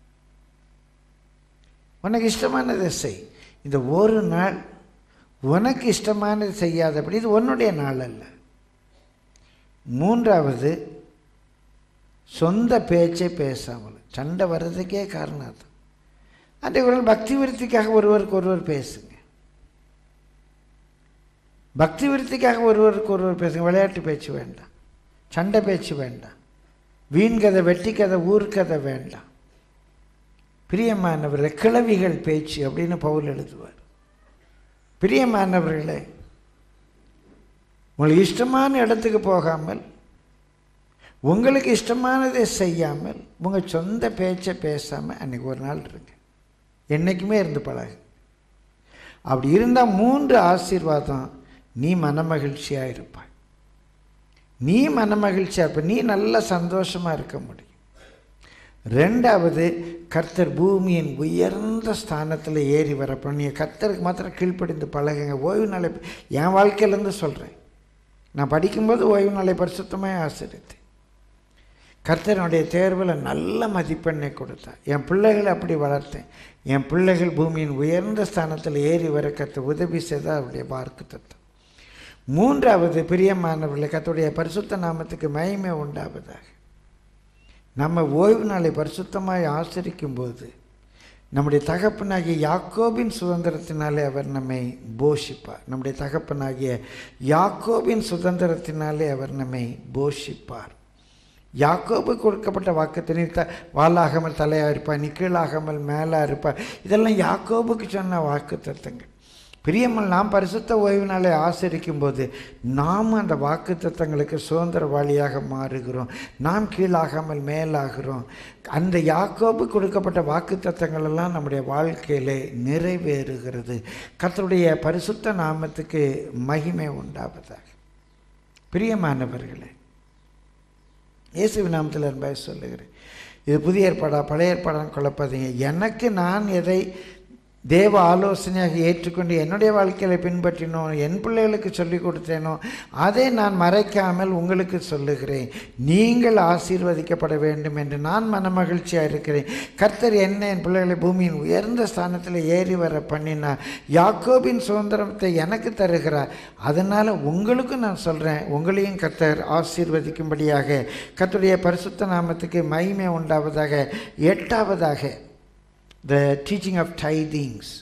Speaker 1: உனக்கு இஷ்டமானதை செய் இந்த ஒரு நாள் உனக்கு இஷ்டமானது செய்யாதபடி இது உன்னுடைய நாள் அல்ல மூன்றாவது சொந்த பேச்சை பேசாமல் சண்டை வர்றதுக்கே காரணம் அது அன்றைக்கு ஒரு நாள் பக்தி விருத்திக்காக ஒருவருக்கு ஒருவர் பேசுங்க பக்தி விருத்திக்காக ஒருவருக்கு ஒருவர் பேசுங்க விளையாட்டு பேச்சு வேண்டாம் சண்டை பேச்சு வேண்டாம் வீண் கதை வெட்டி கதை ஊர்க்கதை வேண்டாம் பிரியமானவர்களே கிளவிகள் பேச்சு அப்படின்னு பவுல் எழுதுவார் பிரியமானவர்களே உங்களுக்கு இஷ்டமான இடத்துக்கு போகாமல் உங்களுக்கு இஷ்டமானதை செய்யாமல் உங்கள் சொந்த பேச்சை பேசாமல் அன்றைக்கி ஒரு நாள் இருங்க என்றைக்குமே இருந்து பழகு அப்படி இருந்தால் மூன்று ஆசீர்வாதம் நீ மனமகிழ்ச்சியாக இருப்பாய் நீ மனமகிழ்ச்சியாக இருப்ப நீ நல்ல சந்தோஷமாக இருக்க முடியும் ரெண்டாவது கர்த்தர் பூமியின் உயர்ந்த ஸ்தானத்தில் ஏறி வரப்போ நீங்கள் கர்த்தருக்கு மாத்திரம் கீழ்ப்படிந்து பழகுங்க ஓய்வு நாளை என் வாழ்க்கையிலேருந்து சொல்கிறேன் நான் படிக்கும்போது ஓய்வு நாளை பரிசுத்தமாக ஆசிரியத்தேன் கர்த்தனுடைய தேர்வில் நல்ல மதிப்பெண்ணை கொடுத்தேன் என் பிள்ளைகளை அப்படி வளர்த்தேன் என் பிள்ளைகள் பூமியின் உயர்ந்த ஸ்தானத்தில் ஏறி வர கத்த உதவி செய்தால் அவருடைய பார்க்கு தத்தம் மூன்றாவது பிரியமானவர்களை கத்துடைய பரிசுத்த நாமத்துக்கு மகிமை உண்டாவதாக நம்ம ஓய்வு நாளை பரிசுத்தமாய் ஆசரிக்கும் போது நம்முடைய தகப்பனாகிய யாக்கோபின் சுதந்திரத்தினாலே அவர் நம்மை போஷிப்பார் நம்முடைய தகப்பனாகிய யாக்கோபின் சுதந்திரத்தினாலே அவர் நம்மை போஷிப்பார் யாக்கோபு கொடுக்கப்பட்ட வாக்குத்தை நீ த வாலாகாமல் தலையாக இருப்பாய் நீ கீழாகாமல் மேலாக இருப்பாய் இதெல்லாம் யாக்கோபுக்கு சொன்ன வாக்கு தத்தங்கள் பிரியமல் நாம் பரிசுத்த ஓய்வு நாளை ஆசரிக்கும் போது நாம் அந்த வாக்கு தத்தங்களுக்கு சுதந்திரவாளியாக மாறுகிறோம் நாம் கீழாகாமல் மேலாகிறோம் அந்த யாக்கோபு கொடுக்கப்பட்ட வாக்கு தத்தங்கள் எல்லாம் நம்முடைய வாழ்க்கையிலே நிறைவேறுகிறது கர்த்தருடைய பரிசுத்த நாமத்துக்கு மகிமை உண்டாவதாக பிரியமானவர்களே இயேசுவின் நாமத்தில் என்பதை சொல்லுகிறேன் இது புதிய ஏற்பாடா பழைய ஏற்பாடான்னு குழப்பாதீங்க எனக்கு நான் எதை தேவ ஆலோசனையாக ஏற்றுக்கொண்டு என்னுடைய வாழ்க்கையில் பின்பற்றினோ என் பிள்ளைகளுக்கு சொல்லிக் கொடுத்தேனோ அதை நான் மறைக்காமல் உங்களுக்கு சொல்லுகிறேன் நீங்கள் ஆசீர்வதிக்கப்பட வேண்டும் என்று நான் மனமகிழ்ச்சியாக இருக்கிறேன் கர்த்தர் என்ன என் பிள்ளைகளை பூமியின் உயர்ந்த ஸ்தானத்தில் ஏறி வர பண்ணினார் யாக்கோபின் சுதந்திரத்தை எனக்கு தருகிறார் அதனால் உங்களுக்கும் நான் சொல்கிறேன் உங்களையும் கர்த்தர் ஆசீர்வதிக்கும்படியாக கர்த்தருடைய பரிசுத்த நாமத்துக்கு மகிமை உண்டாவதாக எட்டாவதாக த டீச்சிங் ஆஃப் டைதிங்ஸ்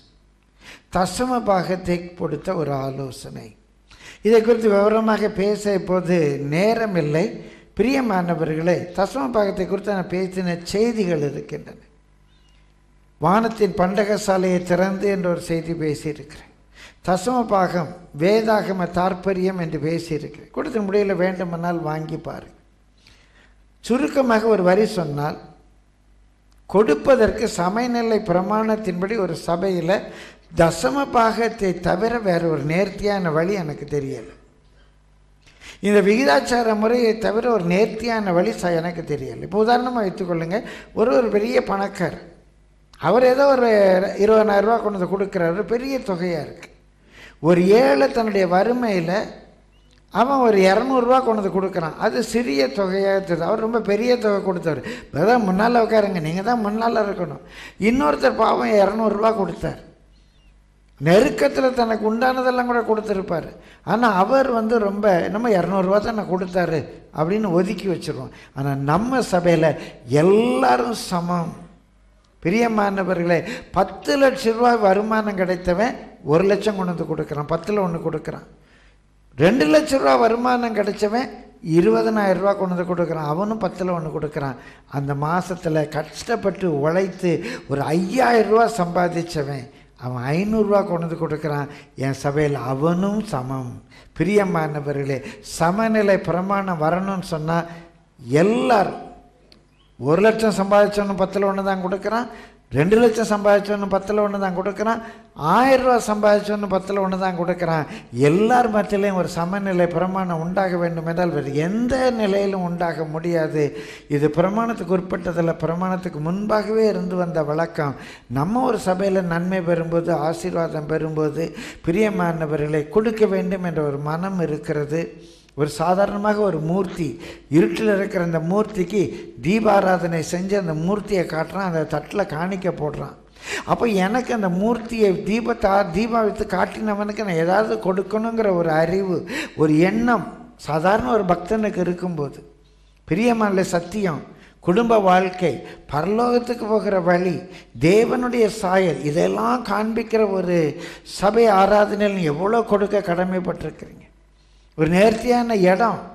Speaker 1: தசம பாகத்தை கொடுத்த ஒரு ஆலோசனை இதை குறித்து விவரமாக பேச இப்போது நேரமில்லை பிரியமானவர்களே தசம பாகத்தை குறித்து நான் பேசின செய்திகள் இருக்கின்றன வானத்தின் பண்டக சாலையை திறந்து என்ற ஒரு செய்தி பேசியிருக்கிறேன் தசம பாகம் வேதாகம தாற்பயம் என்று பேசியிருக்கிறேன் கொடுத்த முடியல வேண்டுமானால் வாங்கி பாருங்கள் சுருக்கமாக ஒரு வரி சொன்னால் கொடுப்பதற்கு சமயநிலை பிரமாணத்தின்படி ஒரு சபையில் தசம பாகத்தை தவிர வேற ஒரு நேர்த்தியான வழி எனக்கு தெரியலை இந்த விகிதாச்சார முறையை தவிர ஒரு நேர்த்தியான வழி ச எனக்கு தெரியலை இப்போ உதாரணமாக வைத்துக்கொள்ளுங்க ஒரு ஒரு பெரிய பணக்கார் அவர் ஏதோ ஒரு இருபதாயிரரூபா கொண்டு வந்து கொடுக்குறாரு பெரிய தொகையாக இருக்குது ஒரு ஏழை தன்னுடைய வறுமையில் அவன் ஒரு இரநூறுவா கொண்டு வந்து கொடுக்குறான் அது சிறிய தொகையாக இருக்குது அவர் ரொம்ப பெரிய தொகை கொடுத்தாரு இப்போதான் முன்னால் உட்காருங்க நீங்கள் தான் முன்னால் இருக்கணும் இன்னொருத்தர் பாவம் இரநூறுவா கொடுத்தார் நெருக்கத்தில் தனக்கு உண்டானதெல்லாம் கூட கொடுத்துருப்பார் ஆனால் அவர் வந்து ரொம்ப என்னமோ இரநூறுவா தான் நான் கொடுத்தாரு அப்படின்னு ஒதுக்கி வச்சுருவோம் ஆனால் நம்ம சபையில் எல்லாரும் சமம் பிரியமானவர்களே பத்து லட்ச ரூபாய் வருமானம் கிடைத்தவன் ஒரு லட்சம் கொண்டு வந்து கொடுக்குறான் பத்தில் ஒன்று கொடுக்குறான் ரெண்டு லட்ச ரூபா வருமானம் கிடைச்சவன் இருபதனாயிரம் ரூபா கொண்டு வந்து கொடுக்குறான் அவனும் பத்தில் ஒன்று கொடுக்குறான் அந்த மாதத்தில் கஷ்டப்பட்டு உழைத்து ஒரு ஐயாயிரம் ரூபா சம்பாதிச்சவன் அவன் ஐநூறுரூவா கொண்டு வந்து கொடுக்குறான் என் சபையில் அவனும் சமம் பிரியமானவர்களே சமநிலை பிரமாணம் வரணும்னு சொன்னால் எல்லாரும் ஒரு லட்சம் சம்பாதிச்சவனு பத்தில் ஒன்று தான் கொடுக்குறான் ரெண்டு லட்சம் சம்பாதிச்சவனு பத்தில் ஒன்று தான் கொடுக்குறான் ஆயிரம் ரூபா சம்பாதிச்சவனு பத்தில் ஒன்று தான் கொடுக்குறான் எல்லார் மத்தியிலையும் ஒரு சமநிலை பிரமாணம் உண்டாக வேண்டும் என்றால் வேறு எந்த நிலையிலும் உண்டாக முடியாது இது பிரமாணத்துக்கு உட்பட்டதில் பிரமாணத்துக்கு முன்பாகவே இருந்து வந்த வழக்கம் நம்ம ஒரு சபையில் நன்மை பெறும்போது ஆசீர்வாதம் பெறும்போது பிரியமானவர்களை கொடுக்க வேண்டும் என்ற ஒரு மனம் இருக்கிறது ஒரு சாதாரணமாக ஒரு மூர்த்தி இருட்டில் இருக்கிற அந்த மூர்த்திக்கு தீபாராதனை செஞ்சு அந்த மூர்த்தியை காட்டுறான் அந்த தட்டில் காணிக்க போடுறான் அப்போ எனக்கு அந்த மூர்த்தியை தீபத்தா தீபா வைத்து காட்டினவனுக்கு நான் ஏதாவது கொடுக்கணுங்கிற ஒரு அறிவு ஒரு எண்ணம் சாதாரண ஒரு பக்தனுக்கு இருக்கும்போது பிரியமான சத்தியம் குடும்ப வாழ்க்கை பரலோகத்துக்கு போகிற வழி தேவனுடைய சாயல் இதெல்லாம் காண்பிக்கிற ஒரு சபை ஆராதனையில் எவ்வளோ கொடுக்க கடமைப்பட்டிருக்கிறீங்க ஒரு நேர்த்தியான இடம்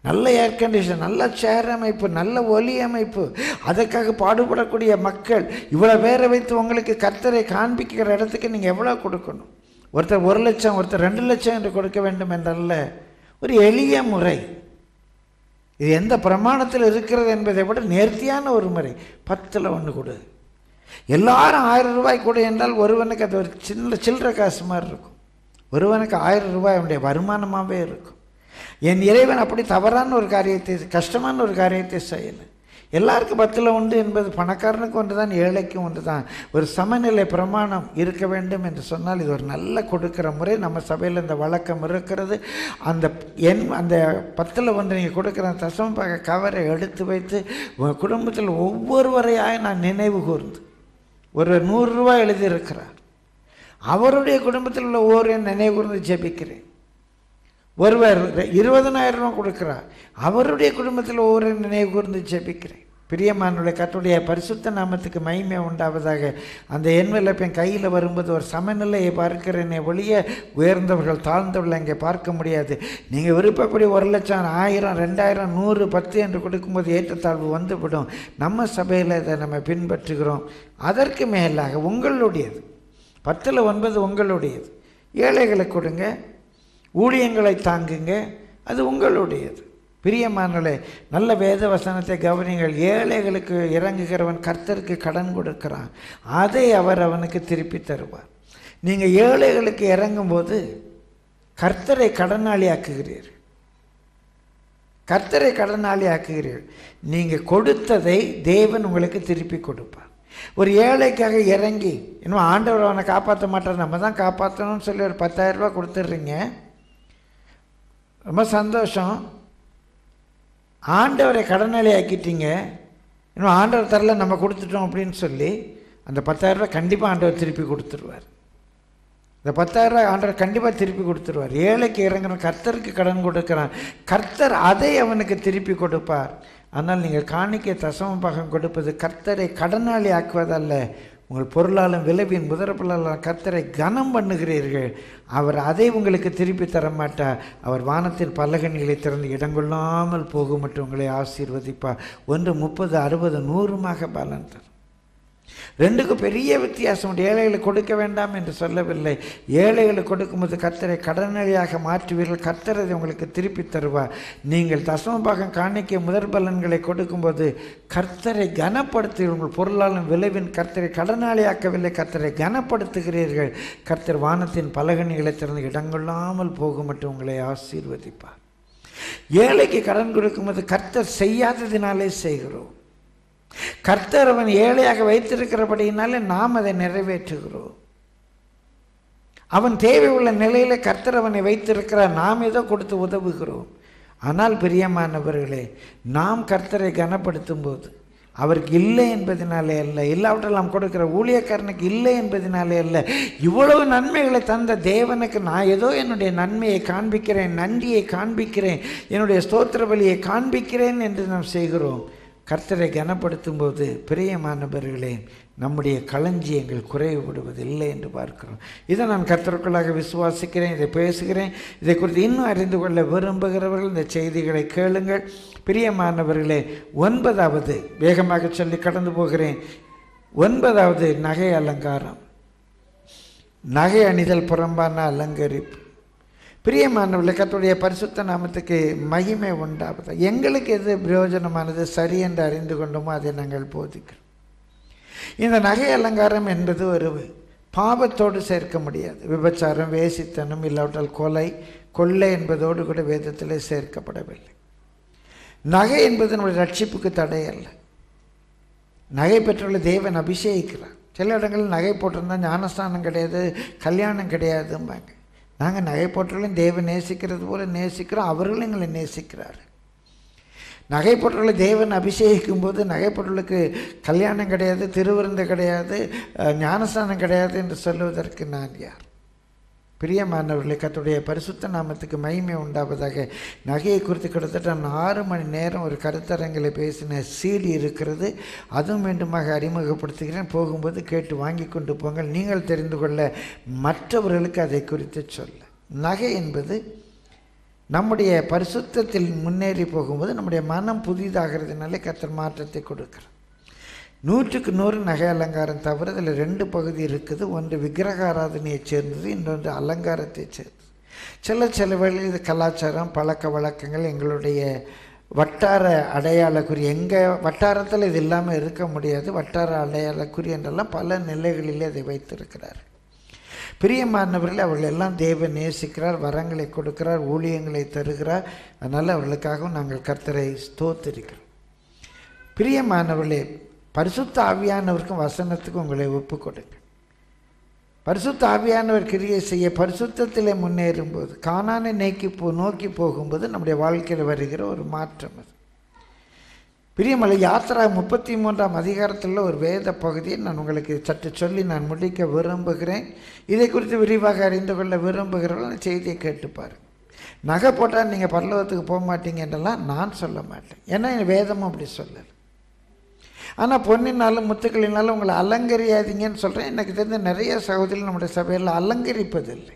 Speaker 1: நல்ல ஏர் கண்டிஷன் நல்ல சேர் அமைப்பு நல்ல ஒலி அமைப்பு அதற்காக பாடுபடக்கூடிய மக்கள் இவ்வளோ பேரை வைத்து உங்களுக்கு கர்த்தரை காண்பிக்கிற இடத்துக்கு நீங்கள் எவ்வளோ கொடுக்கணும் ஒருத்தர் ஒரு லட்சம் ஒருத்தர் ரெண்டு லட்சம் என்று கொடுக்க வேண்டும் என்றல்ல ஒரு எளிய முறை இது எந்த பிரமாணத்தில் இருக்கிறது என்பதை விட நேர்த்தியான ஒரு முறை பத்தில் ஒன்று கொடு எல்லாரும் ஆயிரம் ரூபாய் கொடு என்றால் ஒருவனுக்கு அது ஒரு சின்ன சில்லற காசு மாதிரி இருக்கும் ஒருவனுக்கு ஆயிரம் ரூபாய் அவனுடைய வருமானமாகவே இருக்கும் என் இறைவன் அப்படி தவறான ஒரு காரியத்தை கஷ்டமான ஒரு காரியத்தை செய்யலை எல்லாருக்கும் பத்தில் உண்டு என்பது பணக்காரனுக்கு ஒன்று தான் ஏழைக்கும் ஒன்று தான் ஒரு சமநிலை பிரமாணம் இருக்க வேண்டும் என்று சொன்னால் இது ஒரு நல்ல கொடுக்கிற முறை நம்ம சபையில் இந்த வழக்கம் இருக்கிறது அந்த எண் அந்த பத்தில் ஒன்று நீங்கள் கொடுக்குற தசமபாக கவரை எடுத்து வைத்து உங்கள் குடும்பத்தில் ஒவ்வொருவரையாக நான் நினைவு கூர்ந்து ஒரு நூறுரூவா எழுதியிருக்கிறார் அவருடைய குடும்பத்தில் உள்ள ஒவ்வொரு நினைவு கூர்ந்து ஜெபிக்கிறேன் ஒருவர் இருபதனாயிரம் ரூபா கொடுக்கிறார் அவருடைய குடும்பத்தில் ஒவ்வொரு நினைவு கூர்ந்து ஜெபிக்கிறேன் பிரியமானுடைய கத்துடைய பரிசுத்த நாமத்துக்கு மகிமை உண்டாவதாக அந்த என்வெல்லப் என் கையில் வரும்போது ஒரு சமநிலையை பார்க்கிறேனே ஒழிய உயர்ந்தவர்கள் தாழ்ந்தவர்கள் அங்கே பார்க்க முடியாது நீங்கள் விருப்பப்படி ஒரு லட்சம் ஆயிரம் ரெண்டாயிரம் நூறு பத்து என்று கொடுக்கும்போது ஏற்றத்தாழ்வு வந்துவிடும் நம்ம சபையில் இதை நம்ம பின்பற்றுகிறோம் அதற்கு மேலாக உங்களுடையது பத்தில் ஒன்பது உங்களுடையது ஏழைகளை கொடுங்க ஊழியங்களை தாங்குங்க அது உங்களுடையது பிரியமானலே நல்ல வேத வசனத்தை கவனிங்கள் ஏழைகளுக்கு இறங்குகிறவன் கர்த்தருக்கு கடன் கொடுக்கிறான் அதை அவர் அவனுக்கு திருப்பி தருவார் நீங்கள் ஏழைகளுக்கு இறங்கும்போது கர்த்தரை கடனாளி ஆக்குகிறீர்கள் கர்த்தரை கடனாளி ஆக்குகிறீர்கள் நீங்கள் கொடுத்ததை தேவன் உங்களுக்கு திருப்பி கொடுப்பார் ஒரு ஏழைக்காக இறங்கி இன்னும் ஆண்டவர் அவனை காப்பாற்ற மாட்டார் நம்ம தான் காப்பாற்றணும்னு சொல்லி ஒரு பத்தாயிரம் ரூபாய் கொடுத்துட்றீங்க ரொம்ப சந்தோஷம் ஆண்டவரை கடனாளி ஆக்கிட்டீங்க இன்னும் ஆண்டவர் தரல நம்ம கொடுத்துட்டோம் அப்படின்னு சொல்லி அந்த பத்தாயிரரூபா கண்டிப்பாக ஆண்டவர் திருப்பி கொடுத்துருவார் இந்த பத்தாயிரரூபா ஆண்டவர் கண்டிப்பாக திருப்பி கொடுத்துருவார் ஏழைக்கு இறங்குற கர்த்தருக்கு கடன் கொடுக்குறான் கர்த்தர் அதை அவனுக்கு திருப்பி கொடுப்பார் ஆனால் நீங்கள் காணிக்கை தசம பாகம் கொடுப்பது கர்த்தரை கடனாளி ஆக்குவதல்ல உங்கள் பொருளாலும் விளைவின் முதறப்பொருளாலும் கர்த்தரை கனம் பண்ணுகிறீர்கள் அவர் அதை உங்களுக்கு திருப்பி தர மாட்டார் அவர் வானத்தில் பல்லகனிகளை திறந்து இடங்கொள்ளாமல் போகும் மற்றும் உங்களை ஆசீர்வதிப்பார் ஒன்று முப்பது அறுபது நூறுமாக பலன் தரும் ரெண்டுக்கும் பெரிய வித்தியாசம் உண்டு ஏழைகளுக்கு கொடுக்க வேண்டாம் என்று சொல்லவில்லை ஏழைகளுக்கு கொடுக்கும்போது கர்த்தரை கடனடியாக மாற்றுவீர்கள் கர்த்தர் அதை உங்களுக்கு திருப்பி தருவார் நீங்கள் தசமபாகம் காணிக்கை முதற் பலன்களை கொடுக்கும்போது கர்த்தரை கனப்படுத்துகிறீர்கள் உங்கள் பொருளாலும் விளைவின் கர்த்தரை கடனாளியாக்கவில்லை கர்த்தரை கனப்படுத்துகிறீர்கள் கர்த்தர் வானத்தின் பலகணிகளை திறந்து இடங்கொள்ளாமல் போகும் மற்றும் உங்களை ஆசீர்வதிப்பார் ஏழைக்கு கடன் கொடுக்கும்போது கர்த்தர் செய்யாததினாலே செய்கிறோம் கர்த்தர் அவன் ஏழையாக வைத்திருக்கிறபடியினாலே நாம் அதை நிறைவேற்றுகிறோம் அவன் தேவை உள்ள நிலையில கர்த்தர் அவனை வைத்திருக்கிறார் நாம் ஏதோ கொடுத்து உதவுகிறோம் ஆனால் பிரியமானவர்களே நாம் கர்த்தரை கனப்படுத்தும் போது அவருக்கு இல்லை என்பதனாலே அல்ல இல்லாவிட்டால் நாம் கொடுக்கிற ஊழியக்காரனுக்கு இல்லை என்பதனாலே அல்ல இவ்வளவு நன்மைகளை தந்த தேவனுக்கு நான் ஏதோ என்னுடைய நன்மையை காண்பிக்கிறேன் நன்றியை காண்பிக்கிறேன் என்னுடைய ஸ்தோத்திர பலியை காண்பிக்கிறேன் என்று நாம் செய்கிறோம் கர்த்தரை கனப்படுத்தும் போது பிரியமானவர்களே நம்முடைய களஞ்சியங்கள் குறைவுபடுவதில்லை என்று பார்க்கிறோம் இதை நான் கர்த்தருக்குள்ளாக விசுவாசிக்கிறேன் இதை பேசுகிறேன் இதை குறித்து இன்னும் அறிந்து கொள்ள விரும்புகிறவர்கள் இந்த செய்திகளை கேளுங்கள் பிரியமானவர்களே ஒன்பதாவது வேகமாக சொல்லி கடந்து போகிறேன் ஒன்பதாவது நகை அலங்காரம் நகை அணிதல் புறம்பான அலங்கரிப்பு பிரியமானவர்களே கர்த்தருடைய பரிசுத்த நாமத்துக்கு மகிமை உண்டாவது எங்களுக்கு எது பிரயோஜனமானது சரி என்று அறிந்து கொண்டோமோ அதை நாங்கள் போதிக்கிறோம் இந்த நகை அலங்காரம் என்பது ஒரு பாவத்தோடு சேர்க்க முடியாது விபச்சாரம் வேசித்தனம் இல்லாவிட்டால் கொலை கொள்ளை என்பதோடு கூட வேதத்திலே சேர்க்கப்படவில்லை நகை என்பது நம்முடைய ரட்சிப்புக்கு தடை அல்ல நகை பெற்றுள்ள தேவன் அபிஷேகிக்கிறார் சில இடங்களில் நகை போட்டிருந்தா ஞானஸ்தானம் கிடையாது கல்யாணம் கிடையாதும்பாங்க நாங்கள் நகை போட்டவர்களையும் தேவன் நேசிக்கிறது போல நேசிக்கிறோம் அவர்களும் எங்களை நேசிக்கிறார்கள் நகை போட்டவர்களை தேவன் அபிஷேகிக்கும் போது நகை போட்டவர்களுக்கு கல்யாணம் கிடையாது திருவிருந்து கிடையாது அஹ், ஞானஸ்தானம் கிடையாது என்று சொல்லுவதற்கு நான் யார் பிரியமானவர்களே கத்துடைய பரிசுத்த நாமத்துக்கு மகிமை உண்டாவதாக நகையை குறித்து கிட்டத்தட்ட நான் ஆறு மணி நேரம் ஒரு கருத்தரங்கில் பேசின சீடி இருக்கிறது அதுவும் மீண்டுமாக அறிமுகப்படுத்துகிறேன் போகும்போது கேட்டு வாங்கி கொண்டு போங்கள் நீங்கள் தெரிந்து கொள்ள மற்றவர்களுக்கு அதை குறித்து சொல்ல நகை என்பது நம்முடைய பரிசுத்தத்தில் முன்னேறி போகும்போது நம்முடைய மனம் புதிதாகிறதுனாலே கர்த்தர் மாற்றத்தை கொடுக்கிறார் நூற்றுக்கு நூறு நகை அலங்காரம் தவிர இதில் ரெண்டு பகுதி இருக்குது ஒன்று விக்கிரக ஆராதனையைச் சேர்ந்தது இன்னொன்று அலங்காரத்தைச் சேர்ந்தது சில சில வேளையில் இது கலாச்சாரம் பழக்க வழக்கங்கள் எங்களுடைய வட்டார அடையாள குறி எங்கள் வட்டாரத்தில் இது இல்லாமல் இருக்க முடியாது வட்டார அடையாள குறி என்றெல்லாம் பல நிலைகளிலே அதை வைத்திருக்கிறார் பிரியமானவர்கள் அவர்கள் எல்லாம் தேவன் நேசிக்கிறார் வரங்களை கொடுக்கிறார் ஊழியங்களை தருகிறார் அதனால் அவர்களுக்காகவும் நாங்கள் கர்த்தரை ஸ்தோத்திருக்கிறோம் பிரியமானவர்களே பரிசுத்த ஆவியானவருக்கும் வசனத்துக்கும் உங்களை ஒப்பு கொடுங்க பரிசுத்த ஆவியானவர் கிரியை செய்ய பரிசுத்தத்திலே முன்னேறும்போது காணானை நோக்கி போ நோக்கி போகும்போது நம்முடைய வாழ்க்கையில் வருகிற ஒரு மாற்றம் அது பிரியமலை யாத்திரா முப்பத்தி மூன்றாம் அதிகாரத்தில் ஒரு வேத பகுதியை நான் உங்களுக்கு சற்று சொல்லி நான் முடிக்க விரும்புகிறேன் இதை குறித்து விரிவாக அறிந்து கொள்ள விரும்புகிறவர்கள் அந்த செய்தியை கேட்டுப்பார் நகை போட்டால் நீங்கள் பரலோகத்துக்கு போக மாட்டீங்கன்றலாம் நான் சொல்ல மாட்டேன் ஏன்னா என் வேதமும் அப்படி சொல்லலை ஆனால் பொன்னினாலும் முத்துக்களினாலும் உங்களை அலங்கரியாதீங்கன்னு சொல்கிறேன் எனக்கு தெரிந்த நிறைய சகோதரிகள் நம்முடைய சபையில் அலங்கரிப்பதில்லை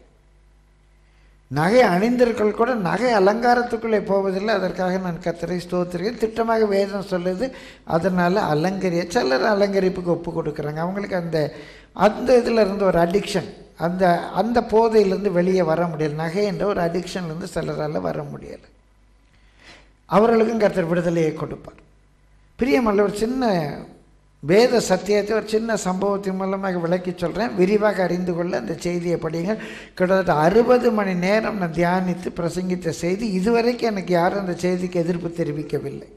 Speaker 1: நகை அணிந்தர்கள் கூட நகை அலங்காரத்துக்குள்ளே போவதில்லை அதற்காக நான் கத்தரை ஸ்தோத்திரிக்கிறேன் திட்டமாக வேதம் சொல்லுது அதனால் அலங்கரிய சிலர் அலங்கரிப்புக்கு ஒப்பு கொடுக்குறாங்க அவங்களுக்கு அந்த அந்த இதில் இருந்து ஒரு அடிக்ஷன் அந்த அந்த போதையிலேருந்து வெளியே வர முடியல நகை என்ற ஒரு அடிக்ஷன்லேருந்து சிலரால் வர முடியலை அவர்களுக்கும் கர்த்தர் விடுதலையை கொடுப்பார் பிரியமல்ல ஒரு சின்ன வேத சத்தியத்தை ஒரு சின்ன சம்பவத்தின் மூலமாக விளக்கி சொல்கிறேன் விரிவாக அறிந்து கொள்ள அந்த செய்தியை படிங்க கிட்டத்தட்ட அறுபது மணி நேரம் நான் தியானித்து பிரசங்கித்த செய்தி இதுவரைக்கும் எனக்கு யாரும் அந்த செய்திக்கு எதிர்ப்பு தெரிவிக்கவில்லை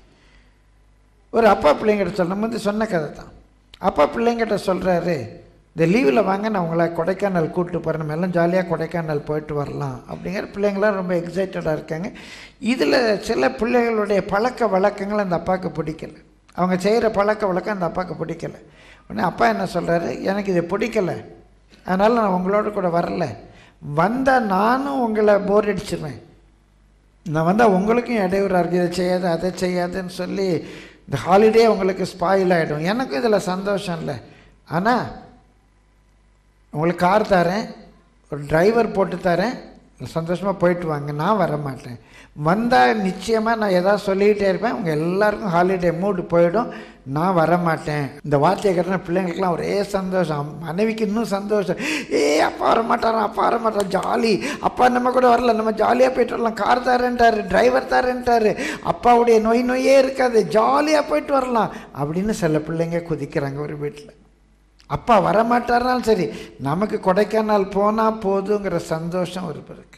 Speaker 1: ஒரு அப்பா பிள்ளைங்கிட்ட சொல்லும் போது சொன்ன கதை தான் அப்பா பிள்ளைங்கிட்ட சொல்கிறாரு இந்த லீவில் வாங்க நான் உங்களை கொடைக்கானல் கூப்பிட்டு போகிறேன் நம்ம எல்லாம் ஜாலியாக கொடைக்கானல் போயிட்டு வரலாம் அப்படிங்கிற பிள்ளைங்களாம் ரொம்ப எக்ஸைட்டடாக இருக்காங்க இதில் சில பிள்ளைகளுடைய பழக்க வழக்கங்கள் அந்த அப்பாவுக்கு பிடிக்கல அவங்க செய்கிற பழக்க வழக்கம் அந்த அப்பாவுக்கு பிடிக்கல உடனே அப்பா என்ன சொல்கிறாரு எனக்கு இது பிடிக்கல அதனால் நான் உங்களோட கூட வரல வந்தால் நானும் உங்களை போர் அடிச்சிருவேன் நான் வந்தால் உங்களுக்கும் இடையூறாக இருக்குது இதை செய்யாத அதை செய்யாதுன்னு சொல்லி இந்த ஹாலிடே உங்களுக்கு ஸ்பாயில் ஆகிடும் எனக்கும் இதில் சந்தோஷம் இல்லை ஆனால் உங்களுக்கு கார் தரேன் ஒரு டிரைவர் போட்டு தரேன் சந்தோஷமாக போயிட்டு வாங்க நான் வர மாட்டேன் வந்தால் நிச்சயமாக நான் எதாவது சொல்லிக்கிட்டே இருப்பேன் உங்கள் எல்லாருக்கும் ஹாலிடே மூடு போயிடும் நான் வர மாட்டேன் இந்த வார்த்தையை கேட்ட பிள்ளைங்களுக்குலாம் ஒரே சந்தோஷம் மனைவிக்கு இன்னும் சந்தோஷம் ஏ அப்பா வர மாட்டாராம் அப்பா வர மாட்டார் ஜாலி அப்பா நம்ம கூட வரல நம்ம ஜாலியாக போயிட்டு வரலாம் கார் தரேன்ட்டாரு டிரைவர் தரேன்ட்டாரு அப்பாவுடைய நொய் நொய்யே இருக்காது ஜாலியாக போயிட்டு வரலாம் அப்படின்னு சில பிள்ளைங்க குதிக்கிறாங்க ஒரு வீட்டில் அப்பா வரமாட்டாருனாலும் சரி நமக்கு கொடைக்கானல் போனால் போதுங்கிற சந்தோஷம் ஒரு பிறகு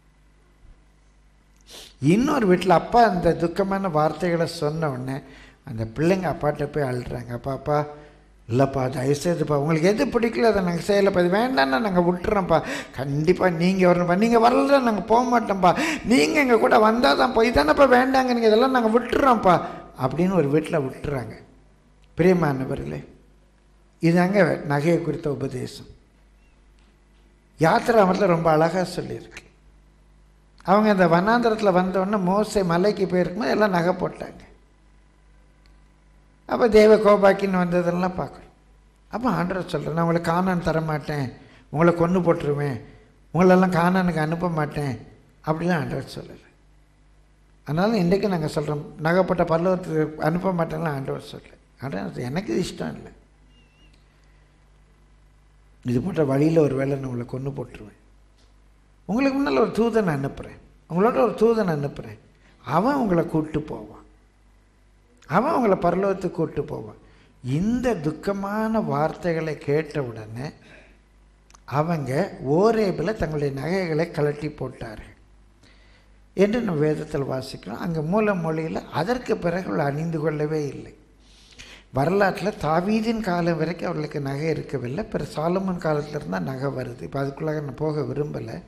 Speaker 1: இன்னொரு வீட்டில் அப்பா அந்த துக்கமான வார்த்தைகளை சொன்ன உடனே அந்த பிள்ளைங்க அப்பாட்ட போய் அழுறாங்க அப்பா அப்பா இல்லைப்பா தயவுசெய்துப்பா உங்களுக்கு எது பிடிக்கல அதை நாங்கள் செய்யலைப்பா இது வேண்டாம்னா நாங்கள் விட்டுறோம்ப்பா கண்டிப்பாக நீங்கள் வரணும்ப்பா நீங்கள் வரல நாங்கள் போக மாட்டோம்ப்பா நீங்கள் எங்கள் கூட வந்தால் தான் போய் தானேப்பா வேண்டாங்க நீங்கள் இதெல்லாம் நாங்கள் விட்டுறோம்ப்பா அப்படின்னு ஒரு வீட்டில் விட்டுறாங்க பிரியமானவர்களே இதாங்க நகையை குறித்த உபதேசம் யாத்திராமத்தில் ரொம்ப அழகாக சொல்லியிருக்கு அவங்க அந்த வனாந்திரத்தில் வந்தோடனே மோசை மலைக்கு போயிருக்கும்போது எல்லாம் நகை போட்டாங்க அப்போ தேவ கோபாக்கின்னு வந்ததெல்லாம் பார்க்கணும் அப்போ ஆண்டவர் சொல்கிறேன் நான் உங்களை காணான்னு தரமாட்டேன் உங்களை கொன்று போட்டுருவேன் உங்களெல்லாம் காணானுக்கு அனுப்ப மாட்டேன் அப்படிலாம் ஆண்டவர் சொல்லலை அதனால இன்றைக்கு நாங்கள் சொல்கிறோம் நகைப்பட்ட பல்லவத்துக்கு அனுப்ப மாட்டேன்லாம் ஆண்டவர் சொல்லலை ஆண்டவர் எனக்கு இது இஷ்டம் இல்லை இது போன்ற வழியில் ஒரு வேளை நான் உங்களை கொண்டு போட்டுருவேன் உங்களுக்கு முன்னால் ஒரு தூதனை அனுப்புகிறேன் உங்களோட ஒரு தூதனை அனுப்புகிறேன் அவன் உங்களை கூப்பிட்டு போவான் அவன் உங்களை பரலோகத்துக்கு கூப்பிட்டு போவான் இந்த துக்கமான வார்த்தைகளை கேட்ட உடனே அவங்க ஓரேபில் தங்களுடைய நகைகளை கலட்டி போட்டார்கள் என்று நம்ம வேதத்தில் வாசிக்கிறோம் அங்கே மூல மொழியில் அதற்கு பிறகு அவள் அணிந்து கொள்ளவே இல்லை வரலாற்றில் தாவீதின் காலம் வரைக்கும் அவர்களுக்கு நகை இருக்கவில்லை பிற சாலமன் காலத்தில் இருந்தால் நகை வருது இப்போ அதுக்குள்ளாக நான் போக விரும்பலை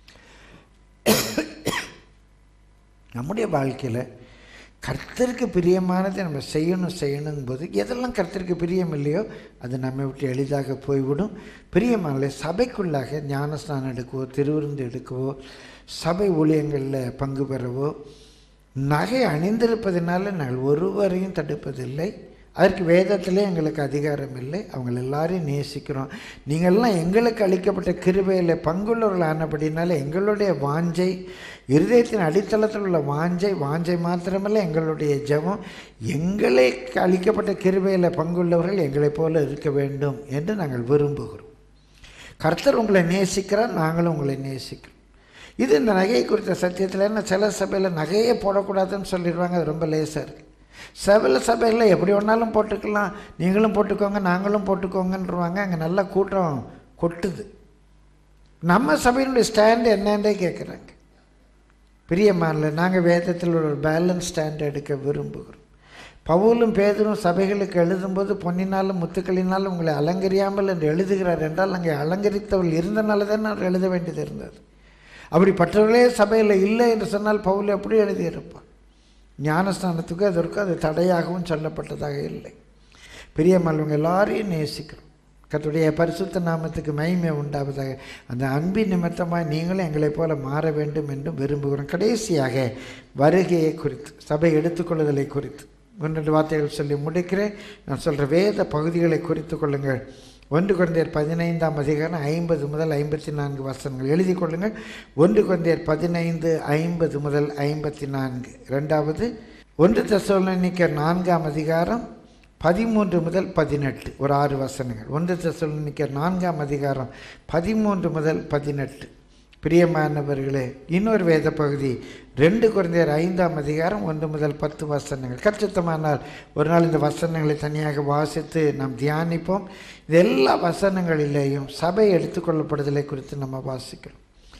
Speaker 1: நம்முடைய வாழ்க்கையில் கர்த்தருக்கு பிரியமானதை நம்ம செய்யணும் செய்யணும் போது எதெல்லாம் கர்த்தருக்கு பிரியம் இல்லையோ அது நம்மை விட்டு எளிதாக போய்விடும் பிரியமான சபைக்குள்ளாக ஞானஸ்நானம் எடுக்கவோ திருவிருந்து எடுக்கவோ சபை ஊழியங்களில் பங்கு பெறவோ நகை அணிந்திருப்பதனால நாங்கள் ஒருவரையும் தடுப்பதில்லை அதற்கு வேதத்திலே எங்களுக்கு அதிகாரம் இல்லை அவங்கள எல்லாரையும் நேசிக்கிறோம் நீங்கள்லாம் எங்களுக்கு அளிக்கப்பட்ட கிருபையில் பங்குள்ளவர்கள் ஆனபடினால எங்களுடைய வாஞ்சை இருதயத்தின் அடித்தளத்தில் உள்ள வாஞ்சை வாஞ்சை மாத்திரமல்ல எங்களுடைய ஜெபம் எங்களை அளிக்கப்பட்ட கிருபையில் பங்குள்ளவர்கள் எங்களைப் போல இருக்க வேண்டும் என்று நாங்கள் விரும்புகிறோம் கர்த்தர் உங்களை நேசிக்கிறார் நாங்களும் உங்களை நேசிக்கிறோம் இது இந்த நகையை குறித்த சத்தியத்தில் என்ன சில சபையில் நகையே போடக்கூடாதுன்னு சொல்லிடுவாங்க அது ரொம்ப லேசாக இருக்குது சில சபையில் எப்படி வேணாலும் போட்டுக்கலாம் நீங்களும் போட்டுக்கோங்க நாங்களும் போட்டுக்கோங்கன்றவாங்க அங்கே நல்ல கூட்டம் கொட்டுது நம்ம சபையினுடைய ஸ்டாண்டு என்னன்றே கேட்குறாங்க பிரியமான நாங்கள் வேதத்தில் ஒரு பேலன்ஸ் ஸ்டாண்ட் எடுக்க விரும்புகிறோம் பவுலும் பேதரும் சபைகளுக்கு எழுதும்போது பொன்னினாலும் முத்துக்களினாலும் உங்களை அலங்கரியாமல் என்று எழுதுகிறார் என்றால் அங்கே அலங்கரித்தவள் இருந்தனால தான் அவர் எழுத வேண்டியது இருந்தது அப்படிப்பட்டவர்களே சபையில் இல்லை என்று சொன்னால் பவுல் எப்படி எழுதியிருப்பான் ஞானஸ்தானத்துக்கு அதற்கு அது தடையாகவும் சொல்லப்பட்டதாக இல்லை பெரியம்மாள் எல்லாரையும் நேசிக்கிறோம் கர்த்தருடைய பரிசுத்த நாமத்துக்கு மகிமை உண்டாவதாக அந்த அன்பின் நிமித்தமாக நீங்களும் எங்களைப் போல மாற வேண்டும் என்றும் விரும்புகிறோம் கடைசியாக வருகையை குறித்து சபை எடுத்துக்கொள்ளுதலை குறித்து ஒன்று வார்த்தைகள் சொல்லி முடிக்கிறேன் நான் சொல்கிற வேத பகுதிகளை குறித்து கொள்ளுங்கள் ஒன்று குழந்தையர் பதினைந்தாம் அதிகாரம் ஐம்பது முதல் ஐம்பத்தி நான்கு வசனங்கள் எழுதி கொள்ளுங்கள் ஒன்று குழந்தையர் பதினைந்து ஐம்பது முதல் ஐம்பத்தி நான்கு ரெண்டாவது ஒன்று தசோலனிக்கர் நான்காம் அதிகாரம் பதிமூன்று முதல் பதினெட்டு ஒரு ஆறு வசனங்கள் ஒன்று தசோலனிக்கர் நான்காம் அதிகாரம் பதிமூன்று முதல் பதினெட்டு பிரியமானவர்களே இன்னொரு வேத பகுதி ரெண்டு குழந்தையர் ஐந்தாம் அதிகாரம் ஒன்று முதல் பத்து வசனங்கள் கச்சித்தமானால் ஒரு நாள் இந்த வசனங்களை தனியாக வாசித்து நாம் தியானிப்போம் இது எல்லா வசனங்களிலேயும் சபை எடுத்துக்கொள்ளப்படுதலை குறித்து நம்ம வாசிக்கிறோம்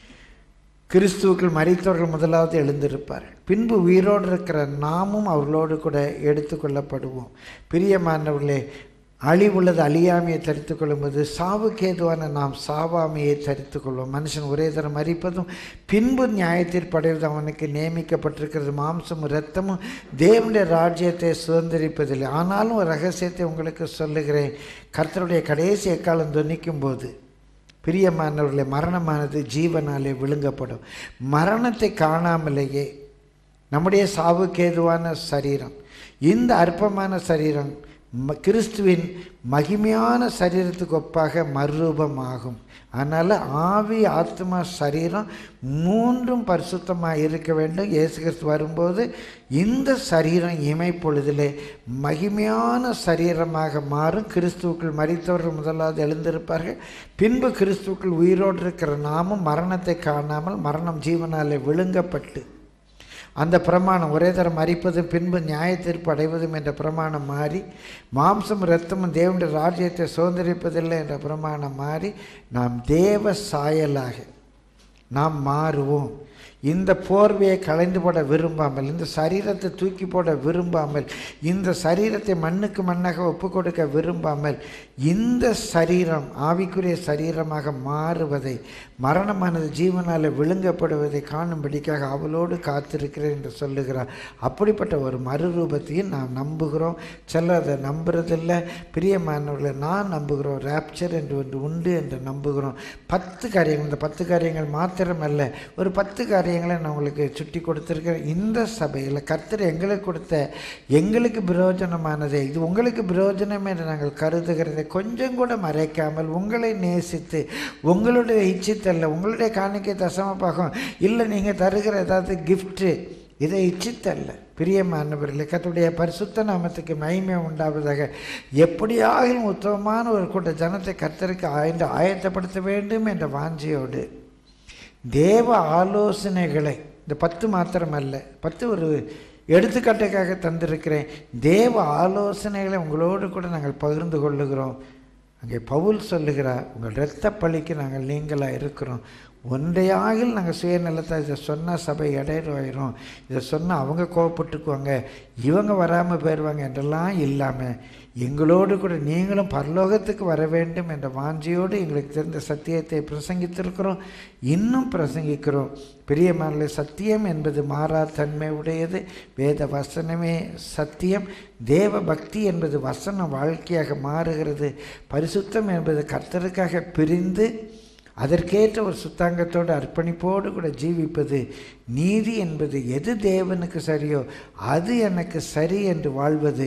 Speaker 1: கிறிஸ்துவுக்குள் மறித்தவர்கள் முதலாவது எழுந்திருப்பார்கள் பின்பு உயிரோடு இருக்கிற நாமும் அவர்களோடு கூட எடுத்துக்கொள்ளப்படுவோம் பிரியமானவர்களே அழிவுள்ளது அழியாமையை தரித்து கொள்ளும்போது சாவுக்கேதுவான நாம் சாவாமையை தரித்து கொள்வோம் மனுஷன் ஒரே தரம் மறிப்பதும் பின்பு நியாயத்தீர்ப்படைவது அவனுக்கு நியமிக்கப்பட்டிருக்கிறது மாம்சமும் இரத்தமும் தேவனுடைய ராஜ்யத்தை சுதந்திரிப்பதில்லை ஆனாலும் ஒரு ரகசியத்தை உங்களுக்கு சொல்லுகிறேன் கர்த்தருடைய கடைசி எக்காலம் துணிக்கும் போது பிரியமானவர்களே மரணமானது ஜீவனாலே விழுங்கப்படும் மரணத்தை காணாமலேயே நம்முடைய சாவுக்கேதுவான சரீரம் இந்த அற்பமான சரீரம் ம- கிறிஸ்துவின் மகிமையான சரீரத்துக்கு ஒப்பாக மறுரூபமாகும் அதனால் ஆவி ஆத்மா சரீரம் மூன்றும் பரிசுத்தமாக இருக்க வேண்டும் இயேசு கிறிஸ்து வரும்போது இந்த சரீரம் இமைப்பொழுதிலே மகிமையான சரீரமாக மாறும் கிறிஸ்துவுக்குள் மரித்தவர்கள் முதலாவது எழுந்திருப்பார்கள் பின்பு கிறிஸ்துவுக்குள் உயிரோடு இருக்கிற நாமும் மரணத்தை காணாமல் மரணம் ஜீவனாலே விழுங்கப்பட்டு அந்த பிரமாணம் ஒரே தரம் மறிப்பதும் பின்பு நியாயத்தீர்ப்பு அடைவதும் என்ற பிரமாணம் மாறி மாம்சம் இரத்தமும் தேவனுடைய ராஜ்யத்தை சுதந்திரிப்பதில்லை என்ற பிரமாணம் மாறி நாம் தேவ சாயலாக நாம் மாறுவோம் இந்த போர்வையை களைந்து போட விரும்பாமல் இந்த சரீரத்தை தூக்கி போட விரும்பாமல் இந்த சரீரத்தை மண்ணுக்கு மண்ணாக ஒப்பு கொடுக்க விரும்பாமல் இந்த சரீரம் ஆவிக்குரிய சரீரமாக மாறுவதை மரணமானது ஜீவனால் விழுங்கப்படுவதை காணும்படிக்காக அவளோடு காத்திருக்கிறேன் என்று சொல்லுகிறார் அப்படிப்பட்ட ஒரு மறுரூபத்தையும் நாம் நம்புகிறோம் சிலர் அதை நம்புறதில்லை பிரியமானவர்களை நான் நம்புகிறோம் ரேப்சர் என்று ஒன்று உண்டு என்று நம்புகிறோம் பத்து காரியங்கள் இந்த பத்து காரியங்கள் மாத்திரமல்ல ஒரு பத்து காரியங்களை நான் உங்களுக்கு சுட்டி கொடுத்துருக்கிறேன் இந்த சபையில் கர்த்தர் எங்களுக்கு கொடுத்த எங்களுக்கு பிரயோஜனமானதை இது உங்களுக்கு பிரயோஜனம் என்று நாங்கள் கருதுகிறதை கொஞ்சம் கூட மறைக்காமல் உங்களை நேசித்து உங்களுடைய இச்சித்தல்ல உங்களுடைய காணிக்கை தசமபாகம் இல்லை நீங்கள் தருகிற ஏதாவது கிஃப்ட்டு இதை இச்சித்தல்ல பிரியமானவர்களே கர்த்தருடைய பரிசுத்த நாமத்துக்கு மகிமை உண்டாவதாக எப்படியாக உத்தமமான ஒரு கூட்ட ஜனத்தை கர்த்தருக்கு ஆய்ந்து ஆயத்தப்படுத்த வேண்டும் என்ற வாஞ்சையோடு தேவ ஆலோசனைகளை இந்த பத்து மாத்திரமல்ல பத்து ஒரு எடுத்துக்காட்டுக்காக தந்திருக்கிறேன் தேவ ஆலோசனைகளை உங்களோடு கூட நாங்கள் பகிர்ந்து கொள்ளுகிறோம் அங்கே பவுல் சொல்லுகிறார் உங்கள் இரத்த பழிக்கு நாங்கள் நீங்களாக இருக்கிறோம் ஒன்றையாகில் நாங்கள் சுயநலத்தை இதை சொன்னால் சபை இடையிறாயிரும் இதை சொன்னால் அவங்க கோவப்பட்டுக்குவாங்க இவங்க வராமல் போயிடுவாங்க என்றெல்லாம் இல்லாமல் எங்களோடு கூட நீங்களும் பரலோகத்துக்கு வர வேண்டும் என்ற வாஞ்சியோடு எங்களுக்கு தெரிந்த சத்தியத்தை பிரசங்கித்திருக்கிறோம் இன்னும் பிரசங்கிக்கிறோம் பிரியமான சத்தியம் என்பது மாறா தன்மை உடையது வேத வசனமே சத்தியம் தேவ பக்தி என்பது வசன வாழ்க்கையாக மாறுகிறது பரிசுத்தம் என்பது கர்த்தருக்காக பிரிந்து அதற்கேற்ற ஒரு சுத்தாங்கத்தோடு அர்ப்பணிப்போடு கூட ஜீவிப்பது நீதி என்பது எது தேவனுக்கு சரியோ அது எனக்கு சரி என்று வாழ்வது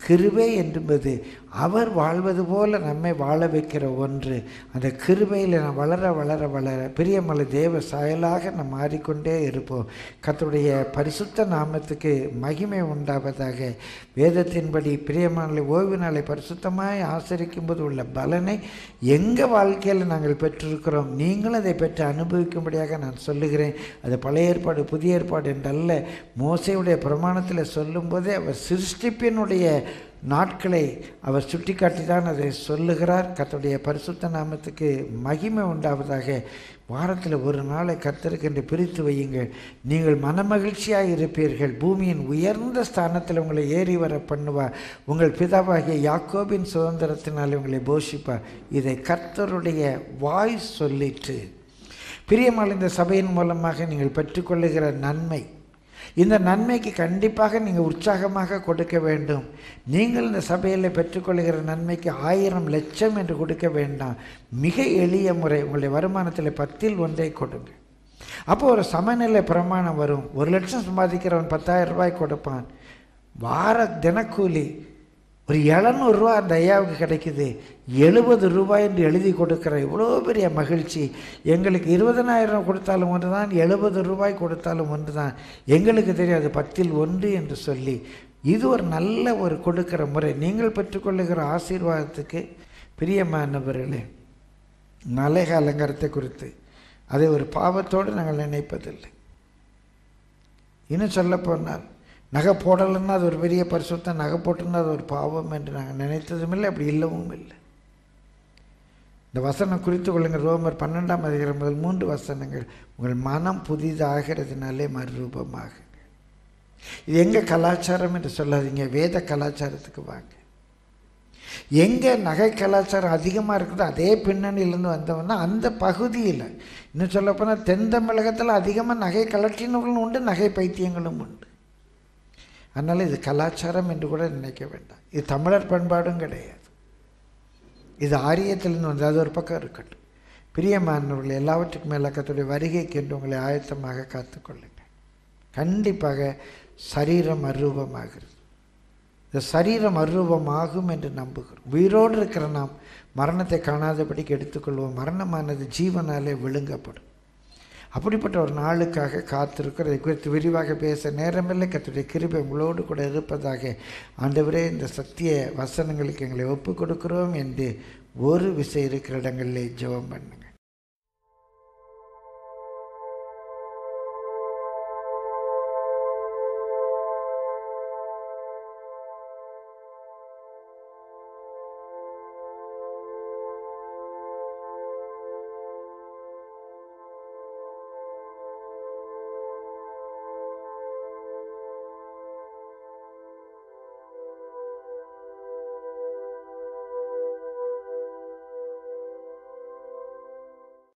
Speaker 1: கிருபை என்பது அவர் வாழ்வது போல நம்மை வாழ வைக்கிற ஒன்று அந்த கிருபையில் நாம் வளர வளர வளர பிரியமலை தேவ சாயலாக நாம் மாறிக்கொண்டே இருப்போம் கர்த்தருடைய பரிசுத்த நாமத்துக்கு மகிமை உண்டாவதாக வேதத்தின்படி பிரியமலை ஓய்வு நாளை பரிசுத்தமாய் ஆசரிக்கும் போது உள்ள பலனை எங்கள் வாழ்க்கையில் நாங்கள் பெற்றிருக்கிறோம் நீங்களும் அதை பெற்று அனுபவிக்கும்படியாக நான் சொல்லுகிறேன் அது பழைய ஏற்பாடு புதிய ஏற்பாடு என்றல்ல மோசையுடைய பிரமாணத்தில் சொல்லும்போதே அவர் சிருஷ்டிப்பினுடைய நாட்களை அவர் சுட்டிக்காட்டி தான் அதை சொல்லுகிறார் கர்த்தருடைய பரிசுத்த நாமத்துக்கு மகிமை உண்டாவதாக வாரத்தில் ஒரு நாளை கர்த்தருக்கு என்று பிரித்து வையுங்கள் நீங்கள் மனமகிழ்ச்சியாக இருப்பீர்கள் பூமியின் உயர்ந்த ஸ்தானத்தில் உங்களை ஏறி வர பண்ணுவார் உங்கள் பிதாவாகிய யாக்கோபின் சுதந்திரத்தினால் உங்களை போஷிப்பார் இதை கர்த்தருடைய வாய் சொல்லிற்று பிரியமான இந்த சபையின் மூலமாக நீங்கள் பெற்றுக்கொள்ளுகிற நன்மை இந்த நன்மைக்கு கண்டிப்பாக நீங்கள் உற்சாகமாக கொடுக்க வேண்டும் நீங்கள் இந்த சபையில் பெற்றுக்கொள்கிற நன்மைக்கு ஆயிரம் லட்சம் என்று கொடுக்க வேண்டாம் மிக எளிய முறை உங்களுடைய வருமானத்தில் பத்தில் ஒன்றை கொடுங்க அப்போ ஒரு சமநிலை பிரமாணம் வரும் ஒரு லட்சம் சம்பாதிக்கிறவன் பத்தாயிரம் ரூபாய் கொடுப்பான் வார தினக்கூலி ஒரு எழுநூறுரூவா அந்த ஐயாவுக்கு கிடைக்குது எழுபது ரூபாய் என்று எழுதி கொடுக்குற இவ்வளோ பெரிய மகிழ்ச்சி எங்களுக்கு இருபதனாயிரம் கொடுத்தாலும் ஒன்று தான் எழுபது ரூபாய் கொடுத்தாலும் ஒன்று தான் எங்களுக்கு தெரியாது பத்தில் ஒன்று என்று சொல்லி இது ஒரு நல்ல ஒரு கொடுக்கிற முறை நீங்கள் பெற்றுக்கொள்ளுகிற ஆசீர்வாதத்துக்கு பிரியமானவர்களே மலை அலங்காரத்தை குறித்து அதை ஒரு பாவத்தோடு நாங்கள் நினைப்பதில்லை இன்னும் சொல்ல போனால் நகை போடலைன்னா அது ஒரு பெரிய பரிசுத்தம் நகை போட்டுன்னா அது ஒரு பாவம் என்று நாங்கள் நினைத்ததும் இல்லை அப்படி இல்லவும் இல்லை இந்த வசனம் குறித்து கொள்ளுங்கள் ரோமர் பன்னெண்டாம் அதிகாரம் முதல் மூன்று வசனங்கள் உங்கள் மனம் புதிதாகிறதுனாலே மறுரூபமாக இது எங்கள் கலாச்சாரம் என்று சொல்லாதீங்க வேத கலாச்சாரத்துக்கு வாங்க எங்கே நகை கலாச்சாரம் அதிகமாக இருக்குதோ அதே பின்னணியிலேருந்து வந்தவன்னா அந்த பகுதியில் இன்னும் சொல்லப்போனால் தென் தமிழகத்தில் அதிகமாக நகை கலற்றினவர்களும் உண்டு நகை பைத்தியங்களும் உண்டு அதனால் இது கலாச்சாரம் என்று கூட நினைக்க வேண்டாம் இது தமிழர் பண்பாடும் கிடையாது இது ஆரியத்திலிருந்து வந்து அது ஒரு பக்கம் இருக்கட்டும் பிரியமானவர்கள் எல்லாவற்றுக்கும் மேலே கத்துடைய வருகைக்கு என்று உங்களை ஆயத்தமாக காத்துக்கொள்ளுங்கள் கண்டிப்பாக சரீரம் அரூபமாகிறது இந்த சரீரம் அரூபமாகும் என்று நம்புகிறோம் உயிரோடு இருக்கிற நாம் மரணத்தை காணாதபடிக்கு எடுத்துக்கொள்வோம் மரணமானது ஜீவனாலே விழுங்கப்படும் அப்படிப்பட்ட ஒரு நாளுக்காக காத்திருக்கிறதை குறித்து விரிவாக பேச நேரமில்லை கத்துடைய கிருபை உங்களோடு கூட இருப்பதாக ஆண்டவரே இந்த சத்திய வசனங்களுக்கு எங்களை ஒப்பு கொடுக்கிறோம் என்று ஒரு விசை இருக்கிற இடங்களிலே ஜெபம் பண்ணுங்க